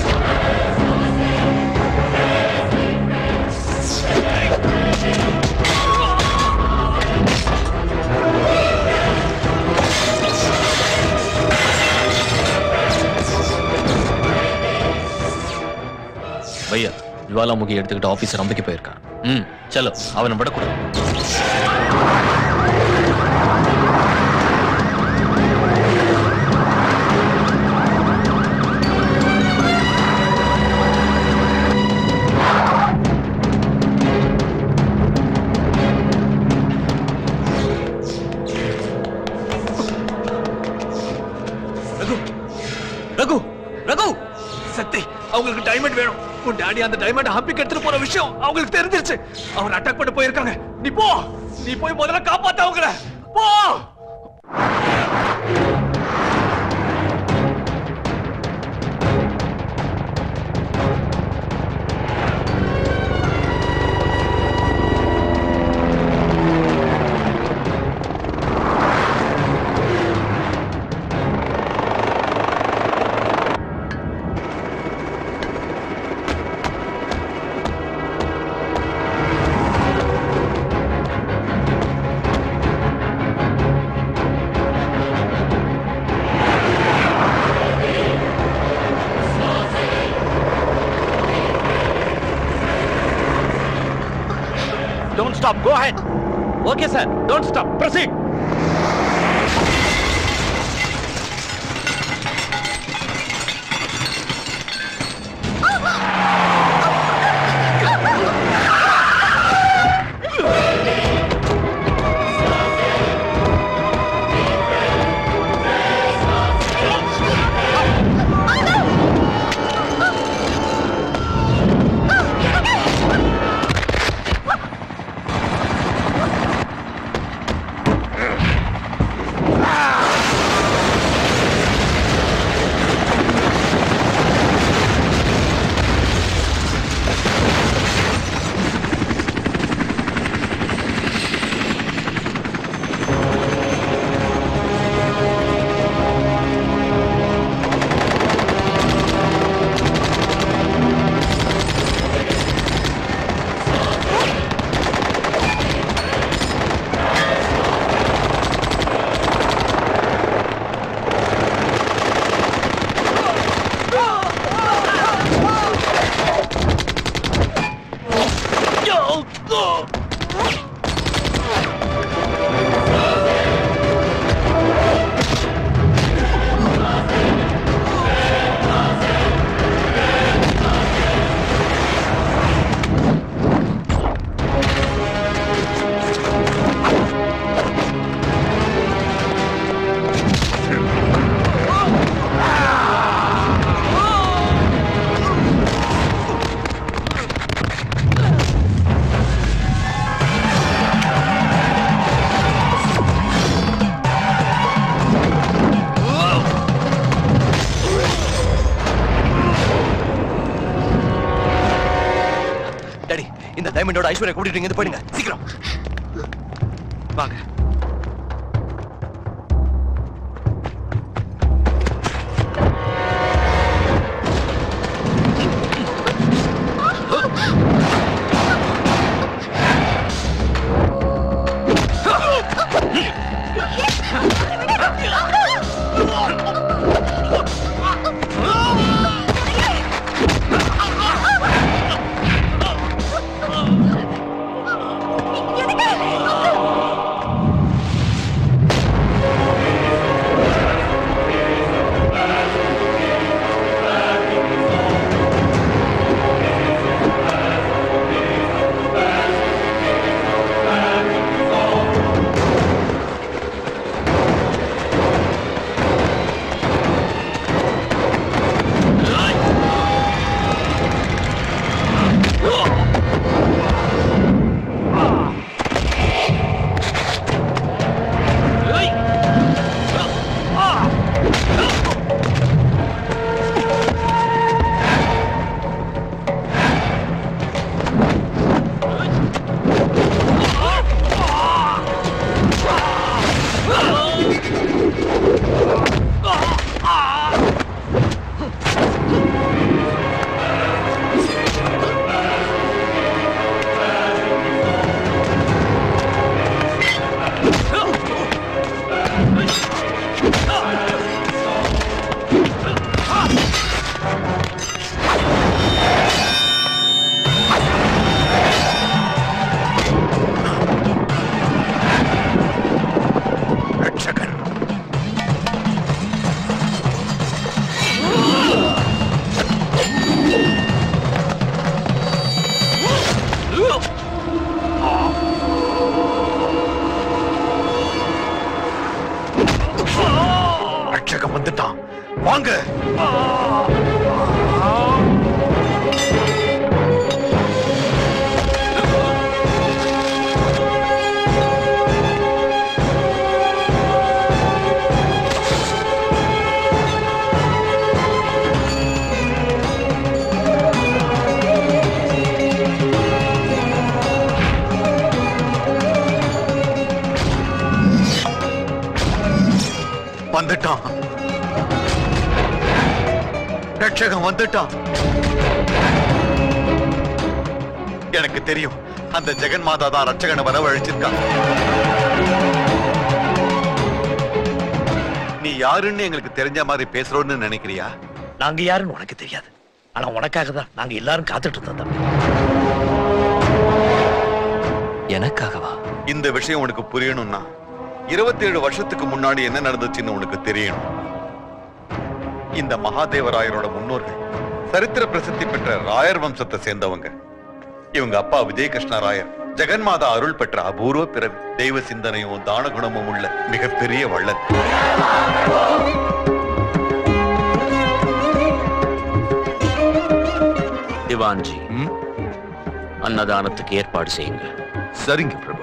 பையா ஜுவாலாமுகி எடுத்துக்கிட்டு ஆபீசர் அம்பிக்கு போயிருக்கான் ம் சலோ அவனை விடக்கூடாது ரகு ரகு ரகு சக்தி அவங்களுக்கு டைமண்ட் வேணும் உன் டாடி அந்த டைமண்ட் ஹம்பிக்கு எடுத்துட்டு போற விஷயம் அவங்களுக்கு தெரிஞ்சிருச்சு அவர் அட்டாக் பண்ண போயிருக்காங்க நீ போ நீ போய் முதல்ல காப்பாத்த அவங்கள போ Don't stop. Go ahead. Okay, sir. Don't stop. Proceed. Daddy இந்த டைமண்டோட ஐஸ்வர்யா கூட்டிட்டு இங்க போயிடுங்க சீக்கிரம் வாங்க எதுக்கு வந்துட்டான் ரட்சகன் வந்துட்டான் எனக்கு தெரியும் அந்த ஜெகன் மாதா தான் ரட்சகனை வரவழைச்சிருக்கான் நீ யாருன்னு எங்களுக்கு தெரிஞ்ச மாதிரி பேசுறோன்னு நினைக்கிறியா நாங்க யாருன்னு உனக்கு தெரியாது ஆனா உனக்காக தான் நாங்க எல்லாரும் காத்துட்டு இருந்தோம் தம்பி எனக்காகவா இந்த விஷயம் உனக்கு புரியணும்னா இருபத்தேழு வருஷத்துக்கு முன்னாடி என்ன நடந்துச்சுன்னு உனக்கு தெரியணும் இந்த மகாதேவராயரோட முன்னோர்கள் சரித்திர பிரசித்தி பெற்ற ராயர் வம்சத்தை சேர்ந்தவங்க இவங்க அப்பா விஜயகிருஷ்ண ராயர் ஜெகன்மாதா அருள் பெற்ற அபூர்வ பிறவி தெய்வ சிந்தனையும் தான குணமும் உள்ள மிகப்பெரிய வள்ளல் திவான்ஜி அன்னதானத்துக்கு ஏற்பாடு செய்யுங்க சரிங்க பிரபு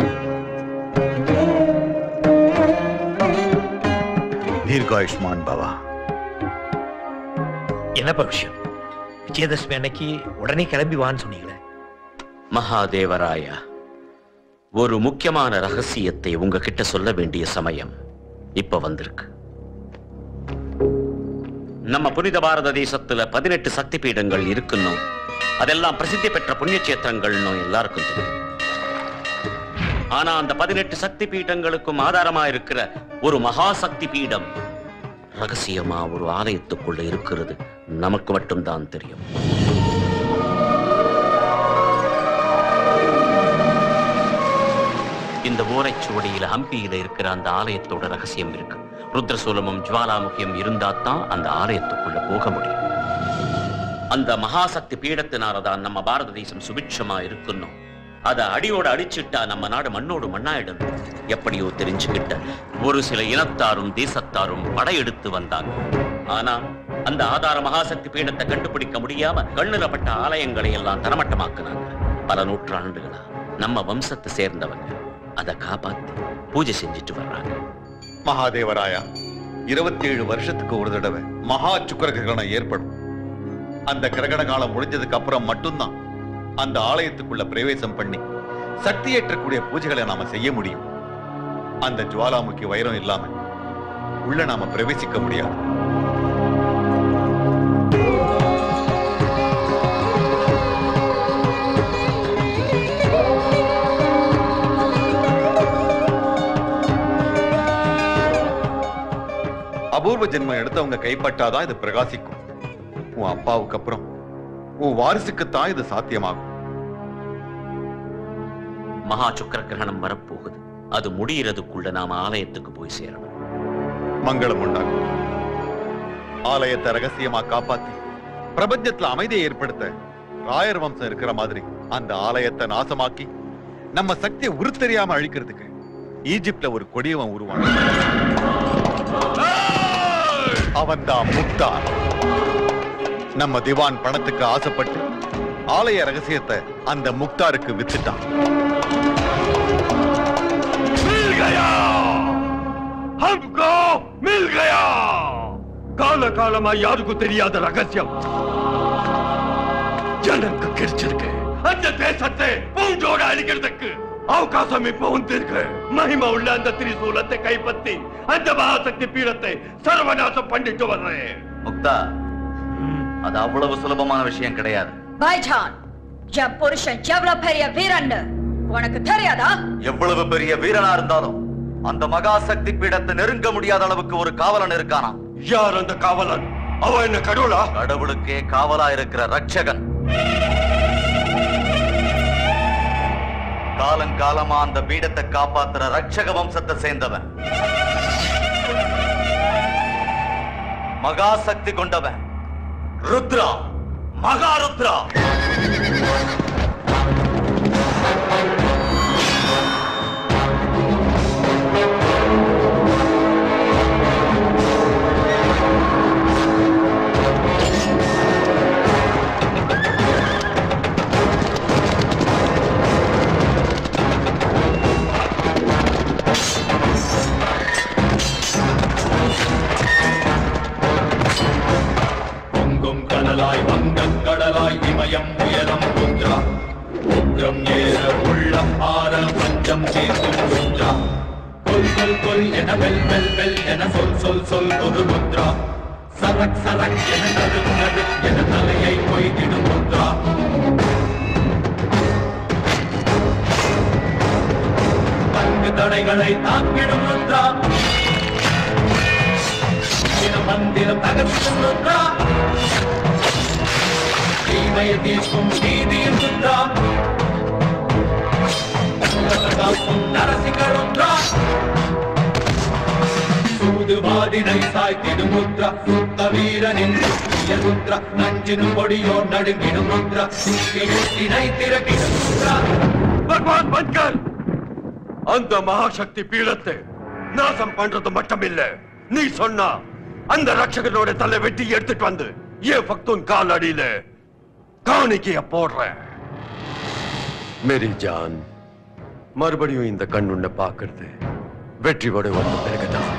தீர்காயுஷ்மான் பவா என்னப்பா விஷயம் விஜயதசமி அன்னைக்கு உடனே கிளம்பி வான்னு சொன்னீங்களே மகாதேவராயா ஒரு முக்கியமான ரகசியத்தை உங்ககிட்ட சொல்ல வேண்டிய சமயம் இப்ப வந்திருக்கு நம்ம புனித பாரத தேசத்துல பதினெட்டு சக்தி பீடங்கள் இருக்குன்னு அதெல்லாம் பிரசித்தி பெற்ற புண்ணிய கஷேத்திரங்கள்னு எல்லாருக்கும் தெரியும் ஆனா அந்த பதினெட்டு சக்தி பீடங்களுக்கும் ஆதாரமா இருக்கிற ஒரு மகா சக்தி பீடம் ரகசியமா ஒரு ஆலயத்துக்குள்ள இருக்கிறது நமக்கு மட்டும்தான் தெரியும் இந்த ஓலைச்சுவடியில ஹம்பியில இருக்கிற அந்த ஆலயத்தோட ரகசியம் இருக்கு ருத்ரசூலமும் ஜுவாலாமுகியும் இருந்தா தான் அந்த ஆலயத்துக்குள்ள போக முடியும் அந்த மகாசக்தி பீடத்தினாலதான் நம்ம பாரத தேசம் சுபிட்சமா இருக்கணும் அத அடியோட அடிச்சிட்டா நம்ம நாடு மண்ணோடு மண்ணாயிடும் எப்படியோ தெரிஞ்சுக்கிட்ட ஒரு சில இனத்தாரும் தேசத்தாரும் படையெடுத்து வந்தாங்க ஆனா அந்த ஆதார மகாசக்தி பீடத்தை கண்டுபிடிக்க முடியாம கண்ணுலப்பட்ட ஆலயங்களை எல்லாம் தரமட்டமாக்குனாங்க பல நூற்றாண்டுகளா நம்ம வம்சத்தை சேர்ந்தவங்க அதை காப்பாத்தி பூஜை செஞ்சுட்டு வர்றாங்க மகாதேவராயா இருபத்தி ஏழு வருஷத்துக்கு ஒரு தடவை மகா சுக்கர கிரகணம் ஏற்படும் அந்த கிரகண காலம் முடிஞ்சதுக்கு அப்புறம் மட்டும்தான் அந்த ஆலயத்துக்குள்ள பிரவேசம் பண்ணி சக்தி ஏற்றக்கூடிய பூஜைகளை நாம செய்ய முடியும் அந்த ஜுவாலாமுகி வைரம் இல்லாம உள்ள நாம பிரவேசிக்க முடியாது அபூர்வ ஜென்மம் எடுத்தவங்க கைப்பட்டாதான் இது பிரகாசிக்கும் உன் அப்பாவுக்கு அப்புறம் உன் வாரிசுக்குத்தான் இது சாத்தியமாகும் மகா சுக்கர கிரகணம் வரப்போகுது அது முடியறதுக்குள்ள நாம ஆலயத்துக்கு போய் சேரணும் மங்களம் உண்டாகும் ஆலயத்தை ரகசியமா காப்பாத்தி பிரபஞ்சத்துல அமைதியை ஏற்படுத்த ராயர் வம்சம் இருக்கிற மாதிரி அந்த ஆலயத்தை நாசமாக்கி நம்ம சக்தியை உருத்தெரியாம அழிக்கிறதுக்கு ஈஜிப்ட்ல ஒரு கொடியவன் உருவான் அவன்தான் முக்தார் நம்ம திவான் பணத்துக்கு ஆசைப்பட்டு ஆலய ரகசியத்தை அந்த முக்தாருக்கு வித்துட்டான் मिल गया हमको मिल गया கால காலமா யாருக்கும் தெரியாத ரகசியம் எனக்கு கிடைச்சிருக்கு அந்த தேசத்தை பூஞ்சோட அழிக்கிறதுக்கு அவகாசம் இப்ப வந்திருக்கு மகிமை உள்ள அந்த திரிசூலத்தை கைப்பற்றி அந்த மகாசக்தி பீடத்தை சர்வநாசம் பண்ணிட்டு வர்றேன் முக்தா அது அவ்வளவு சுலபமான விஷயம் கிடையாது பைஜான் என் புருஷன் எவ்வளவு பெரிய வீரன்னு உனக்கு தெரியாதா எவ்வளவு பெரிய வீரனா இருந்தாலும் அந்த மகாசக்தி பீடத்தை நெருங்க முடியாத அளவுக்கு ஒரு காவலன் இருக்கானா யார் அந்த காவலன் அவன் என்ன கடவுளா கடவுளுக்கே காவலா இருக்கிற ரட்சகன் காலங்காலமா அந்த பீடத்தை காப்பாத்துற ரட்சக வம்சத்தை சேர்ந்தவன் மகாசக்தி கொண்டவன் ருத்ரா மகாருத்ரா பொங்கும் கடலாய் வங்கக் கடலாய் இமயம் உயரம் குன்றா உக்ரம் ஏற உள்ளம் ஆற பஞ்சம் சேர்க்கும் குன்றா கொல் கொல் கொல் என வெல் வெல் வெல் என சொல் சொல் சொல் ஒரு முத்ரா சரக் சரக் என நடு நடு என தலையை கொய்திடும் முத்ரா பங்கு தடைகளை தாக்கிடும் முத்ரா தின மந்திரம் தகர்க்கும் முத்ரா தீமையை தீர்க்கும் நீதியின் முத்ரா காக்கும் நரசிங்கருத்ரா சூதுவாதினை சாய்த்திடும் முத்ரா சுத்த வீரனின் சுத்திய முத்ரா நஞ்சினும் பொடியோர் நடுங்கிடும் முத்ரா சித்தினை திறக்கிடும் முத்ரா பகவான் பன்கர் அந்த மகாசக்தி பீடத்தை நாசம் பண்றது மட்டுமில்ல நீ சொன்னா அந்த ரட்சகனோட தலை வெட்டி எடுத்துட்டு வந்து ஏன் பக்தூன் கால் அடியில காணிக்கைய போடுற மேரி ஜான் மறுபடியும் இந்த கண் உன்னை பார்க்கறது வெற்றியோட வந்த பிறகுதான்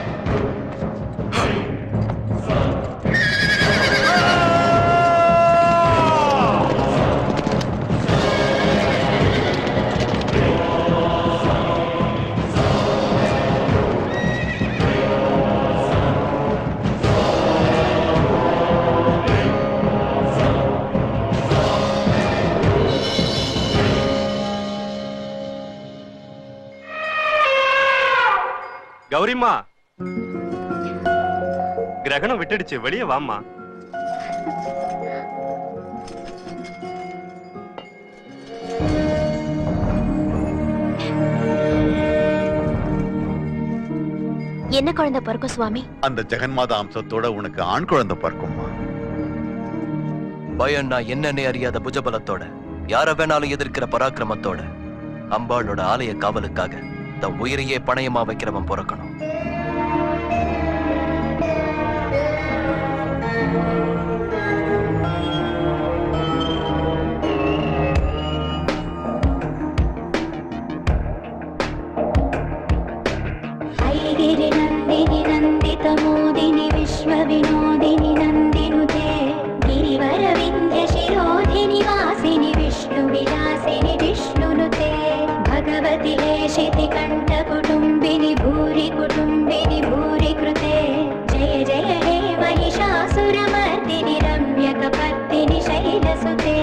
கௌரிம்மா கிரகணம் விட்டுடுச்சு வெளியே வாம்மா என்ன குழந்தை பிறக்கும் சுவாமி அந்த ஜெகன்மாதா அம்சத்தோட உனக்கு ஆண் குழந்தை பிறக்கும்மா பயம்னா என்னன்னே அறியாத புஜபலத்தோட யார வேணாலும் எதிர்க்கிற பராக்கிரமத்தோட அம்பாளோட ஆலய காவலுக்காக தன் உயிரையே பணயமா வைக்கிறவன் பிறக்கணும் ऐगिरि नन्दिनि नन्दितमोदिनि विश्वविनोदिनि नन्दिनुते गिरिवरविन्द्यशिरोधिनि वासिनि विष्णुविलासिनि विष्णुनुते भगवति लेशिति कण्ठकुटुम्बिनि भूरि कुटुम्बिनि भूरि कृते जय जय हे महिषासुरमर्दिनि रम्यकपर्दिनि शैलसुते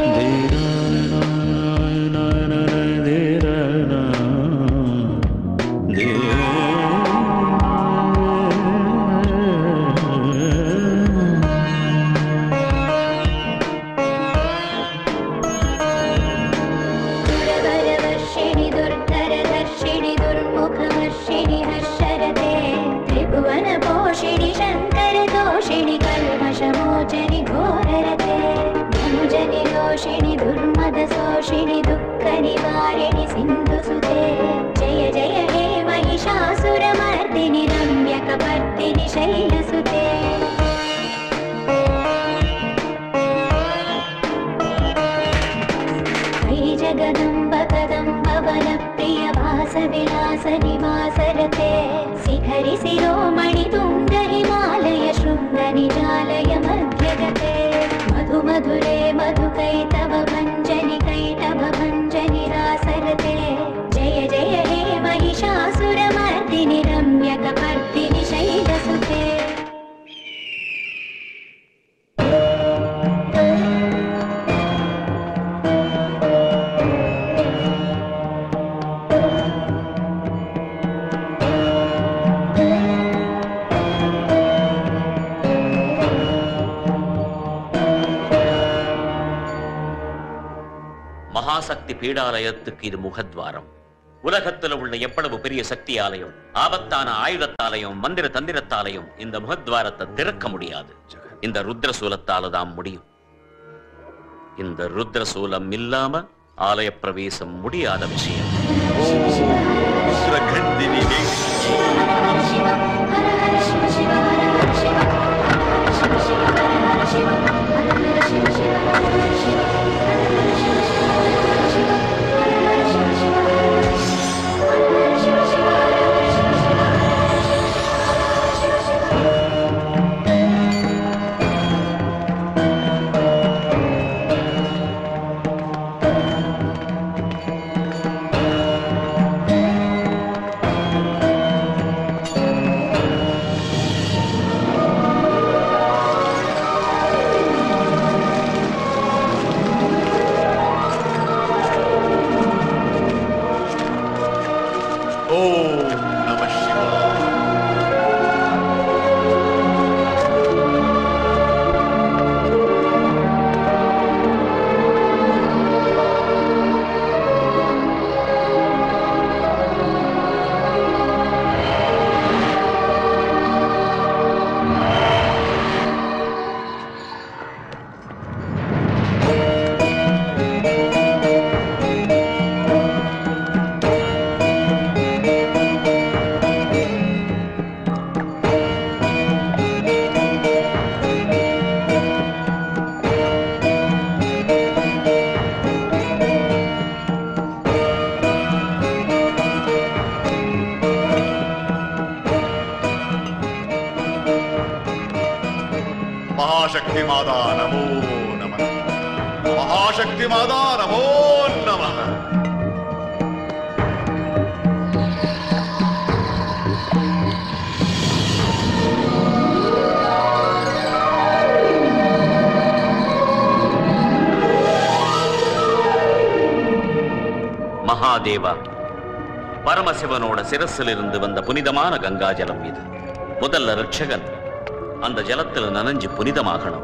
दुरवरवर्षिणि दुर्धरदर्शिणि दुर्मुखवर्षिणि हर्षरते त्रिभुवनपोषिणि शङ्करदोषिणि कल्मषमोचनि घोररते धनुजनि दोषिणि दुर्मदशोषिणि दुःखनिवारिणि सिन्धुसुते जय जय हे महिषासुरमर्दिनि रम्यकपर्दिनि शैलसुते वै जगदम्ब कदम्ब वनप्रिय भासविलास निवासरते शिखरि शिरोमणि तुङ्ग हिमालय शृङ्ग निजालय मध्यगते मधु मधुरे मधुकैतव भञ्जनि कैटभ भञ्जनि रासरते जय जय हे महिषासुरमर्दिनि रम्यकपर्दिनि शैलसुते மகாசக்தி பீடாலயத்துக்கு இது முகத்வாரம் உலகத்துல உள்ள எவ்வளவு பெரிய சக்தி ஆலயம் ஆபத்தான ஆயுதத்தாலையும் மந்திர தந்திரத்தாலையும் இந்த முகத்வாரத்தை திறக்க முடியாது இந்த ருத்ர சூலத்தால தான் முடியும் இந்த ருத்ர சூலம் இல்லாம ஆலய பிரவேசம் முடியாத விஷயம் Thank நாதா நமோ நமः மகாதேவா பரமசிவனோட சிரசிலிருந்து வந்த புனிதமான கங்கா ஜலம் இது முதல்ல ரட்சகன் அந்த ஜலத்தில் நனைஞ்சு புனிதமாகணும்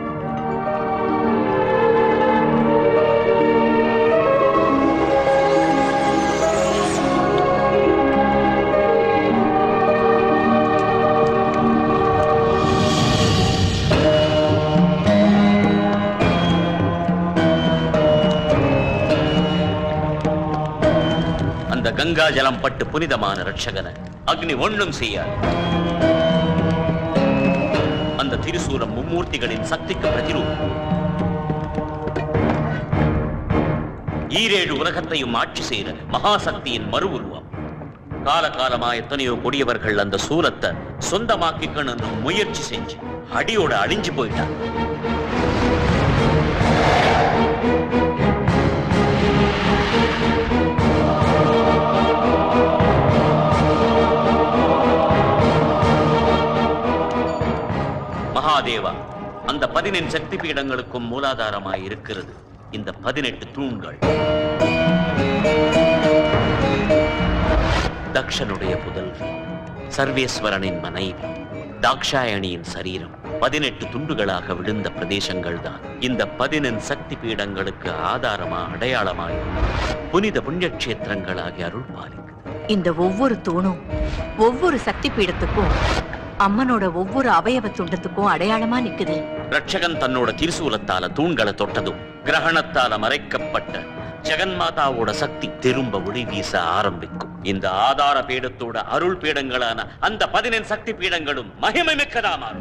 அந்த கங்கா ஜலம் பட்டு புனிதமான ரட்சகனை அக்னி ஒண்ணும் செய்யாது அந்த திரிசூலம் மும்மூர்த்திகளின் சக்திக்கு பிரதிரூபம் ஈரேழு உலகத்தையும் ஆட்சி செய்கிற மகாசக்தியின் மறு உருவம் காலகாலமா எத்தனையோ கொடியவர்கள் அந்த சூலத்தை சொந்தமாக்கிக்கணும்னு முயற்சி செஞ்சு அடியோட அழிஞ்சு போயிட்டாங்க மகாதேவா அந்த பதினெண் சக்தி பீடங்களுக்கும் மூலாதாரமாய் இருக்கிறது இந்த பதினெட்டு தூண்கள் தக்ஷனுடைய புதல்வி சர்வேஸ்வரனின் மனைவி தாக்ஷாயணியின் சரீரம் பதினெட்டு துண்டுகளாக விழுந்த பிரதேசங்கள் தான் இந்த பதினெண் சக்தி பீடங்களுக்கு ஆதாரமா அடையாளமாய் புனித புண்ணியக்ஷேத்திரங்களாகி அருள் பாலிக்குது இந்த ஒவ்வொரு தூணும் ஒவ்வொரு சக்தி பீடத்துக்கும் அம்மனோட ஒவ்வொரு அவயவ துண்டத்துக்கும் அடையாளமா நிக்குது ரட்சகன் தன்னோட திருசூலத்தால தூண்களை தொட்டதும் கிரகணத்தால மறைக்கப்பட்ட ஜெகன்மாதாவோட சக்தி திரும்ப ஒளி வீச ஆரம்பிக்கும் இந்த ஆதார பீடத்தோட அருள் பீடங்களான அந்த பதினெண் சக்தி பீடங்களும் மகிமை மிக்கதா மாறும்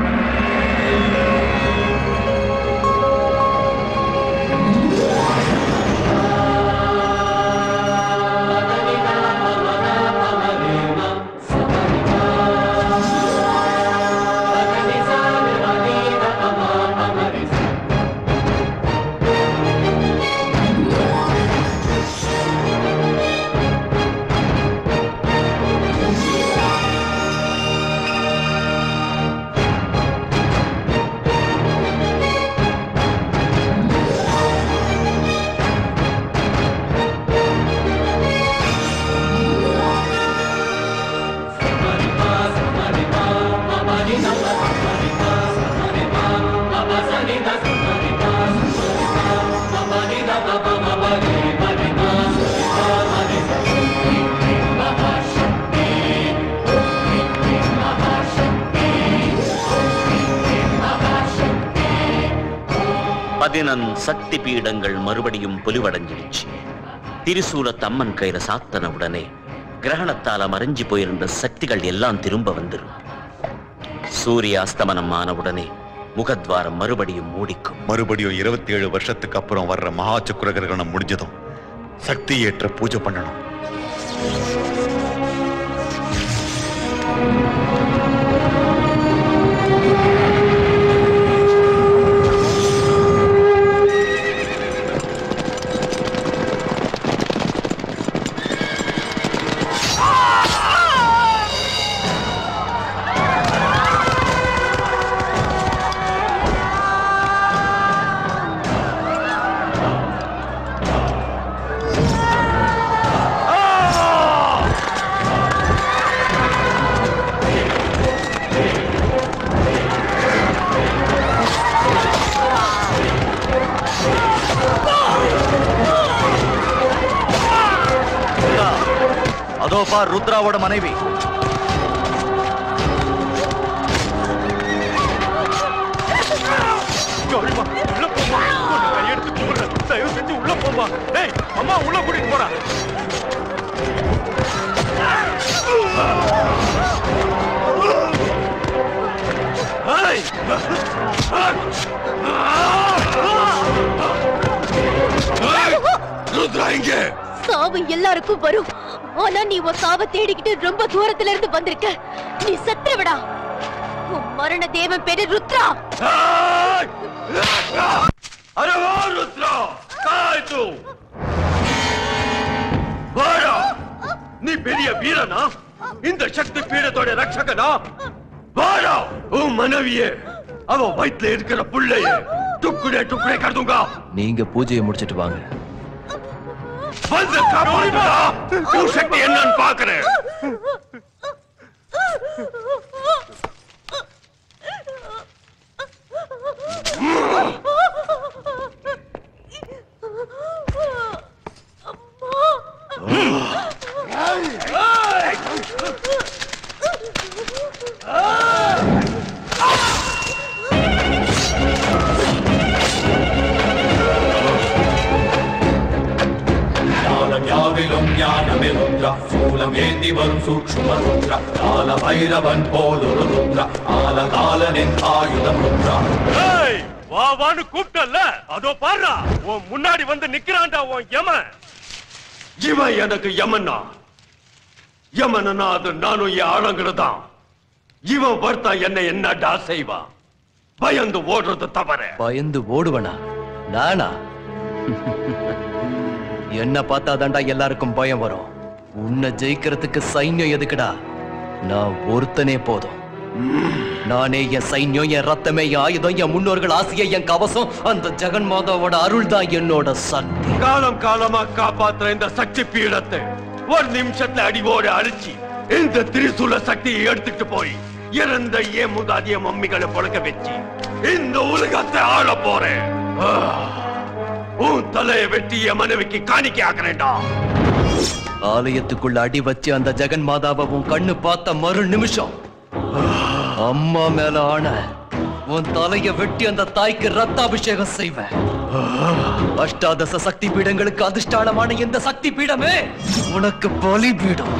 பதினன் சக்தி பீடங்கள் மறுபடியும் பொலிவடைஞ்சிடுச்சு திரிசூலத்து அம்மன் கயிற சாத்தன உடனே கிரகணத்தால மறைஞ்சு போயிருந்த சக்திகள் எல்லாம் திரும்ப வந்துரும் சூரிய அஸ்தமனம் ஆன உடனே முகத்வாரம் மறுபடியும் மூடிக்கும் மறுபடியும் இருபத்தி ஏழு வருஷத்துக்கு அப்புறம் வர்ற மகா சக்கர கிரகணம் முடிஞ்சதும் சக்தி ஏற்ற பூஜை பண்ணணும் அதோ பார் ருத்ராவோட மனைவி கௌரிமா உள்ள போமா உன்னை கையெடுத்து கும்பிடுறேன் தயவு செஞ்சு உள்ள போமா டேய் அம்மா உள்ள கூட்டிட்டு போறா ஏய்! ருத்ரா இங்க சாவு எல்லாருக்கும் வரும் ஆனா நீ உன் சாவை தேடிக்கிட்டு ரொம்ப தூரத்துல இருந்து வந்திருக்க நீ செத்துருவிடா உன் மரண தேவன் பேரு ருத்ரா அரவா ருத்ரா தூ வாடா நீ பெரிய வீரனா இந்த சக்தி பீடத்தோட ரட்சகனா வாடா உன் மனைவியே அவ வயித்துல இருக்கிற புள்ளைய டுக்குடே டுக்குடே கருதுங்க நீங்க பூஜையை முடிச்சிட்டு வாங்க வந்து காப்பாத்துடா உன் சக்தி என்னன்னு பாக்குறேன் ஞானம் யாவிலும் ஞானமே ருத்ரா சூலம் ஏந்தி வரும் சூக்ஷ்ம ருத்ரா கால பைரவன் போலொரு ருத்ரா ஆலகாலனின் ஆயுதம் ருத்ரா ஏய், வா வான்னு கூப்பிட்டல்ல அதோ பாருடா உன் முன்னாடி வந்து நிக்கிறான்டா உன் யமன் இவன் எனக்கு யமன்னா யமனா அது நானும் என் ஆளுங்கிறதான் இவன் வர்த்தா என்ன என்னடா செய்வான் பயந்து ஓடுறது தவற பயந்து ஓடுவனா நானா என்ன பார்த்தாதான்டா எல்லாருக்கும் பயம் வரும் உன்னை ஜெயிக்கிறதுக்கு சைன்யம் எதுக்குடா நான் ஒருத்தனே போதும் நானே என் சைன்யம் என் ரத்தமே என் ஆயுதம் என் முன்னோர்கள் ஆசையை என் கவசம் அந்த ஜெகன் மாதாவோட அருள் தான் என்னோட சக்தி காலம் காலமா காப்பாத்துற இந்த சக்தி பீடத்தை ஒரு நிமிஷத்துல அடிவோட அழிச்சு இந்த திரிசூல சக்தியை எடுத்துட்டு போய் இறந்த ஏன் முதாதிய மம்மிகளை பொழக்க வச்சு இந்த உலகத்தை ஆள போறேன் ஆ, உன் தலையை வெட்டி என் மனைவிக்கு காணிக்கை ஆக்குறேன்டா ஆலயத்துக்குள்ள அடி வச்சு அந்த ஜெகன் மாதாவை உன் கண்ணு பார்த்த மறு நிமிஷம் அம்மா மேல ஆன உன் தலைய வெட்டி அந்த தாய்க்கு ரத்தாபிஷேகம் செய்வேன் அஷ்டாதச சக்தி பீடங்களுக்கு அதிஷ்டானமான இந்த சக்தி பீடமே உனக்கு பலி பீடம்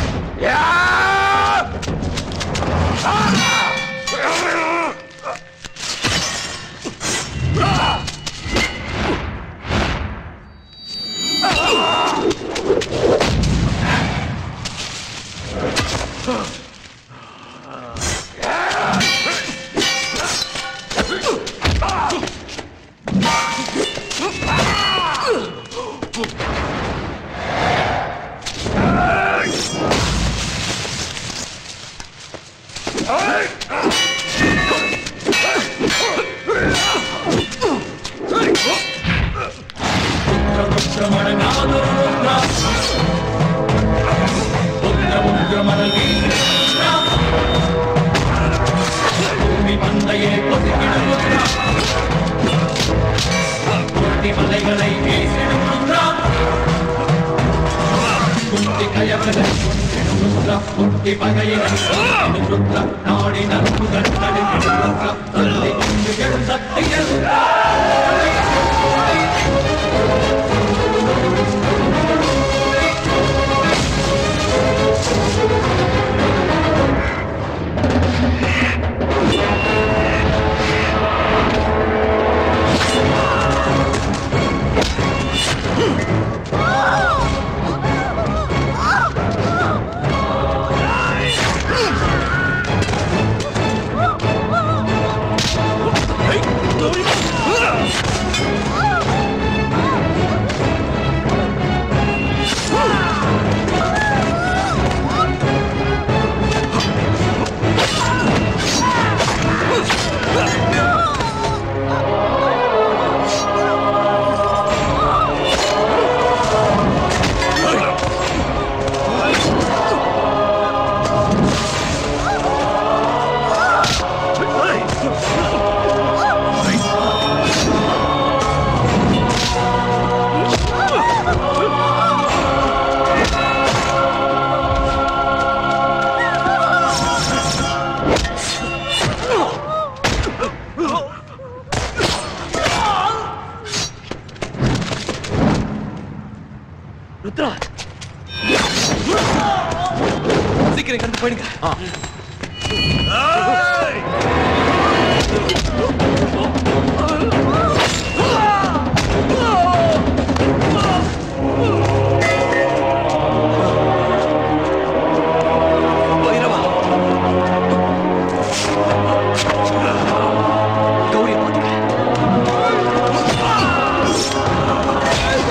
பூமி பந்தையே பொசுக்கிடும் ருத்ரா கொட்டி மலைகளை வீசிடும் ருத்ரா குட்டி கயவர்கள் கொண்டிடும் ருத்ரா குட்டி பகையினை கொண்டிடும் ருத்ரா நாடி நரம்புகள் தடுக்கிடும் ருத்ரா தள்ளி கொண்டு எழும் சக்தியில் ருத்ரா சீக்கிரம் கடந்து போயிடுங்க கௌரி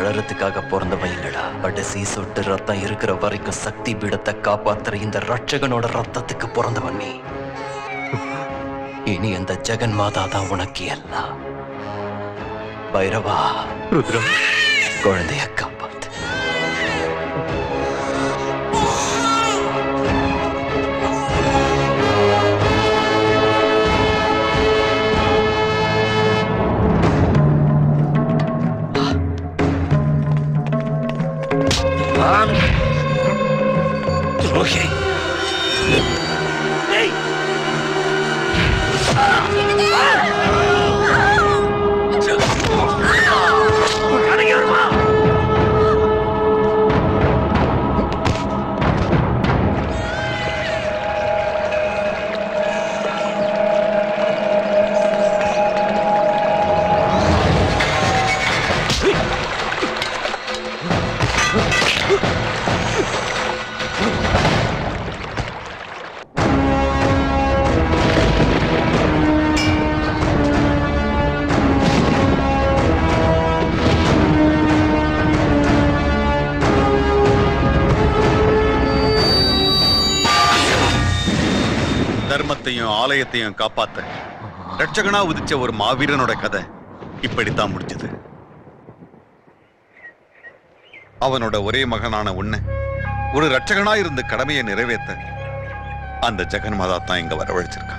வாழறதுக்காக பிறந்தவன் இல்லடா கடைசி சொட்டு ரத்தம் இருக்கிற வரைக்கும் சக்தி பீடத்தை காப்பாத்துற இந்த ரட்சகனோட ரத்தத்துக்கு பிறந்தவன் நீ இனி அந்த ஜெகன் மாதா தான் உனக்கு எல்லாம் பைரவா ருத்ரம் குழந்தைய காப்பாத்து துரோகி ஏய் அடங்கி வருமா தர்மத்தையும் ஆலயத்தையும் காப்பாத்த ரட்சகனா உதிச்ச ஒரு மாவீரனோட கதை இப்படித்தான் முடிஞ்சது அவனோட ஒரே மகனான உன்னை ஒரு ரட்சகனா இருந்து கடமையை நிறைவேத்த அந்த ஜெகன்மாதா தான் இங்க வரவழைச்சிருக்கா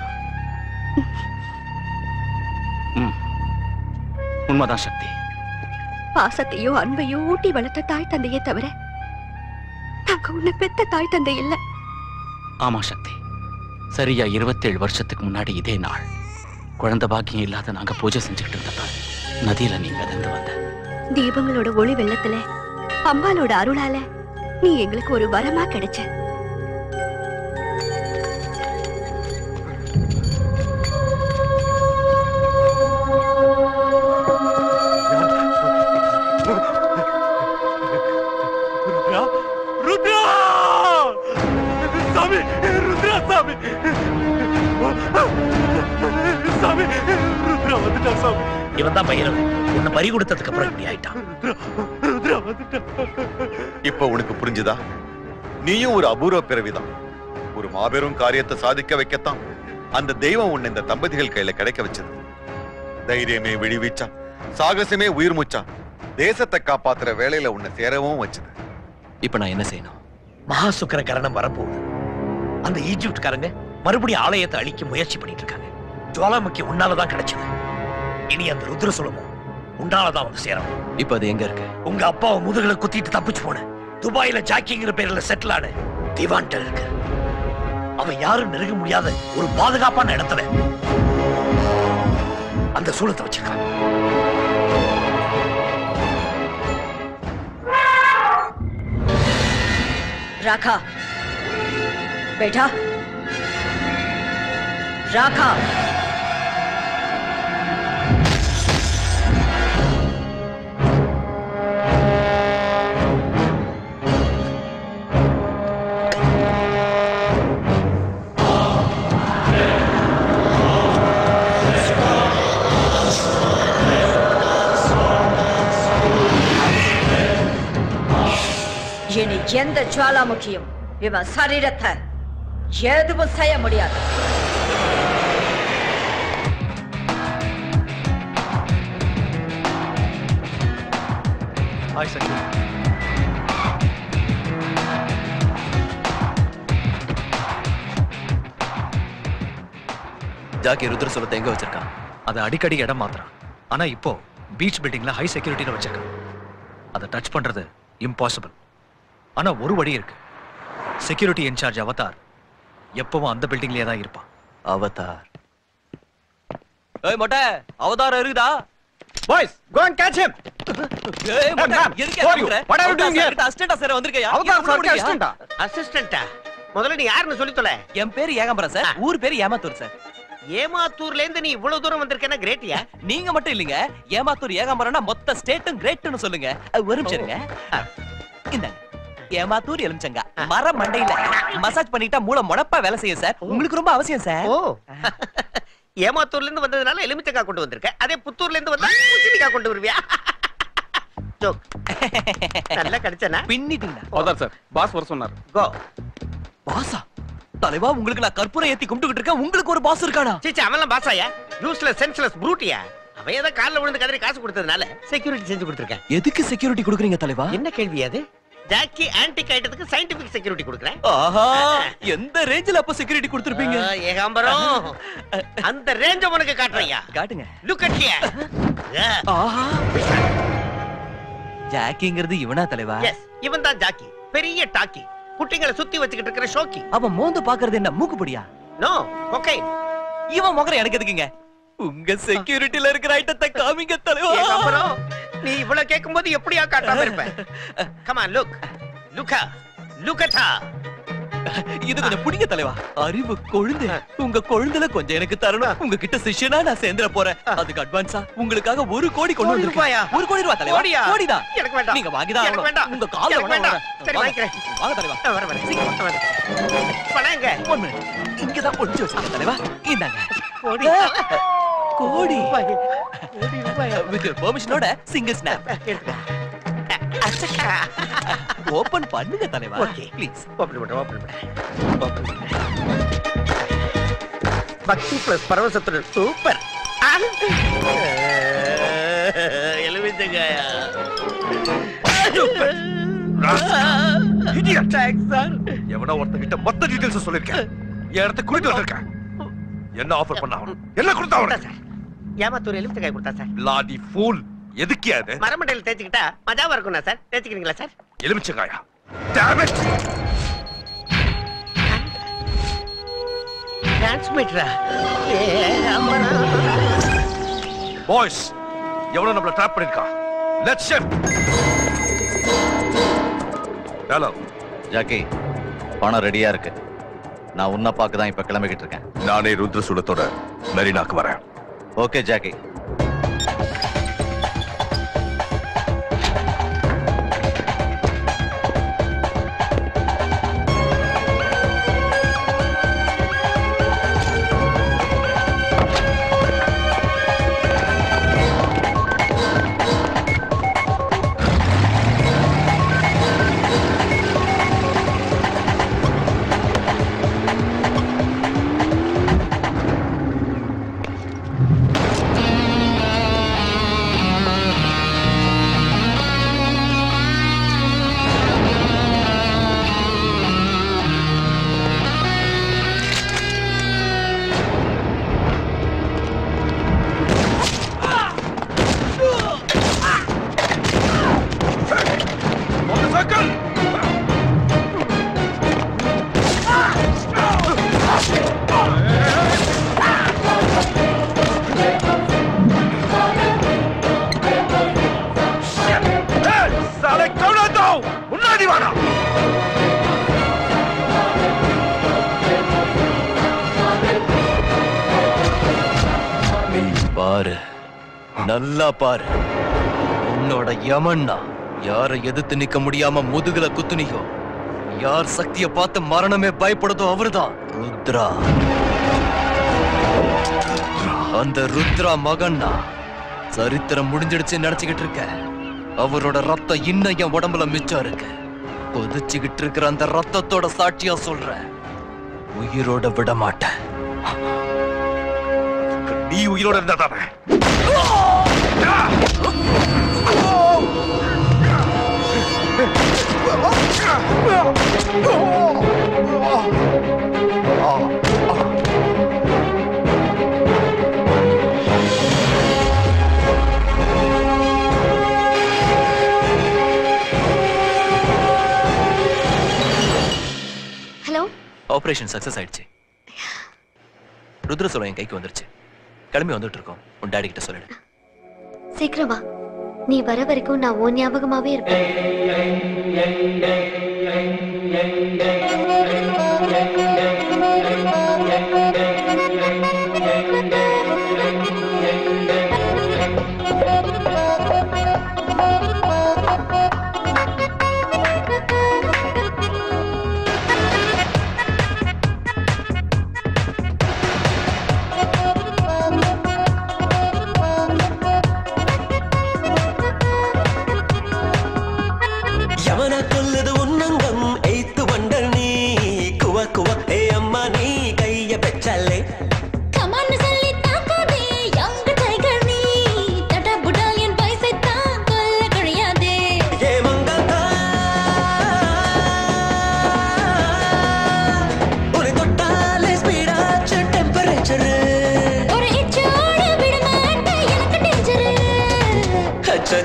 உண்மைதான் சக்தி பாசத்தையோ அன்பையோ ஊட்டி வளர்த்த தாய் தந்தையே தவிர நாங்க உன்னை பெத்த தாய் தந்தை இல்ல ஆமா சக்தி சரியா இருபத்தேழு வருஷத்துக்கு முன்னாடி இதே நாள் குழந்தை பாக்கியம் இல்லாத நாங்க பூஜை செஞ்சுக்கிட்டு இருந்தப்ப நதியில நீ மிதந்து வந்த தீபங்களோட ஒளி வெள்ளத்துல அம்பாலோட அருளால நீ எங்களுக்கு ஒரு வரமா கிடைச்ச ருத்ரா ருத்ரா சாமி ருத்ரா சாமி சாமி ருத்ரா வந்துட்டா சாமி இவன் தான் பையன் உன்னை பறி கொடுத்ததுக்கு அப்புறம் இப்படி ஆயிட்டான் ருத்ரா வந்துட்டா இப்ப உனக்கு புரிஞ்சுதா நீயும் ஒரு அபூர்வ பிறவிதான் ஒரு மாபெரும் காரியத்தை சாதிக்க வைக்கத்தான் அந்த தெய்வம் உன்னை இந்த தம்பதிகள் கையில கிடைக்க வச்சது தைரியமே விழிவீச்சா சாகசமே உயிர் மூச்சா தேசத்தை காப்பாத்துற வேலையில உன்னை சேரவும் வச்சது இப்ப நான் என்ன செய்யணும் மகா சுக்கர கரணம் வரப்போகுது அந்த ஈஜிப்ட்காரங்க மறுபடியும் ஆலயத்தை அழிக்க முயற்சி பண்ணிட்டு இருக்காங்க ஜுவாலாமுக்கி உன்னாலதான் கிடைச்சது இனி அந்த ருத்ர சுலமும் உன்னாலதான் வந்து சேரணும் இப்ப அது எங்க இருக்கு உங்க அப்பாவை முதுகுல குத்திட்டு தப்பிச்சு போன துபாயில ஜாக்கிங்கிற பேர்ல செட்டில் ஆன திவான்ட இருக்கு அவன் யாரும் நெருங்க முடியாத ஒரு பாதுகாப்பான இடத்துல அந்த சூலத்தை வச்சிருக்கான் राखा बेटा राखा இனி எந்த ஜுவாலாமுகியும் இவன் சரீரத்தை எதுவும் செய்ய முடியாது ஹாய் சக்தி ஜாக்கி ருத்ர சொல்லத்தை எங்க வச்சிருக்கான் அதை அடிக்கடி இடம் மாத்துறான் ஆனா இப்போ பீச் பில்டிங்ல ஹை செக்யூரிட்டில வச்சிருக்கான் அதை டச் பண்றது இம்பாசிபிள் ஆனா ஒரு வழி இருக்கு செக்யூரிட்டி இன்சார்ஜ் அவதார் எப்பவும் அந்த பில்டிங்லயே தான் இருப்பான் அவதார் ஏய் மொட்டை அவதாரம் இருக்குதா boys go and catch him ஏய் மொட்டை ma'am, எதுக்கு who are you? What are you doing here? அசிஸ்டண்டா சார் வந்திருக்கயா அவதார் சாருக்கு assistant-ஆ? அசிஸ்டண்டா முதல்ல நீ யாருன்னு சொல்லி தொலை என் பேரு ஏகாம்பரம் சார் ஊர் பேரு ஏமாத்தூர் சார் ஏமாத்தூர்ல இருந்து நீ இவ்வளவு தூரம் வந்திருக்கேன்னா கிரேட்டியா நீங்க மட்டும் இல்லைங்க ஏமாத்தூர் ஏகாம்பரம்னா மொத்த ஸ்டேட்டும் கிரேட்னு சொல்லுங்க அஹ், ஒரு நிமிஷம் இருங்க அஹ், இந்தாங்க ஏமாத்தூர் எலுமிச்சங்க மர மண்டையில மசாஜ் பண்ணிட்டா மூளை முடப்பா வேலை செய்யும் சார் உங்களுக்கு ரொம்ப அவசியம் சார் ஓ ஏமாத்தூர்ல இருந்து வந்ததுனால எலுமிச்சக்காய் கொண்டு வந்திருக்க அதே புத்தூர்ல இருந்து வந்தா பூசணிக்காய் கொண்டு வருவியா ஜோக் நல்லா கடிச்சனா பின்னிட்டீங்க அதான் சார் பாஸ் வர சொன்னார் கோ பாசா தலைவா உங்களுக்கு நான் கற்பூரம் ஏத்தி கும்பிட்டுக்கிட்டு இருக்கேன் உங்களுக்கு ஒரு பாஸ் இருக்கானா சீச்சா அவன்லாம் பாசாயா யூஸ்லெஸ் சென்ஸ்லெஸ் ப்ரூட்டியா அவன் ஏதோ கால்ல விழுந்து கதறி காசு கொடுத்ததுனால செக்யூரிட்டி செஞ்சு கொடுத்துருக்கேன் எதுக்கு செக்யூரிட்டி கொடுக்குறீங்க தலைவா என்ன கேள்வி அது ஜாக்கி ஆன்டிக் ஐட்டத்துக்கு சயின்டிபிக் செக்யூரிட்டி கொடுக்குறேன் ஆஹா எந்த ரேஞ்சில அப்ப செக்யூரிட்டி கொடுத்துருப்பீங்க ஆ, ஏகாம்பரம் அந்த ரேஞ்ச உனக்கு காட்டுறையா காட்டுங்க லுக் அட் ஹியர் ஆஹா ஜாக்கிங்கிறது இவனா தலைவா எஸ் இவன் தான் ஜாக்கி பெரிய டாக்கி குட்டிங்களை சுத்தி வச்சுக்கிட்டு இருக்கிற ஷோக்கி அவன் மோந்து பாக்குறது என்ன மூக்குப்படியா நோ ஓகே இவன் முகர எனக்கு எதுக்குங்க உங்க செக்யூரிட்டில இருக்கிற ஐட்டத்தை காமிங்க தலைவா ஏகாம்பரம் நீ இவ்வளவு கேட்கும்போது எப்படியா காட்டாம இருப்ப கமான் லுக் லுக்கா லுக்கட்டா இது கொஞ்சம் பிடிங்க தலைவா அறிவு கொழுந்து உங்க கொழுந்துல கொஞ்சம் எனக்கு தரணும் உங்ககிட்ட சிஷ்யனா நான் சேர்ந்துட போறேன் அதுக்கு அட்வான்ஸா உங்களுக்காக ஒரு கோடி கொண்டு கோடி வந்திருக்கேன் ரூபாயா? ஒரு கோடி ரூபாய் தலைவா கோடியா? கோடிதான் எனக்கு வேண்டாம். நீங்க வாங்கிதான் எனக்கு ஆகணும். வேண்டாம். உங்க கால்ல எனக்கு வேணா வேண்டாம். வரேன். சரி, வாங்க. வாங்கிக்கிறேன். வாங்க தலைவா வர வரேன் சீக்கிரம் வர வரேன் பணம் எங்க ஒன் மினிட் இங்கதான் ஒளிச்சு வச்சிருக்கேன் தலைவா இந்தாங்க கோடி கோடி கோடி ரூபாயா? வித் பெர்மிஷனோட சிங்கிள் ஸ்னாப் ஓபன் பண்ணுங்க தலைவா ஓகே ப்ளீஸ் ஓபன் பண்ணு ஓபன் பண்ணு ஓபன் பண்ணு பக்தி பிளஸ் பரவசத்துடன் சூப்பர் எலுமிச்சங்காயா எவனோ ஒருத்தங்கிட்ட மொத்த டீடைல்ஸ் சொல்லிருக்கேன் என் இடத்த குறிட்டு வந்திருக்கேன் என்ன ஆஃபர் பண்ண அவன் என்ன கொடுத்தா அவனுக்கு ஏமாத்தூர் எலுமிச்சங்காய் கொடுத்தா சார் லாடி ஃபூல் எதுக்கு அது மரமண்டையில் தேய்ச்சிக்கிட்டா மஜாவா இருக்கும்ண்ணா சார் தேய்ச்சிக்கிறீங்களா சார் எலுமிச்சங்காயா Damn it! டிரான்ஸ்மிட்டரா பாய்ஸ் எவ்வளவு நம்மள ட்ராப் பண்ணிருக்கான் லெட்ஸ் ஷிஃப்ட் ஹலோ ஜாக்கி பணம் ரெடியா இருக்கு நான் உன்னை பார்க்க தான் இப்ப கிளம்பிக்கிட்டு இருக்கேன் நானே ருத்ரசூலத்தோட மெரினாக்கு வரேன் ஓகே ஜாக்கி சாலை கவுனாதோ முன்னாடி வாடா நீ பாரு நல்லா பாரு உன்னோட யமன்னா யாரை எதிர்த்து நிக்க முடியாம முதுகுல குத்துனியோ யார் சக்திய பார்த்து மரணமே பயப்படுதோ அவர்தான் ருத்ரா அந்த ருத்ரா மகன்னா சரித்திரம் முடிஞ்சிடுச்சு நினைச்சுக்கிட்டு இருக்க அவரோட ரத்தம் இன்னும் என் உடம்புல மிச்சம் இருக்கு கொதிச்சுக்கிட்டு இருக்கிற அந்த ரத்தத்தோட சாட்சியா சொல்றேன் உயிரோட விட மாட்டேன் நீ உயிரோட இருந்தா தானே ஹலோ ஆபரேஷன் சக்சஸ் ஆயிடுச்சு ருத்ரசோலம் என் கைக்கு வந்துருச்சு கிளம்பி வந்துட்டு இருக்கோம் உன் டாடி கிட்ட சொல்லிடு சீக்கிரம் வா நீ வர வரைக்கும் நான் உன் ஞாபகமாவே இருப்பேன்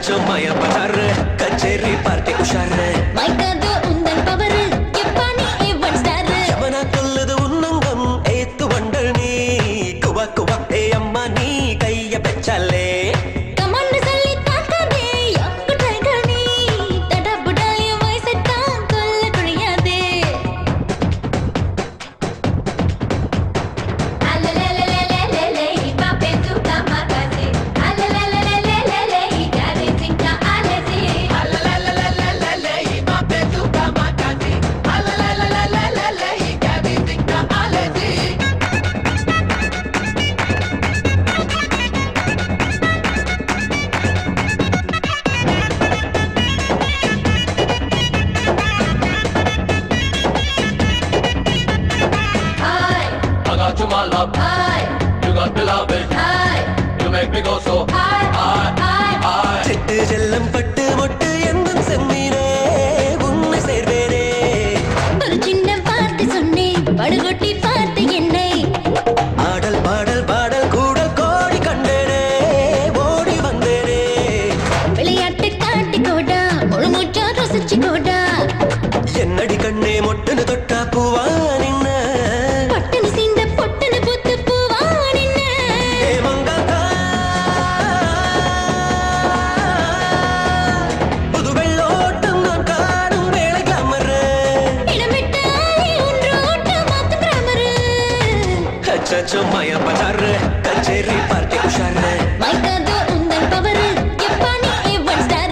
चमाया बाजार कचेरी पार्टी उशार மைக்காது உந்தன் பவர் எப்பானி ஏவன் ஸ்டார் ಯಮನ ಕೊಲ್ಲದು ಉನ್ನಂಗಂ ಏತು ವಂಡರ್ ನೀ ಕುವ ಕುವ ಏ ಅಮ್ಮ ನೀ ಕೈಯ ಬೆಚ್ಚಲ್ಲೇ கமான்னு சொல்லி தாக்காதே யாக்கு டைகர் நீ தடா புடாய வயசட்டா கொல்ல குழியாதே அலலலலலலலே பாப்பே தூக்கா மாகாதே அலலலலலலலே இகாதே சிங்கா அலசே அலலலலலலலே பாப்பே தூக்கா மாகாதே அலலலலலலலே இகாதே சிங்கா அலசே I got you, my love. You got me loving. You make me go so high, high, high. சிட்டு செல்லம் பட்டு மொட்டு எந்த செம்மீனே உன்னை சேர்வேனே ஒரு சின்ன வார்த்தை சொன்னேன் படுகொட்டி பார்த்து என்னை ஆடல் பாடல் பாடல் கூடல் கோடி கண்டேனே ஓடி வந்தேனே விளையாட்டு காட்டி கோடா முழு மூச்சா ரசிச்சு கோடா என்னடி கண்ணே மொட்டுன்னு தொட்டா பூவா நின்ன பொட்டுன்னு சீந்த பொட்டுன்னு புத்து பூவா நின்ன ஏ மங்காத்தா புது வெள்ளோட்டம் நான் காணும் வேலை கிளம்புற இடமிட்டு ஆளி ஒன்று ஓட்ட மாத்து கிராமரு அச்சோ மாயா பஜார் கச்சேரி பார்ட்டி உஷார் மைக்காதோ உந்தன் பவர் எப்பானி ஏவன் star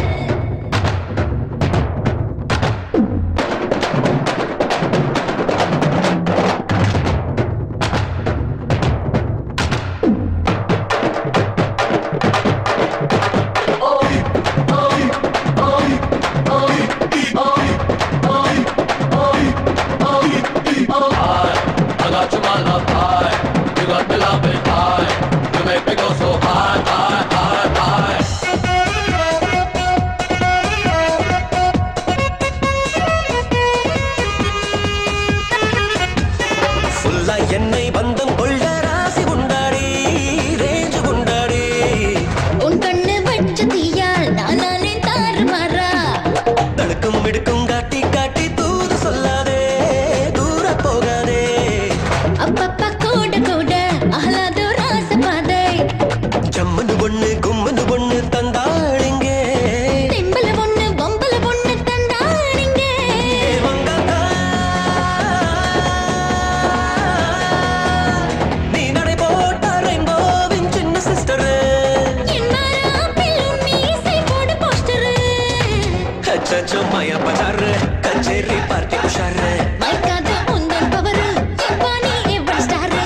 I got you, my love. High. You got me loving. High. You make me go so high, high, high, high. ஃபுல்லா என்னை பந்தம் கொள்ள ராசி உண்டாடி ரேஞ்சு உண்டாடி உன் கண்ணு வச்ச தீயால் நானானே தாறுமாறா தடுக்கும் மிடுக்கும் காட்டி காட்டி தூது சொல்லாதே தூர போகாதே அப்பப்பா கூட கூட அகலாதோ ராசபாதை ஜம்மனு பொண்ணு கும்மனு பொண்ணு தந்தாளிங்க தெம்பல பொண்ணு பொம்பல பொண்ணு தந்தானிங்க நீ நடை போட்ட ரெயின்போவின் சின்ன சிஸ்டர் என் மாறாப்பில் உன் மீசை போடு போஸ்டரு அச்சோ மாயா பஜார் கச்சேரி பார்ட்டி உஷார் மைக்காத உந்தன் பவரு எப்பானி எவன் ஸ்டாரு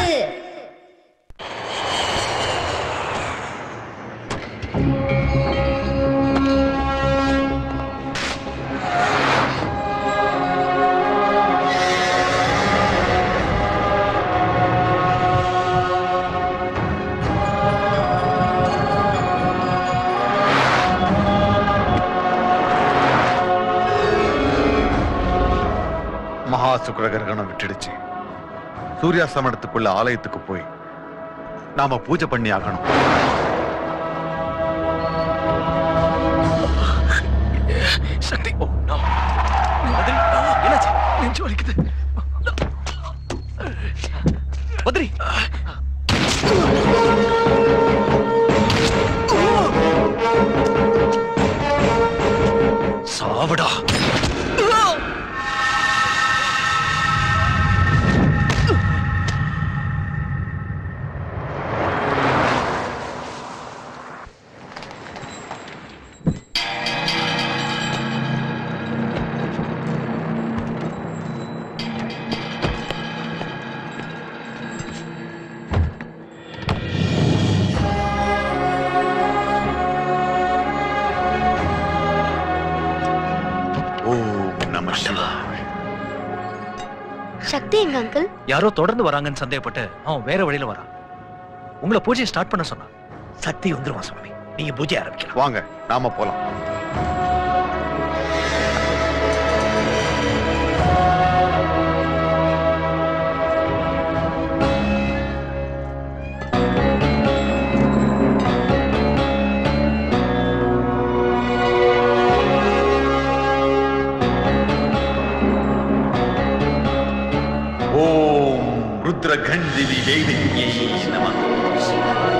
மகா சுக்கிர கிரகணம் விட்டுடுச்சு சூரியாஸ்தமனத்துக்குள்ள ஆலயத்துக்கு போய் நாம பூஜை பண்ணி ஆகணும் சக்தி ஓ நோ பத்ரி என்னாச்சு நெஞ்சு வலிக்குது பத்ரி சாவடா ஓம் நம சிவாய சக்தி எங்க அங்கிள் யாரோ தொடர்ந்து வராங்கன்னு சந்தேகப்பட்டு அவன் வேற வழியில வரான் உங்களை பூஜையை ஸ்டார்ட் பண்ண சொன்னான் சக்தி வந்துருவான் சுவாமி நீங்க பூஜை ஆரம்பிக்கலாம் வாங்க நாம போலாம் ருத்ரகண்டிவி வேதியை நம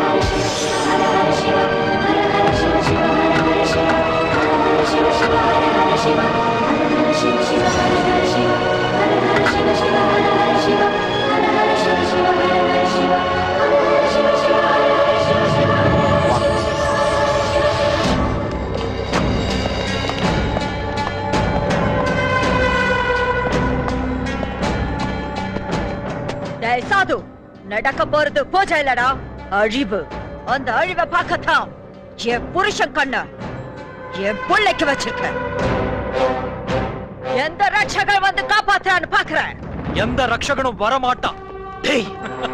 டேய் சாது நடக்க போறது பூஜை இல்லடா அழிவு அந்த அழிவை பார்க்கத்தான் என் புருஷன் கண்ண என் பிள்ளைக்கு வச்சிருக்கேன் எந்த ரட்சகர் வந்து காப்பாத்துறான்னு பாக்குறேன் எந்த ரக்ஷகனும் வரமாட்டான் டேய்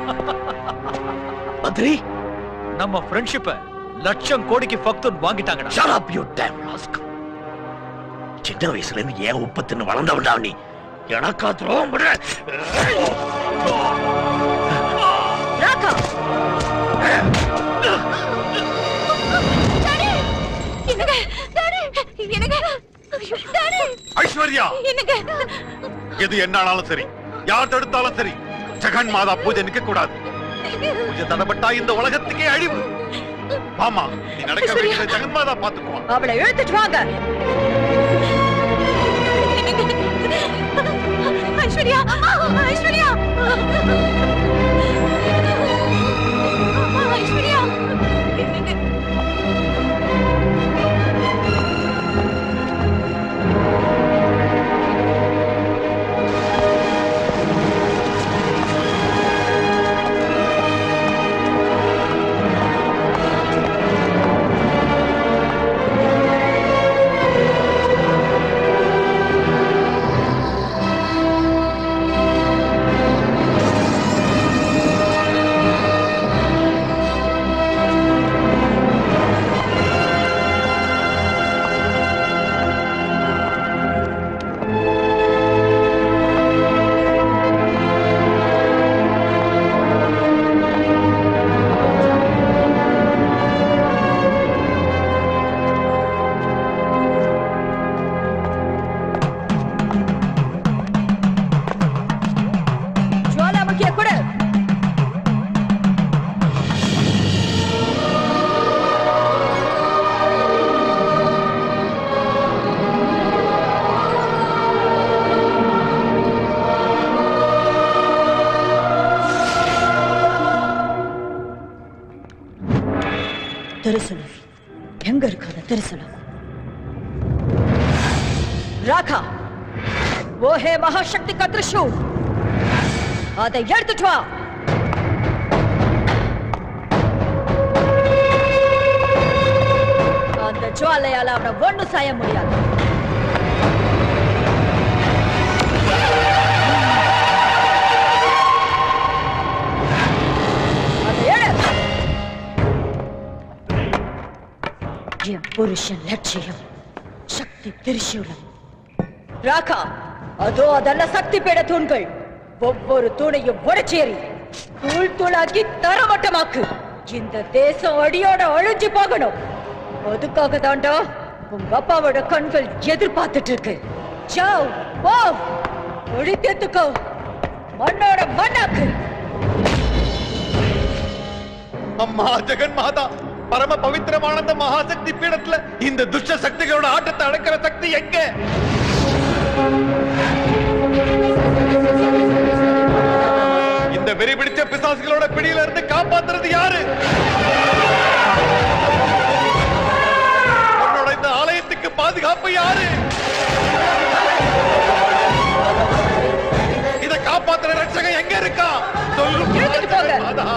மந்திரி நம்ம ஃப்ரெண்ட்ஷிப்ப லட்சம் கோடிக்கு ஃபக்துன் வாங்கிட்டாங்கடா Shut up, you damn rascal. சின்ன வயசுல இருந்து ஏன் உப்பு தின்னு வளர்ந்தவன்டா நீ எனக்கா துரோகம் பண்ற ராகா என்னங்க டாடி என்னங்க ஐயோ, டாடி ஐஸ்வர்யா என்னங்க எது என்னாலும் சரி யார் தடுத்தாலும் சரி ஜெகன் மாதா பூஜை நிக்க கூடாது பூஜை தடப்பட்டா இந்த உலகத்துக்கே அழிவு ஆமா நீ நடக்க வேண்டிய ஜெகன் மாதா பாத்துக்குவா அவளை இழுத்துட்டு வாங்க ஐஸ்வர்யா ஐஸ்வர்யா ஐஸ்வர்யா ஜுவாலாமுக்கிய கொடு திருசனம் எங்க இருக்கு அந்த திருசனம் ராகா वो है महाशक्ति का त्रिशूल அதை எடுத்துட்டு வா அந்த ஜுவாலையால அவனை ஒண்ணு செய்ய முடியாது அதை எடு. என் புருஷன் லட்சியம் சக்தி திரிசூலம் ராகா அதோ அதெல்லாம் சக்தி பீட தூண்கள் ஒவ்வொரு தூணையும் உடைச்சேரி தூள் தூளாக்கி தரமட்டமாக்கு இந்த தேசம் அடியோட அழிஞ்சு போகணும் அதுக்காக தாண்டா உங்க அப்பாவோட கண்கள் எதிர்பார்த்துட்டு இருக்கு சாவ் போ ஒளி தேத்துக்கோ மண்ணோட மண்ணாக்கு அம்மா ஜெகன் மாதா பரம பவித்திரமான அந்த மகாசக்தி பீடத்துல இந்த துஷ்ட சக்திகளோட ஆட்டத்தை அடக்கிற சக்தி எங்க இந்த வெறி பிடிச்ச பிசாசுகளோட பிடியில இருந்து காப்பாத்துறது யாரு உன்னோட இந்த ஆலயத்துக்கு பாதுகாப்பு யாரு இத காப்பாத்துற ரட்சகன் எங்க இருக்கா சொல்லு மாதா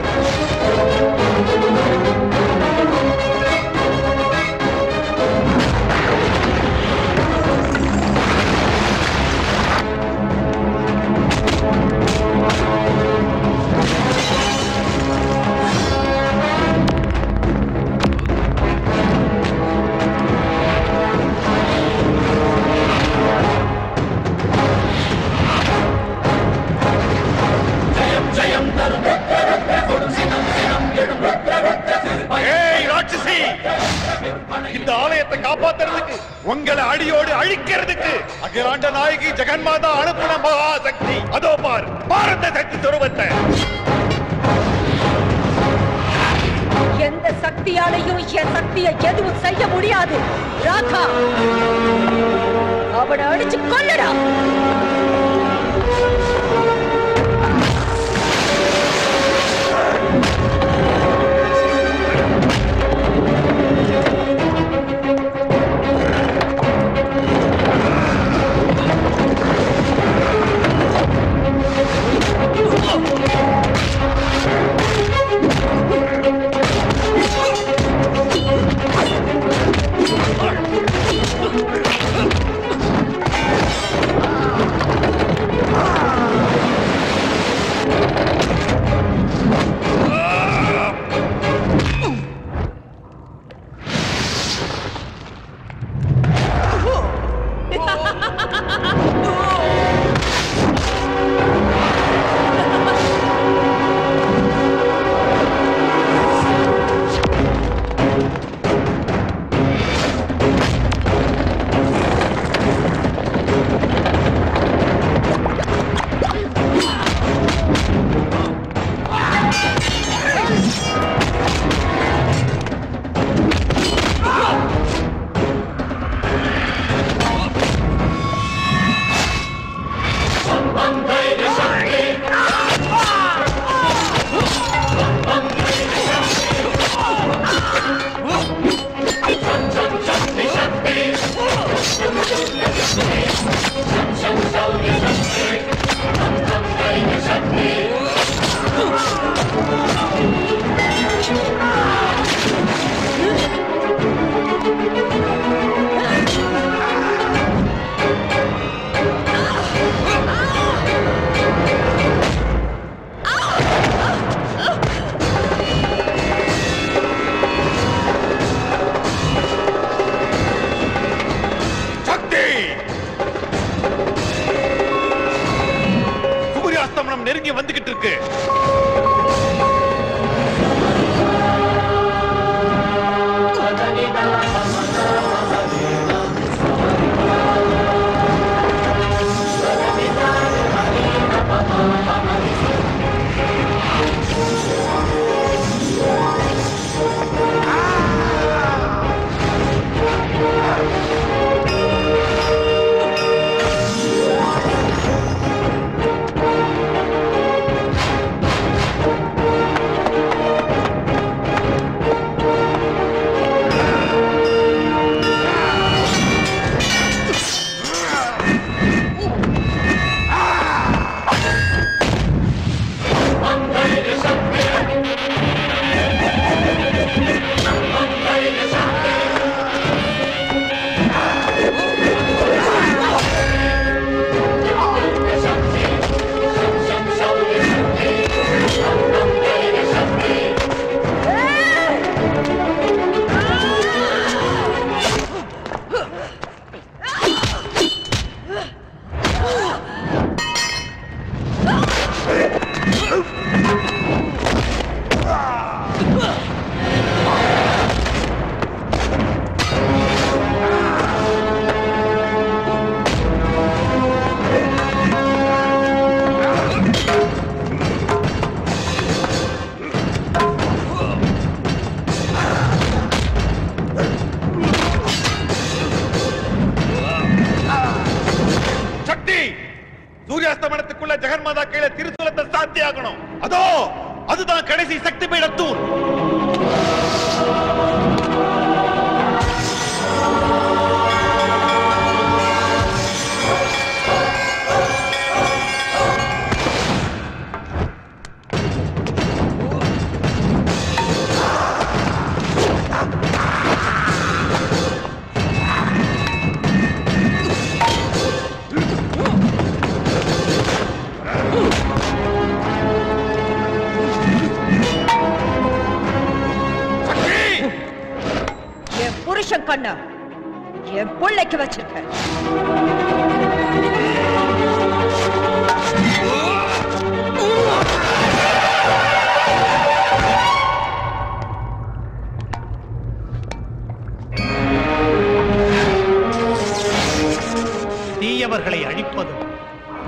ஆ இந்த ஆலயத்தை காப்பாத்துறதுக்கு உங்களை அடியோடு அழிக்கிறதுக்கு அகிலாண்ட நாயகி ஜெகன்மாதா அனுப்பின மகா சக்தி அதோ பார் பாரத சக்தி துருவத்தை எந்த சக்தியாலையும் என் சக்தியை எதுவும் செய்ய முடியாது ராகா அவனை அடிச்சு கொல்லுடா சக்தி சூரியாஸ்தமனம் நெருங்கி வந்துகிட்டு இருக்கு சக்தி சூரியாஸ்தமனத்துக்குள்ள ஜெகன்மாதா கீழே திருத்துலத்தை சாத்தி ஆகணும் அதோ அதுதான் கடைசி சக்தி பீடத்தூண் என் புருஷன் கண்ண என் பிள்ளைக்கு வச்சிருக்கேன்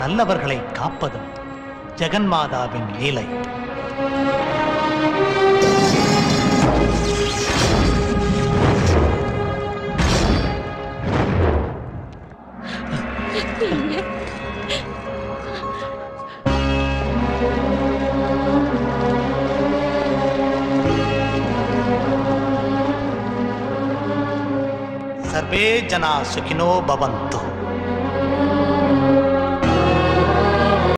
நல்லவர்களை காப்பதும் ஜெகன்மாதாவின் லீலை सर्वे जना सुखिनो भवन्तु